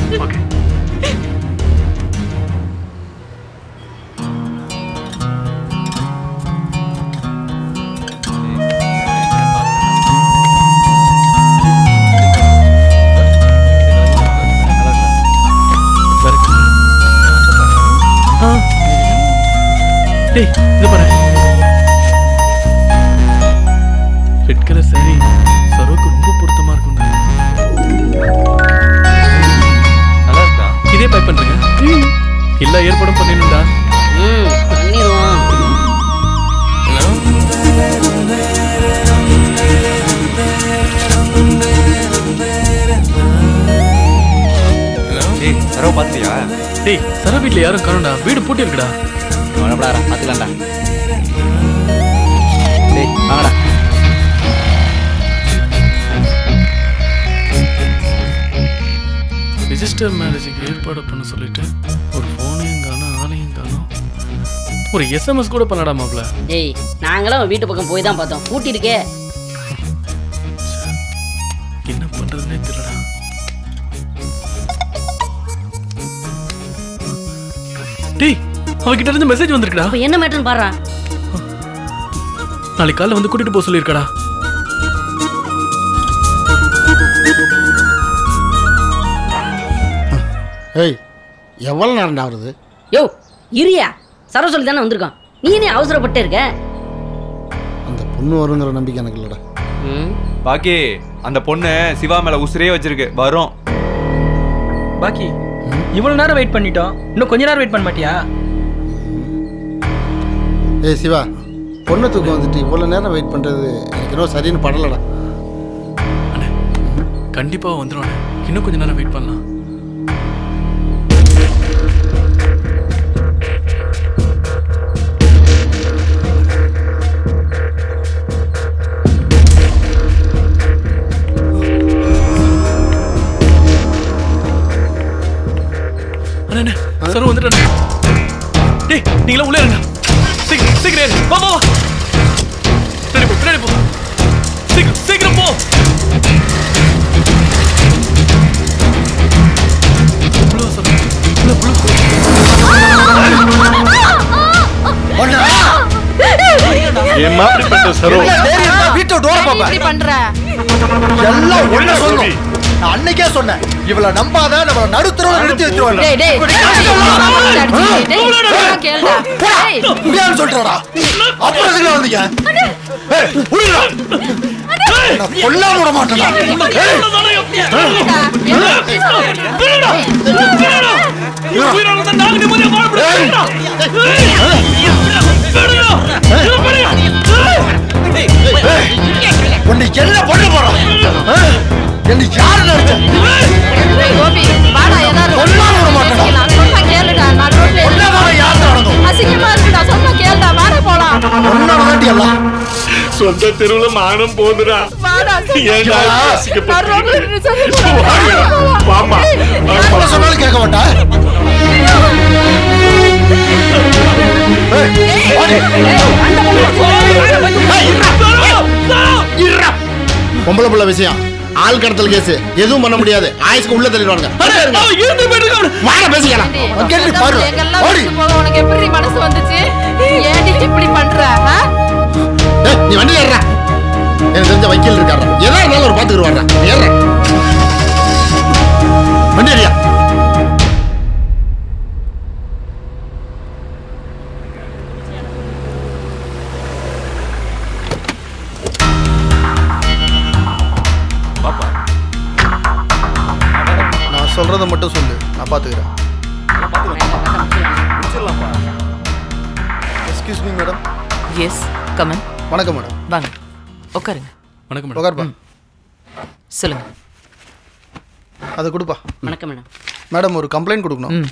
டேய் இது பாரு ரெட் கலர் சாரி சரோக்கு ரொம்ப பொருத்தமா இருக்கும்டா நல்லா இருக்கா இதே பேக் பண்றீங்க எல்லா ஏற்பாடும் பண்ணிடணும்டா ம் பண்ணிடுவோம் டேய் சரோ பாத்தியா டேய் சர வீட்ல யாரும் காணும்டா வீடு பூட்டி இருக்குடா கவலைப்படாத பார்த்துக்கலாம்டா டேய் வாங்கடா ரிஜிஸ்டர் மேரேஜுக்கு ஏற்பாடு பண்ண சொல்லிட்டு ஒரு ஃபோனையும் காணும் ஆளையும் காணும் ஒரு எஸ்எம்எஸ் கூட பண்ணடா மாப்ள ஏய் நாங்களும் வீட்டு பக்கம் போய் தான் பார்த்தோம் பூட்டி இருக்கே என்ன பண்றதுனே தெரியலடா டேய் அவகிட்ட இருந்து மெசேஜ் வந்திருக்குடா அப்ப என்ன மேட்டர்னு பாடுறா நாளைக்கு காலைல வந்து கூட்டிட்டு போக சொல்லியிருக்கடா ஏய் எவ்வளோ நேரம்டா வருது யோ இரியா சரோ சொல்லி தானே வந்திருக்கான் நீ என்ன அவசரப்பட்டு இருக்க அந்த பொண்ணு வருங்கிற நம்பிக்கை எனக்கு இல்லைடா பாக்கி அந்த பொண்ணு சிவா மேல உசுரே வச்சிருக்கு வரும் பாக்கி இவ்வளவு நேரம் வெயிட் பண்ணிட்டோம் இன்னும் கொஞ்ச நேரம் வெயிட் பண்ண மாட்டியா ஏய் சிவா பொண்ணு தூக்கம் வந்துட்டு இவ்வளோ நேரம் வெயிட் பண்ணுறது எனக்கு இன்னும் சரின்னு படலடா கண்டிப்பா வந்துடும் இன்னும் கொஞ்ச நேரம் வெயிட் பண்ணலாம் அண்ணா, அண்ணா, சரோ வந்துட்டானே டேய் நீங்களா உள்ளே இருங்க சீக்கிரம் சீக்கிரம் ஏறு. வா வா வா பின்னாடி போ பின்னாடி போ சீக்கிரம் சீக்கிரம் போ உள்ள வா சரோ. உள்ள, உள்ள. என் மாப்பிள்ளை சரோ வீட்டை டோர ஏன்டி பாப்பேன் இப்படி பண்ற எல்லாம் ஒண்ணு சொல்லணும் நான் அன்னைக்கே சொன்னேன் இவள நம்பாத நம்மள நடுத்தரவுல நிறுத்தி வச்சிருவாங்க டேய் டேய் டேய், டேய், டேய், கேளுடா. டேய். முடியாதுன்னு சொல்லிட்டா அப்புறம் எதுக்கு வந்தீங்க ஏய், விடுடா. நான் கொல்லாம விட மாட்டேன்டா. ஏய். உன்னை என்ன பண்ண போறான் என்ன யாரு நினைச்ச டேய், கோபி, வாடா, ஏதாவது ஒரு கொல்லாம விட மாட்டேன்டா. நான் சொன்னா கேளுடா, நான் ரோட்ல கொல்லாம யாரு நடக்கும் அசிங்கமா இருக்குடா, சொன்னா கேளுடா, வாடா போலாம். உன்னாலதாண்டி எல்லாம் சொந்த தெருவுல மானம் போகுதுடா வாடா, சொன்னா ஏன்டா கேளுடா. அசிங்கப்படுறீங்க? நான் ரோட்ல நின்னு சொல்லி போறேன். வாமா என்ன சொன்னாலும் கேட்க மாட்டா ஏய், வாடி. பொம்பளை புள்ள விஷயம் ஆள் கடத்தல் கேஸ் எதுவும் பண்ண முடியாது ஆயுஸ்க்கு உள்ள தள்ளிடுவாங்க வாட பேசிக்கலாம் கேட்டு பாரு எங்கெல்லாம் ஓடி விட்டு போக உனக்கு எப்படி மனசு வந்துச்சு ஏன்டி இப்படி பண்ற ஆ? ஏய், நீ வண்டி ஏறா எனக்கு தெரிஞ்ச வக்கீல் இருக்காரா எதா இருந்தாலும் ஒரு பாத்துக்கு வர்றா ஏற வண்டி ஏறியா நான் சொல்றத மட்டும் சொல்லு நான் பாத்துக்கிறேன் excuse me madam yes come in வணக்கம் மேடம் வாங்க உட்காருங்க வணக்கம் உட்காருப்பா சொல்லுங்க அதை கொடுப்பா வணக்கம் மேடம் மேடம் ஒரு கம்ப்ளைண்ட் கொடுக்கணும் ம்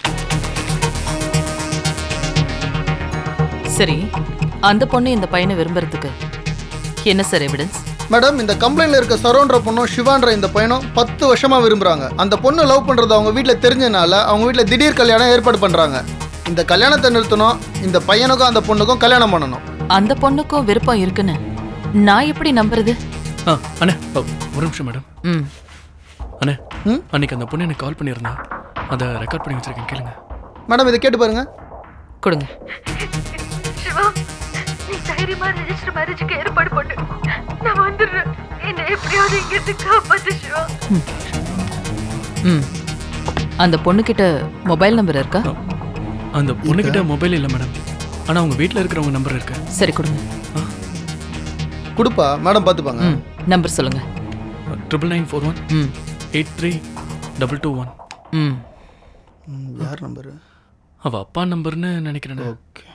சரி அந்த பொண்ணு இந்த பையனை விரும்புறதுக்கு என்ன சார் எவிடன்ஸ் மேடம் இந்த கம்ப்ளைண்ட்ல இருக்க சரோன்ற பொண்ணும் சிவான்ற இந்த பையனும் பத்து வருஷமா விரும்புறாங்க அந்த பொண்ணு லவ் பண்றது அவங்க வீட்ல தெரிஞ்சனால அவங்க வீட்ல திடீர் கல்யாணம் ஏற்பாடு பண்றாங்க இந்த கல்யாணத்தை நிறுத்தணும் இந்த பையனுக்கும் அந்த பொண்ணுக்கும் கல்யாணம் பண்ணணும் அந்த பொண்ணுக்கும் விருப்பம் இருக்குன்னு நான் எப்படி நம்புறது ஆ அண்ணே ஓ, ஒரு நிமிஷம் மேடம் ம் அண்ணே அன்னைக்கு அந்த பொண்ணு எனக்கு கால் பண்ணியிருந்தா அதை ரெக்கார்ட் பண்ணி வச்சிருக்கேன் கேளுங்க மேடம் இதை கேட்டு பாருங்க கொடுங்க சிவா நீ தைரியமா ரெஜிஸ்டர் மேரேஜுக்கு ஏற்பாடு பண்ணு நான் வந்துடுறேன் என்னை எப்படியாவது இங்கிருந்து காப்பாத்து சிவா ம் அந்த பொண்ணுக்கிட்ட மொபைல் நம்பர் இருக்கா அந்த பொண்ணுகிட்ட மொபைல் இல்லை மேடம் ஆனால் அவங்க வீட்டில் இருக்கிறவங்க நம்பர் இருக்கு சரி கொடுங்க கொடுப்பா மேடம் பார்த்துப்பாங்க ம் நம்பர் சொல்லுங்க ட்ரிபிள் நைன் ஃபோர் ஒன் ம் eight three double two one ம் யார் நம்பரு அவள் அப்பா நம்பர்னு நினைக்கிறேன் ஓகே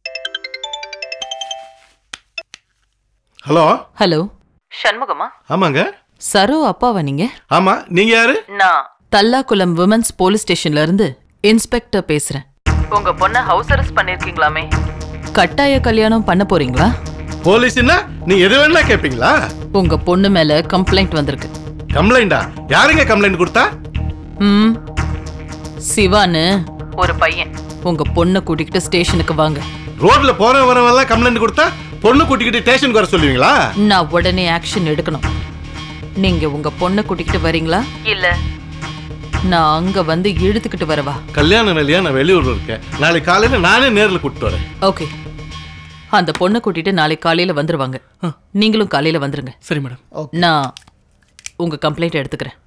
ஹலோ ஹலோ சண்முகமா ஆமாங்க சரோ அப்பாவா நீங்க ஆமா நீங்க யாரு நான் தல்லாக்குளம் விமன்ஸ் போலீஸ் ஸ்டேஷன்ல இருந்து இன்ஸ்பெக்டர் பேசுறேன் உங்க பொண்ண ஹவுஸ் அரெஸ்ட் பண்ணிருக்கீங்களாமே கட்டாய கல்யாணம் பண்ண போறீங்களா போலீஸ்னா நீ எது வேணா கேட்பீங்களா உங்க பொண்ணு மேல கம்ப்ளைண்ட் வந்திருக்கு கம்ப்ளைண்டா யாருங்க கம்ப்ளைண்ட் கொடுத்தா ம் சிவான்னு ஒரு பையன் உங்க பொண்ணை கூட்டிக்கிட்டு ஸ்டேஷனுக்கு வாங்க ரோட்ல போற வரவெல்லாம் கம்ப்ளைண்ட் கொடுத்தா பொண்ணு கூட்டிக்கிட்டு ஸ்டேஷனுக்கு வர சொல்லுவீங்களா நான் உடனே ஆக்ஷன் எடுக்கணும் நீங்க உங்க பொண்ணை கூட்டிக்கிட்டு வரீங்களா இல்ல நான் அங்க வந்து இழுத்துக்கிட்டு வரவா கல்யாண வேலையா நான் வெளியூர்ல இருக்கேன் நாளைக்கு காலையில நானே நேர்ல கூட்டிட்டு வரேன் ஓகே அந்த பொண்ணை கூட்டிட்டு நாளைக்கு காலையில வந்துருவாங்க நீங்களும் காலையில வந்துருங்க சரி மேடம் நான் உங்க கம்ப்ளைண்ட் எடுத்துக்கிறேன்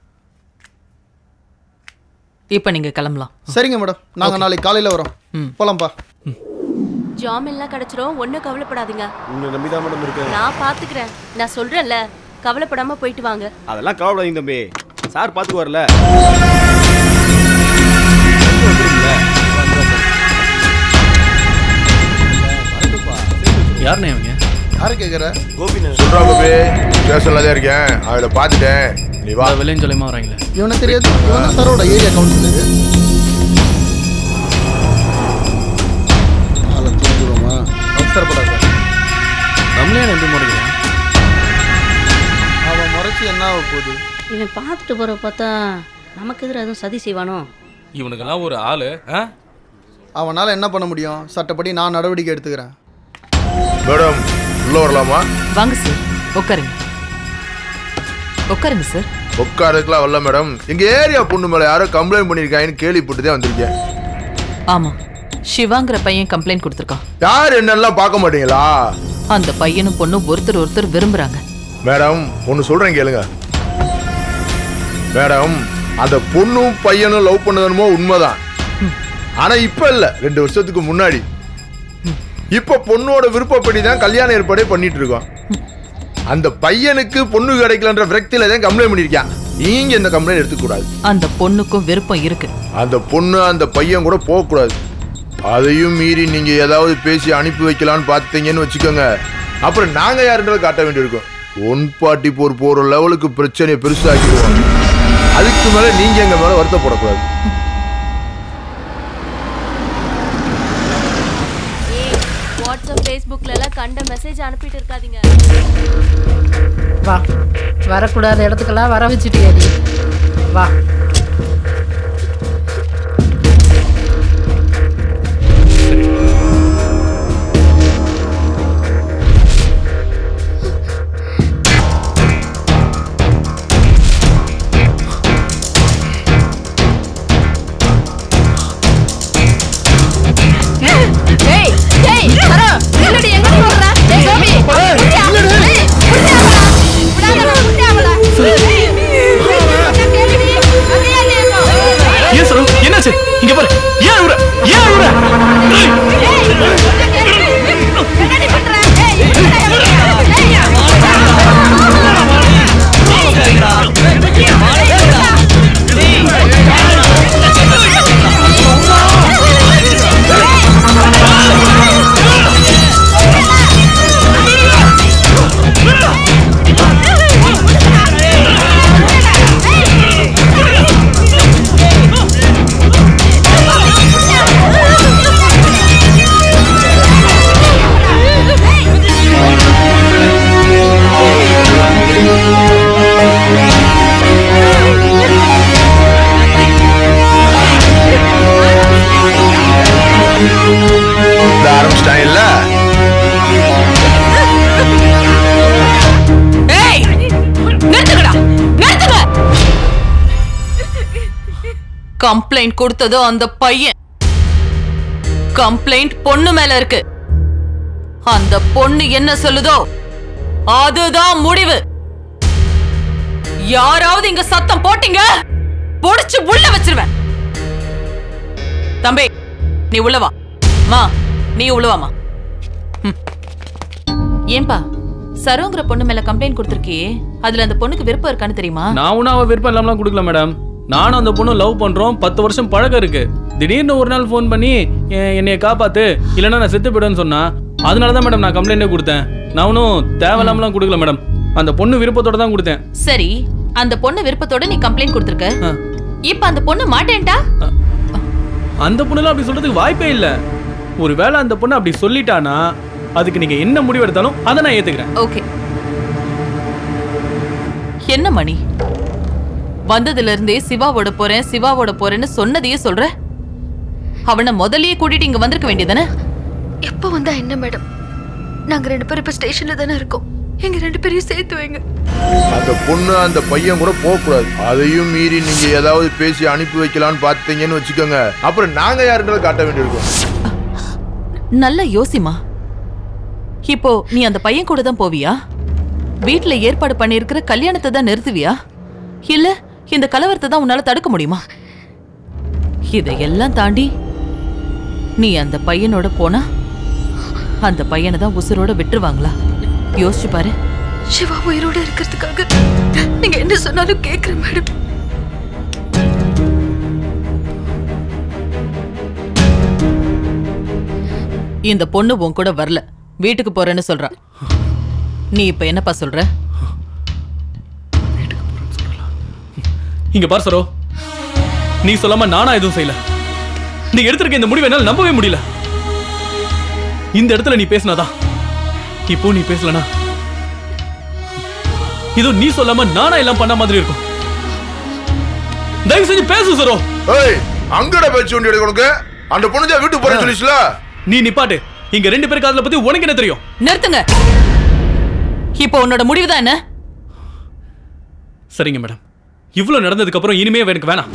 இப்போ நீங்க கிளம்பலாம் சரிங்க மேடம் நாங்க நாளைக்கு காலையில வரோம் போலாம்ப்பா ஜாமீன்லாம் கிடைச்சிரும் ஒன்றும் கவலைப்படாதீங்க உன்னை நம்பி தான் மேடம் இருக்கேன் நான் பார்த்துக்கிறேன் நான் சொல்றேன்ல கவலைப்படாம போயிட்டு வாங்க அதெல்லாம் கவலைப்படாதீங்க தம்பி சார் பார்த்துக்கு வரல யாருண்ணே அவங்க யாரு கேக்குற கோபின்னு சொல்றா கோபி ஸ்டேஷன்ல தான் இருக்கேன் அவளை பார்த்துட்டேன் நீ வா விளையஞ்சொலைமா வராங்களே இவனுக்கு தெரியாது இவன் சரோட ஏரியா கவுன்சிலரு ஆளை தூக்குறோமா அவசரப்படாத நம்மளே நம்பி முறைக்கிறேன் அவன் முறைச்சி என்ன ஆக போகுது இவன் பார்த்துட்டு போற பார்த்தா நமக்கு எதிராக எதுவும் சதி செய்வானோ இவனுக்கெல்லாம் ஒரு ஆளு ஆ அவனால என்ன பண்ண முடியும் சட்டப்படி நான் நடவடிக்கை எடுத்துக்கிறேன் மேடம் உள்ள வரலாமா வாங்க சார் உட்காருங்க உட்காருங்க சார் உட்காரதுக்குலாம் வரல மேடம் எங்க ஏரியா பொண்ணு மேல யாரோ கம்ப்ளைண்ட் பண்ணிருக்காங்கன்னு கேள்விப்பட்டு தான் வந்திருக்கேன் ஆமா சிவாங்கிற பையன் கம்ப்ளைண்ட் கொடுத்துருக்கான் யார் என்னெல்லாம் பார்க்க மாட்டீங்களா அந்த பையனும் பொண்ணும் ஒருத்தர் ஒருத்தர் விரும்புறாங்க மேடம் ஒன்று சொல்றேன் கேளுங்க மேடம் அந்த பொண்ணும் பையனும் லவ் பண்ணதுமோ உண்மைதான் ஆனா இப்ப இல்ல ரெண்டு வருஷத்துக்கு முன்னாடி இப்ப பொண்ணோட விருப்பப்படி தான் கல்யாண ஏற்பாடே பண்ணிட்டு இருக்கோம் அந்த பையனுக்கு பொண்ணு கிடைக்கலன்ற விரக்தியில தான் கம்ப்ளைண்ட் பண்ணிருக்கான் நீங்க இந்த கம்ப்ளைண்ட் எடுத்துக்க கூடாது அந்த பொண்ணுக்கும் விருப்பம் இருக்கு அந்த பொண்ணு அந்த பையன் கூட போகக்கூடாது அதையும் மீறி நீங்க ஏதாவது பேசி அனுப்பி வைக்கலாம்னு பார்த்தீங்கன்னு வச்சுக்கோங்க அப்புறம் நாங்க யாருன்றதை காட்ட வேண்டியிருக்கும் ஒன் பார்ட்டி போர் போற லெவலுக்கு பிரச்சனையை பெருசாக்கிடுவோம் அதுக்கு மேல நீங்க எங்க மேல வருத்தப்படக்கூடாது ஏய் வாட்ஸ்அப் ஃபேஸ்புக்ல எல்லாம் கண்ட மெசேஜ் அனுப்பிட்டு இருக்காதீங்க வா வரக்கூடாத இடத்துக்கெல்லாம் வர வச்சுட்டியாடி வா டேய் டேய் சரோ நில்லுடி எங்க போற டேய் கோபி புடியா டேய் புடியா விடாதடா புடியா ஏய், ஏய், சொன்னா கேளுடி. கம்ப்ளைண்ட் கொடுத்ததோ அந்த பையன் கம்ப்ளைண்ட் பொண்ணு மேல இருக்கு அந்த பொண்ணு என்ன சொல்லுதோ அதுதான் முடிவு யாராவது இங்க சத்தம் போட்டீங்க புடிச்சு உள்ள வச்சிருவேன் தம்பி நீ உள்ள வா மா நீ உள்ள வாமா ம். ஏன்பா சரோங்கிற பொண்ணு மேல கம்ப்ளைண்ட் கொடுத்துருக்கியே அதுல அந்த பொண்ணுக்கு விருப்பம் இருக்கான்னு தெரியுமா நான் ஒன்றும் அவன் விருப்பம் இல்லாமலாம் கொடுக்கல மேடம் நானும் அந்த பொண்ணும் லவ் பண்றோம் பத்து வருஷம் பழக்கம் இருக்கு திடீர்னு ஒரு நாள் ஃபோன் பண்ணி "எ- என்னைய காப்பாத்து இல்லைன்னா நான் செத்து போயிடுவேன்னு சொன்னா அதனால தான் மேடம் நான் கம்ப்ளைண்டே கொடுத்தேன் நான் ஒன்றும் தேவையில்லாமலாம் கொடுக்கல மேடம் அந்த பொண்ணு விருப்பத்தோட தான் கொடுத்தேன் சரி அந்த பொண்ணு விருப்பத்தோட நீ கம்ப்ளைண்ட் கொடுத்துருக்க இப்ப அந்த பொண்ணு மாட்டேன்டா அந்த பொண்ணுலாம் அப்படி சொல்றதுக்கு வாய்ப்பே இல்லை ஒருவேளை அந்த பொண்ணு அப்படி சொல்லிட்டானா அதுக்கு நீங்க என்ன முடிவு எடுத்தாலும் அதை நான் ஏத்துக்கிறேன் ஓகே என்ன மணி வந்ததுல இருந்தே சிவாவோட போறேன் சிவாவோட போறேன்னு சொன்னதையே சொல்ற அவனை முதல்லயே கூட்டிட்டு இங்க வந்திருக்க வேண்டியதானே எப்போ வந்தா என்ன மேடம் நாங்க ரெண்டு பேரும் இப்ப ஸ்டேஷன்ல தானே இருக்கோம் எங்க ரெண்டு பேரையும் சேர்த்து வைங்க அந்த பொண்ணு அந்த பையன் கூட போகக்கூடாது அதையும் மீறி நீங்க ஏதாவது பேசி அனுப்பி வைக்கலாம்னு பார்த்தீங்கன்னு வச்சுக்கோங்க அப்புறம் நாங்க யாருன்றதை காட்ட வேண்டியிருக்கோம் நல்லா யோசிமா இப்போ நீ அந்த பையன் கூட தான் போவியா வீட்ல ஏற்பாடு பண்ணியிருக்கிற கல்யாணத்தை தான் நிறுத்துவியா இல்ல இந்த கலவரத்தை தான் உன்னால தடுக்க முடியுமா இதையெல்லாம் தாண்டி நீ அந்த பையனோட போனா அந்த பையனை தான் உசுரோட விட்டுருவாங்களா யோசிச்சு பாரு சிவா உயிரோட இருக்கிறதுக்காக நீங்க என்ன சொன்னாலும் கேக்குறேன் மேடம் இந்த பொண்ணு உன் கூட வரல வீட்டுக்கு போறேன்னு சொல்றா நீ இப்ப என்னப்பா சொல்ற இங்க பார் சரோ நீ சொல்லாம நானா எதுவும் செய்யல நீ எடுத்திருக்க இந்த முடிவை என்னால நம்பவே முடியல இந்த இடத்துல நீ பேசினாதான் இப்போ நீ பேசலனா இதோ நீ சொல்லாம நானா எல்லாம் பண்ண மாதிரி இருக்கும் தயவு செஞ்சு பேசு சரோ ஏய் அங்கட பேச்சு வண்டி எடுக்க உனக்கு அந்த பொண்ணு தான் வீட்டுக்கு போறேன்னு சொல்லிச்சுல நீ நிப்பாட்டு இங்க ரெண்டு பேருக்கு அதுல பத்தி உனக்கு என்ன தெரியும் நிறுத்துங்க இப்போ உன்னோட முடிவுதான் என்ன சரிங்க மேடம் இவ்வளவு நடந்ததுக்கு அப்புறம் இனிமே எனக்கு வேணாம்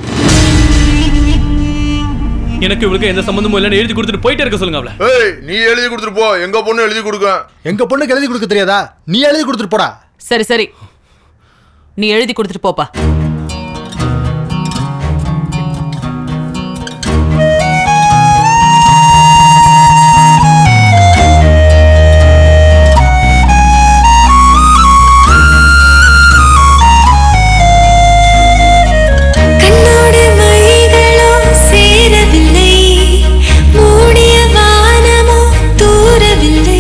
எனக்கு இவளுக்கு எந்த சம்பந்தமும் இல்லைன்னு எழுதி கொடுத்துட்டு போயிட்டே இருக்க சொல்லுங்க அவளை ஏய் நீ எழுதி கொடுத்துட்டு போ எங்க பொண்ணு எழுதி கொடுக்க எங்க பொண்ணுக்கு எழுதி கொடுக்க தெரியாதா நீ எழுதி கொடுத்துட்டு போடா சரி சரி நீ எழுதி கொடுத்துட்டு போப்பா கண்ணோடு மைகளோ சேரவில்லை மூடிய வானமோ தூரவில்லை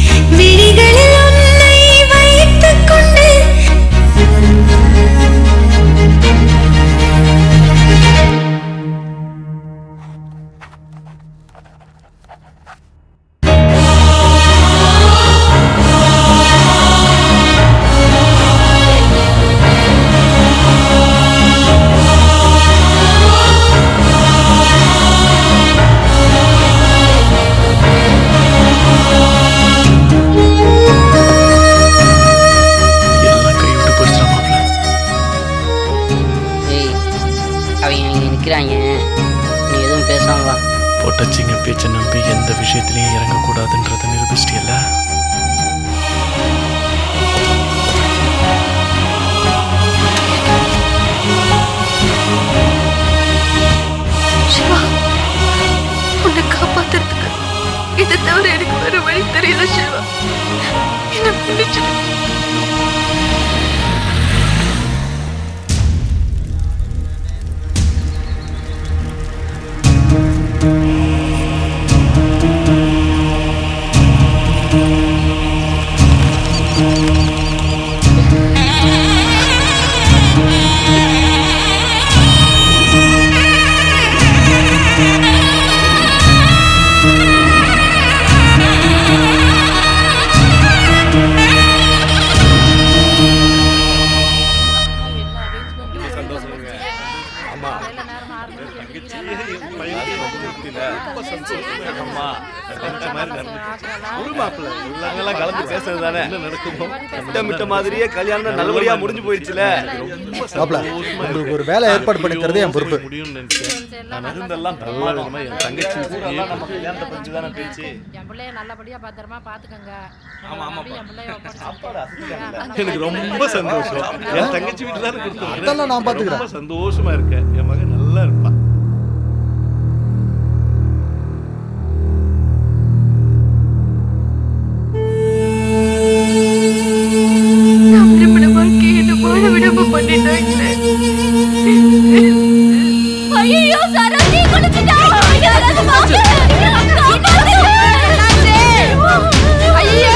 விழிகளில் உன்னை வைத்துக் கொண்டு நாங்கெல்லாம் கலந்து பேசுறது தானே திட்டமிட்ட மாதிரியே கல்யாணம் நல்லபடியா முடிஞ்சு போயிடுச்சுல மாப்ள, உங்களுக்கு ஒரு வேலை ஏற்பாடு பண்ணி தரது என் பொறுப்பு. இருந்தெல்லாம் நல்ல விதமா என் தங்கச்சி என் நம்ம கல்யாணத்தை பத்தி தானே பேச்சு பிள்ளைய நல்லபடியா பத்திரமா பாத்துக்கங்க ஆமா, ஆமா, என் பிள்ளைய எனக்கு ரொம்ப சந்தோஷம் என் தங்கச்சி வீட்டுல தான் கொடுத்துருக்கேன். அதெல்லாம் நான் பாத்துக்கிறேன். ரொம்ப சந்தோஷமா இருக்கேன் என் மகன் நல்லா இருப்பா நம்மளோட வாழ்க்கையை என்ன வாழ விடாம பண்ணிட்டாங்களே ஐயோ சரோஜி குளிச்சுட்டா யாராவது வாங்க ஐயோ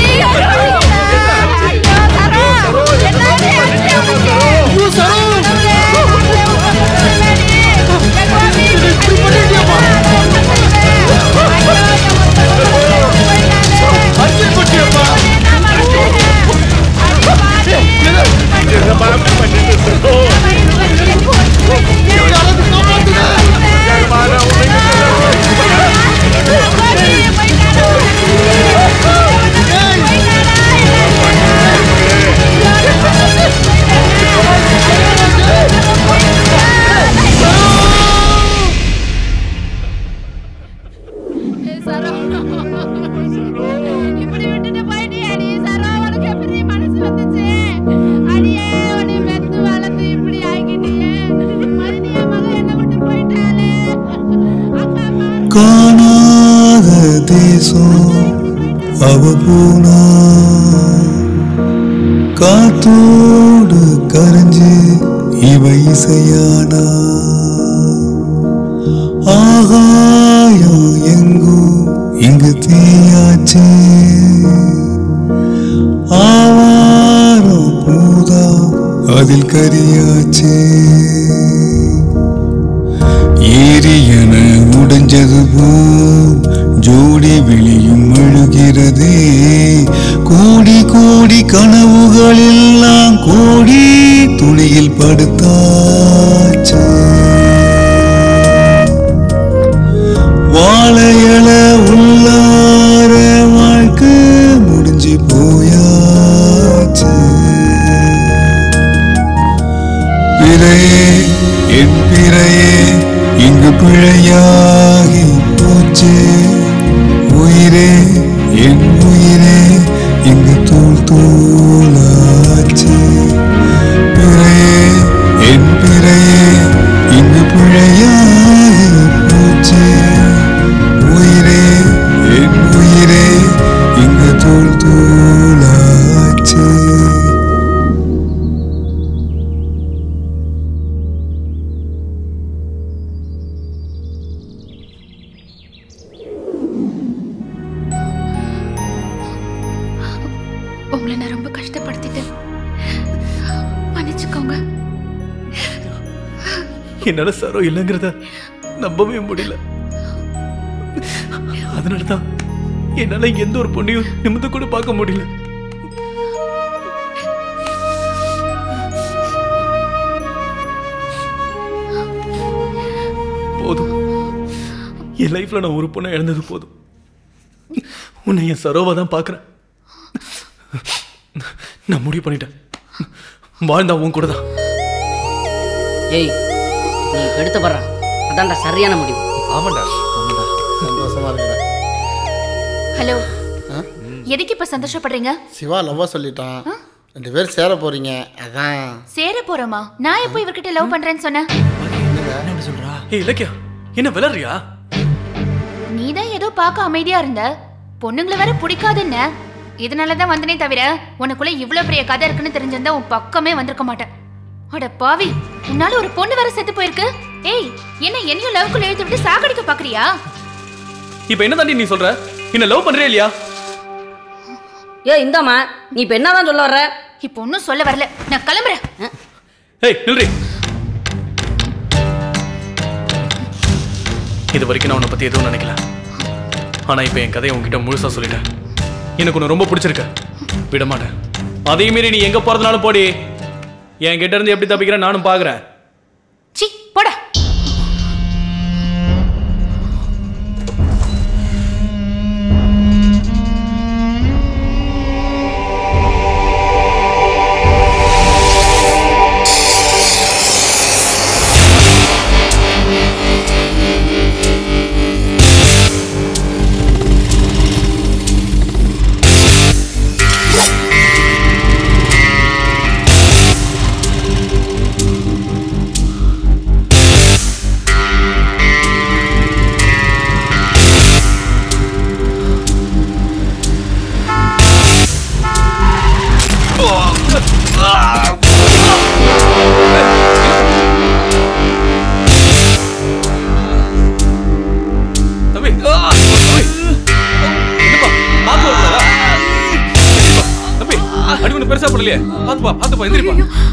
இப்படி விட்டுட்டு போயிட்டியே நீ சரோ உனக்கு எப்படி மனசு வந்துச்சு அடியே உன்னை பெத்து வளர்த்து இப்படி ஆக்கிட்டியே மறுபடியும் என் மகன் என்ன விட்டு போயிட்டாளே காணாத தேசம் அவ போனா காத்தோடு கரைஞ்சு இவ இசையானா ஆகாயம் எங்கும் இங்கு தீயாச்சு ஆவாரம் பூதா அதில் கரியாச்சு ஏரியன முடிஞ்சது போல் ஜோடி விழியும் அழுகிறதே கோடி கோடி கனவுகள் எல்லாம் கோடி துணியில் படுத்தாச்சு வாழையல உள்ளார வாழ்க்கை முடிஞ்சு போயாச்சு பிறையே என் பிறையே இங்கு பிழையாகி போச்சு உயிரே என் உயிரே இங்கு தூள் தூளாச்சு பிறையே என் பிறையே இங்கு பிழையாகி போச்சு உயிரே என் உயிரே இங்கு தூள் தூளாச்சு உங்களை நான் ரொம்ப கஷ்டப்படுத்திட்டேன் மன்னிச்சுக்கோங்க என்னால சரோ இல்லைங்கிறத நம்பவே முடியல அதனாலதான் என்னால எந்த ஒரு பொண்ணையும் நிமிந்து கூட பார்க்க முடியல போதும் என் லைஃப்ல நான் ஒரு பொண்ணை இழந்தது போதும் உன்னை என் சரோவா தான் பார்க்கறேன் நான் முடிவு பண்ணிட்டேன் வாழ்ந்தா உன் கூட தான் ஏய் நீ எடுத்து படுறா அதான்டா சரியான முடிவு ஆமாண்டா சந்தோஷமா இருக்குடா ஹலோ எதுக்கு இப்ப சந்தோஷப்படுறீங்க சிவா லவ்வா சொல்லிட்டான் ரெண்டு பேரும் சேர போறீங்க அதான் சேர போறோமா நான் எப்போ இவர்கிட்ட லவ் பண்றேன்னு சொன்னேன் ஏய் இலக்கியா என்ன விளறியா நீ தான் ஏதோ பார்க்க அமைதியா இருந்த பொண்ணுங்களை வேற பிடிக்காதுன்ன இதனால தான் வந்தனே தவிர உனக்குள்ள இவ்ளோ பெரிய கதை இருக்குன்னு தெரிஞ்சிருந்தா உன் பக்கமே வந்திருக்க மாட்டேன் அட பாவி உன்னால ஒரு பொண்ணு வேற செத்து போயிருக்கு ஏய் என்ன என்னையும் லவ்க்குள்ள இழுத்து விட்டு சாகடிக்க பாக்குறியா இப்போ என்ன தாண்டி நீ சொல்ற என்ன லவ் பண்றே இல்லையா ஏ இந்தாம்மா நீ இப்போ என்னதான் சொல்ல வர்ற இப்போ ஒன்றும் சொல்ல வரல நான் கிளம்புறேன் ஏய் நில்றி இது வரைக்கும் நான் உன்னை பத்தி எதுவும் நினைக்கல ஆனா இப்போ என் கதையை உன்கிட்ட முழுசா சொல்லிட்டேன் எனக்கு உன்னை ரொம்ப பிடிச்சிருக்க விட மாட்டேன் அதே மீறி நீ எங்க போறதுனாலும் போடி என் கிட்ட இருந்து எப்படி தப்பிக்கிறேன் நானும் பாக்குறேன் சி போடா போடலையே பாத்துப்பா பாத்துப்பா எந்திரிப்பா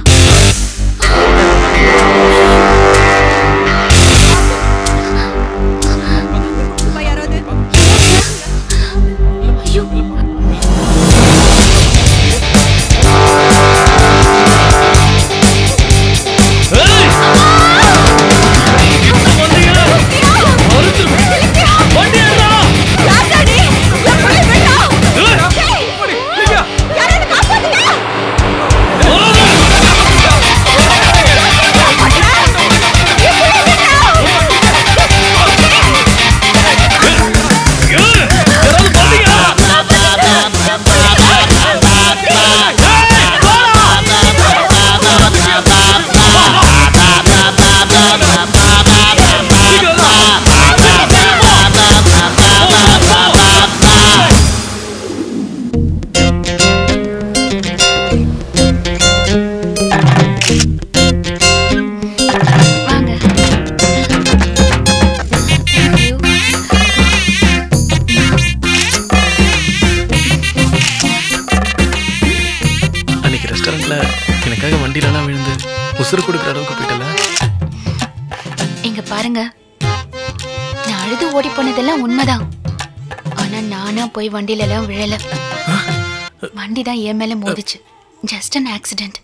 அன்னைக்கு ரெஸ்டாரண்ட்ல எனக்காக வண்டியிலலாம் விழுந்து உசுறு கொடுக்குற அளவுக்கு போயிட்டல இங்க பாருங்க நான் அழுது ஓடி போனதெல்லாம் உண்மைதான் ஆனா நானா போய் வண்டியில எல்லாம் விழல வண்டி தான் என் மேல மோதிச்சு just an accident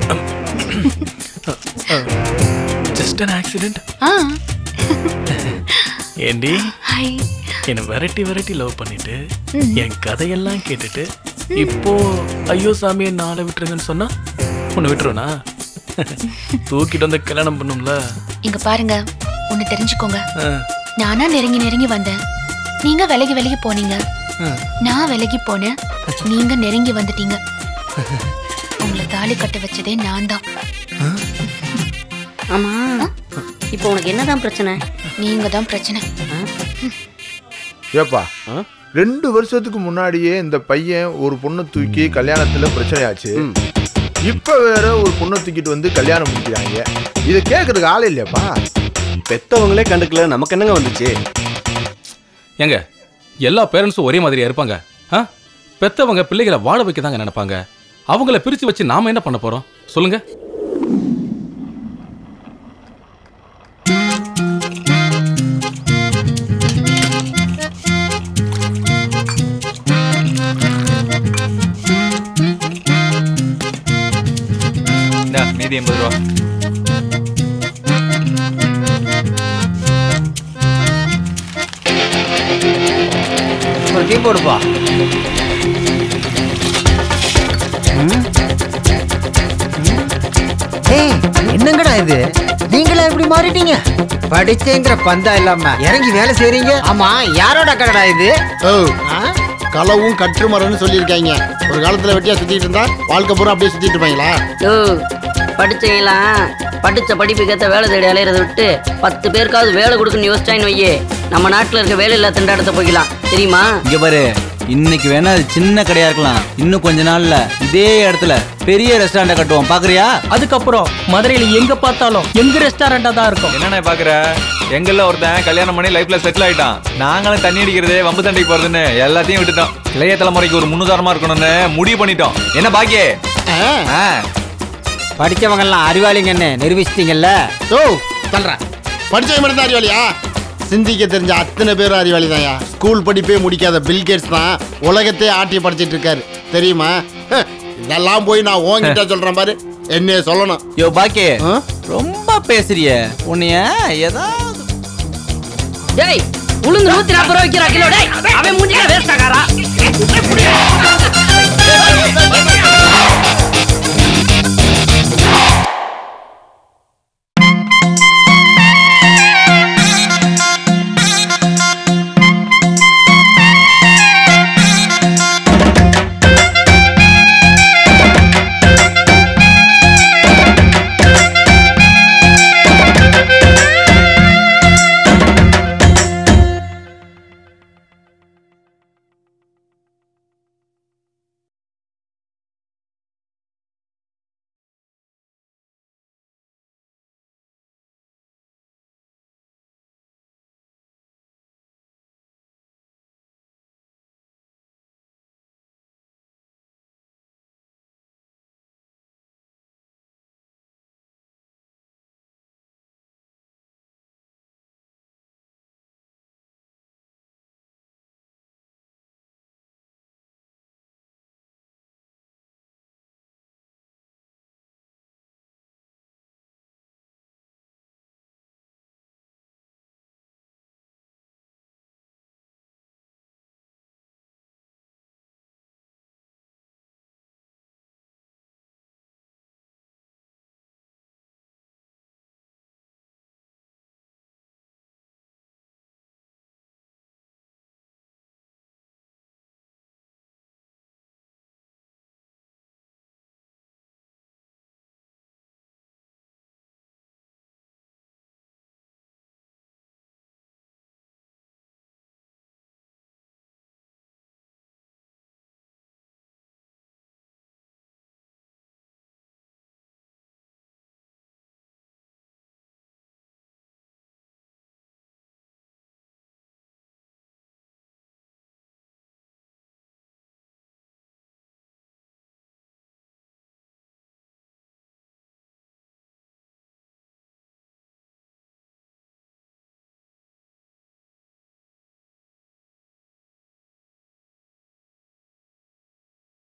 just an accident ஆ ஏண்டி ஹாய் என்னை விரட்டி விரட்டி லவ் பண்ணிட்டு ம். என் கதையெல்லாம் கேட்டுட்டு இப்போ ஐயோ சாமி என்ன ஆளை விட்டுருங்கன்னு சொன்னா உன்னை விட்டுருவனா தூக்கிட்டு வந்து கல்யாணம் பண்ணும்ல இங்க பாருங்க ஒண்ணு தெரிஞ்சுக்கோங்க ஆ, நானா நெருங்கி நெருங்கி வந்தேன் நீங்க விலகி விலகி போனீங்க ஆ. நான் விலகி போனேன் நீங்க நெருங்கி வந்துட்டீங்க உங்களை தாலி கட்ட வச்சதே நான் தான் ஆமா இப்போ உனக்கு என்னதான் பிரச்சனை நீங்க தான் பிரச்சனை ஏப்பா ரெண்டு வருஷத்துக்கு முன்னாடியே இந்த பையன் ஒரு பொண்ணை தூக்கி கல்யாணத்துல பிரச்சனையாச்சு இப்ப வேற ஒரு பொண்ணை தூக்கிட்டு வந்து கல்யாணம் முடிக்கிறாங்க இதை கேட்கறதுக்கு ஆள் இல்லையாப்பா பெத்தவங்களே கண்டுக்கல நமக்கு என்னங்க வந்துச்சு ஏங்க எல்லா பேரண்ட்ஸும் ஒரே மாதிரியா இருப்பாங்க ஆ பெத்தவங்க பிள்ளைகளை வாழ வைக்க தாங்க நினைப்பாங்க அவங்கள பிரிச்சு வச்சு நாம என்ன பண்ண போறோம் சொல்லுங்க இந்தா மீதி எண்பது ரூபா ஒரு டீ போடுப்பா ஏய் என்னங்கடா இது நீங்களா இப்படி மாறிட்டீங்க படிச்சேங்கிற பந்தா இல்லாம இறங்கி வேலை செய்றீங்க ஆமா யாரோட கடடா இது ஓ களவும் கற்றுமரன்னு சொல்லியிருக்காங்க ஒரு காலத்துல வெட்டியா சுத்திட்டு இருந்தா வாழ்க்கை பூரா அப்படியே சுத்திட்டு இருப்பாங்களா ஓ படிச்சவங்களாம் படிச்ச படிப்புக்கு ஏற்ற வேலை தேடி அலையிறத விட்டு பத்து பேருக்காவது வேலை கொடுக்குன்னு யோசிச்சான்னு வையே நம்ம நாட்டில் இருக்க வேலை இல்லா திண்டாட்டத்தை போய்க்கலாம் தெரியுமா இங்க பாரு இன்னைக்கு வேணா அது சின்ன கடையா இருக்கலாம் இன்னும் கொஞ்ச நாள்ல இதே இடத்துல பெரிய ரெஸ்டாரண்ட கட்டுவோம் பாக்குறியா அதுக்கப்புறம் மதுரையில எங்க பார்த்தாலும் எங்க ரெஸ்டாரண்டா தான் இருக்கும் என்னண்ணே பாக்குற எங்கெல்லாம் ஒருத்தன் கல்யாணம் பண்ணி லைஃப்ல செட்டில் ஆயிட்டான் நாங்களும் தண்ணி அடிக்கிறது வம்பு சண்டைக்கு போறதுன்னு எல்லாத்தையும் விட்டுட்டோம் இளைய தலைமுறைக்கு ஒரு முன்னுதாரணமா இருக்கணும்னு முடிவு பண்ணிட்டோம் என்ன பாக்கியே படிச்சவங்கெல்லாம் அறிவாளிங்கன்னு நிரூபிச்சிட்டீங்கல்ல ஓ சொல்றேன் படிச்சவங்க மட்டும் தான் அறிவாளியா சிந்திக்க தெரிஞ்ச அத்தனை பேரும் அறிவாளி தான்யா ஸ்கூல் படிப்பே முடிக்காத பில் கேட்ஸ் தான் உலகத்தை ஆட்டி படிச்சிட்டு இருக்காரு தெரியுமா ஹ, இதெல்லாம் போய் நான் ஓங்கிட்ட சொல்றேன் பாரு என்னைய சொல்லணும் யோ பாக்கே ரொம்ப பேசுறிய உன்னைய ஏதாவது டேய் உளுந்து நூத்தி நாற்பது ரூபா வைக்கிறா கிலோ டேய் அவன் முடிஞ்சா வேஸ்ட் ஆகாரா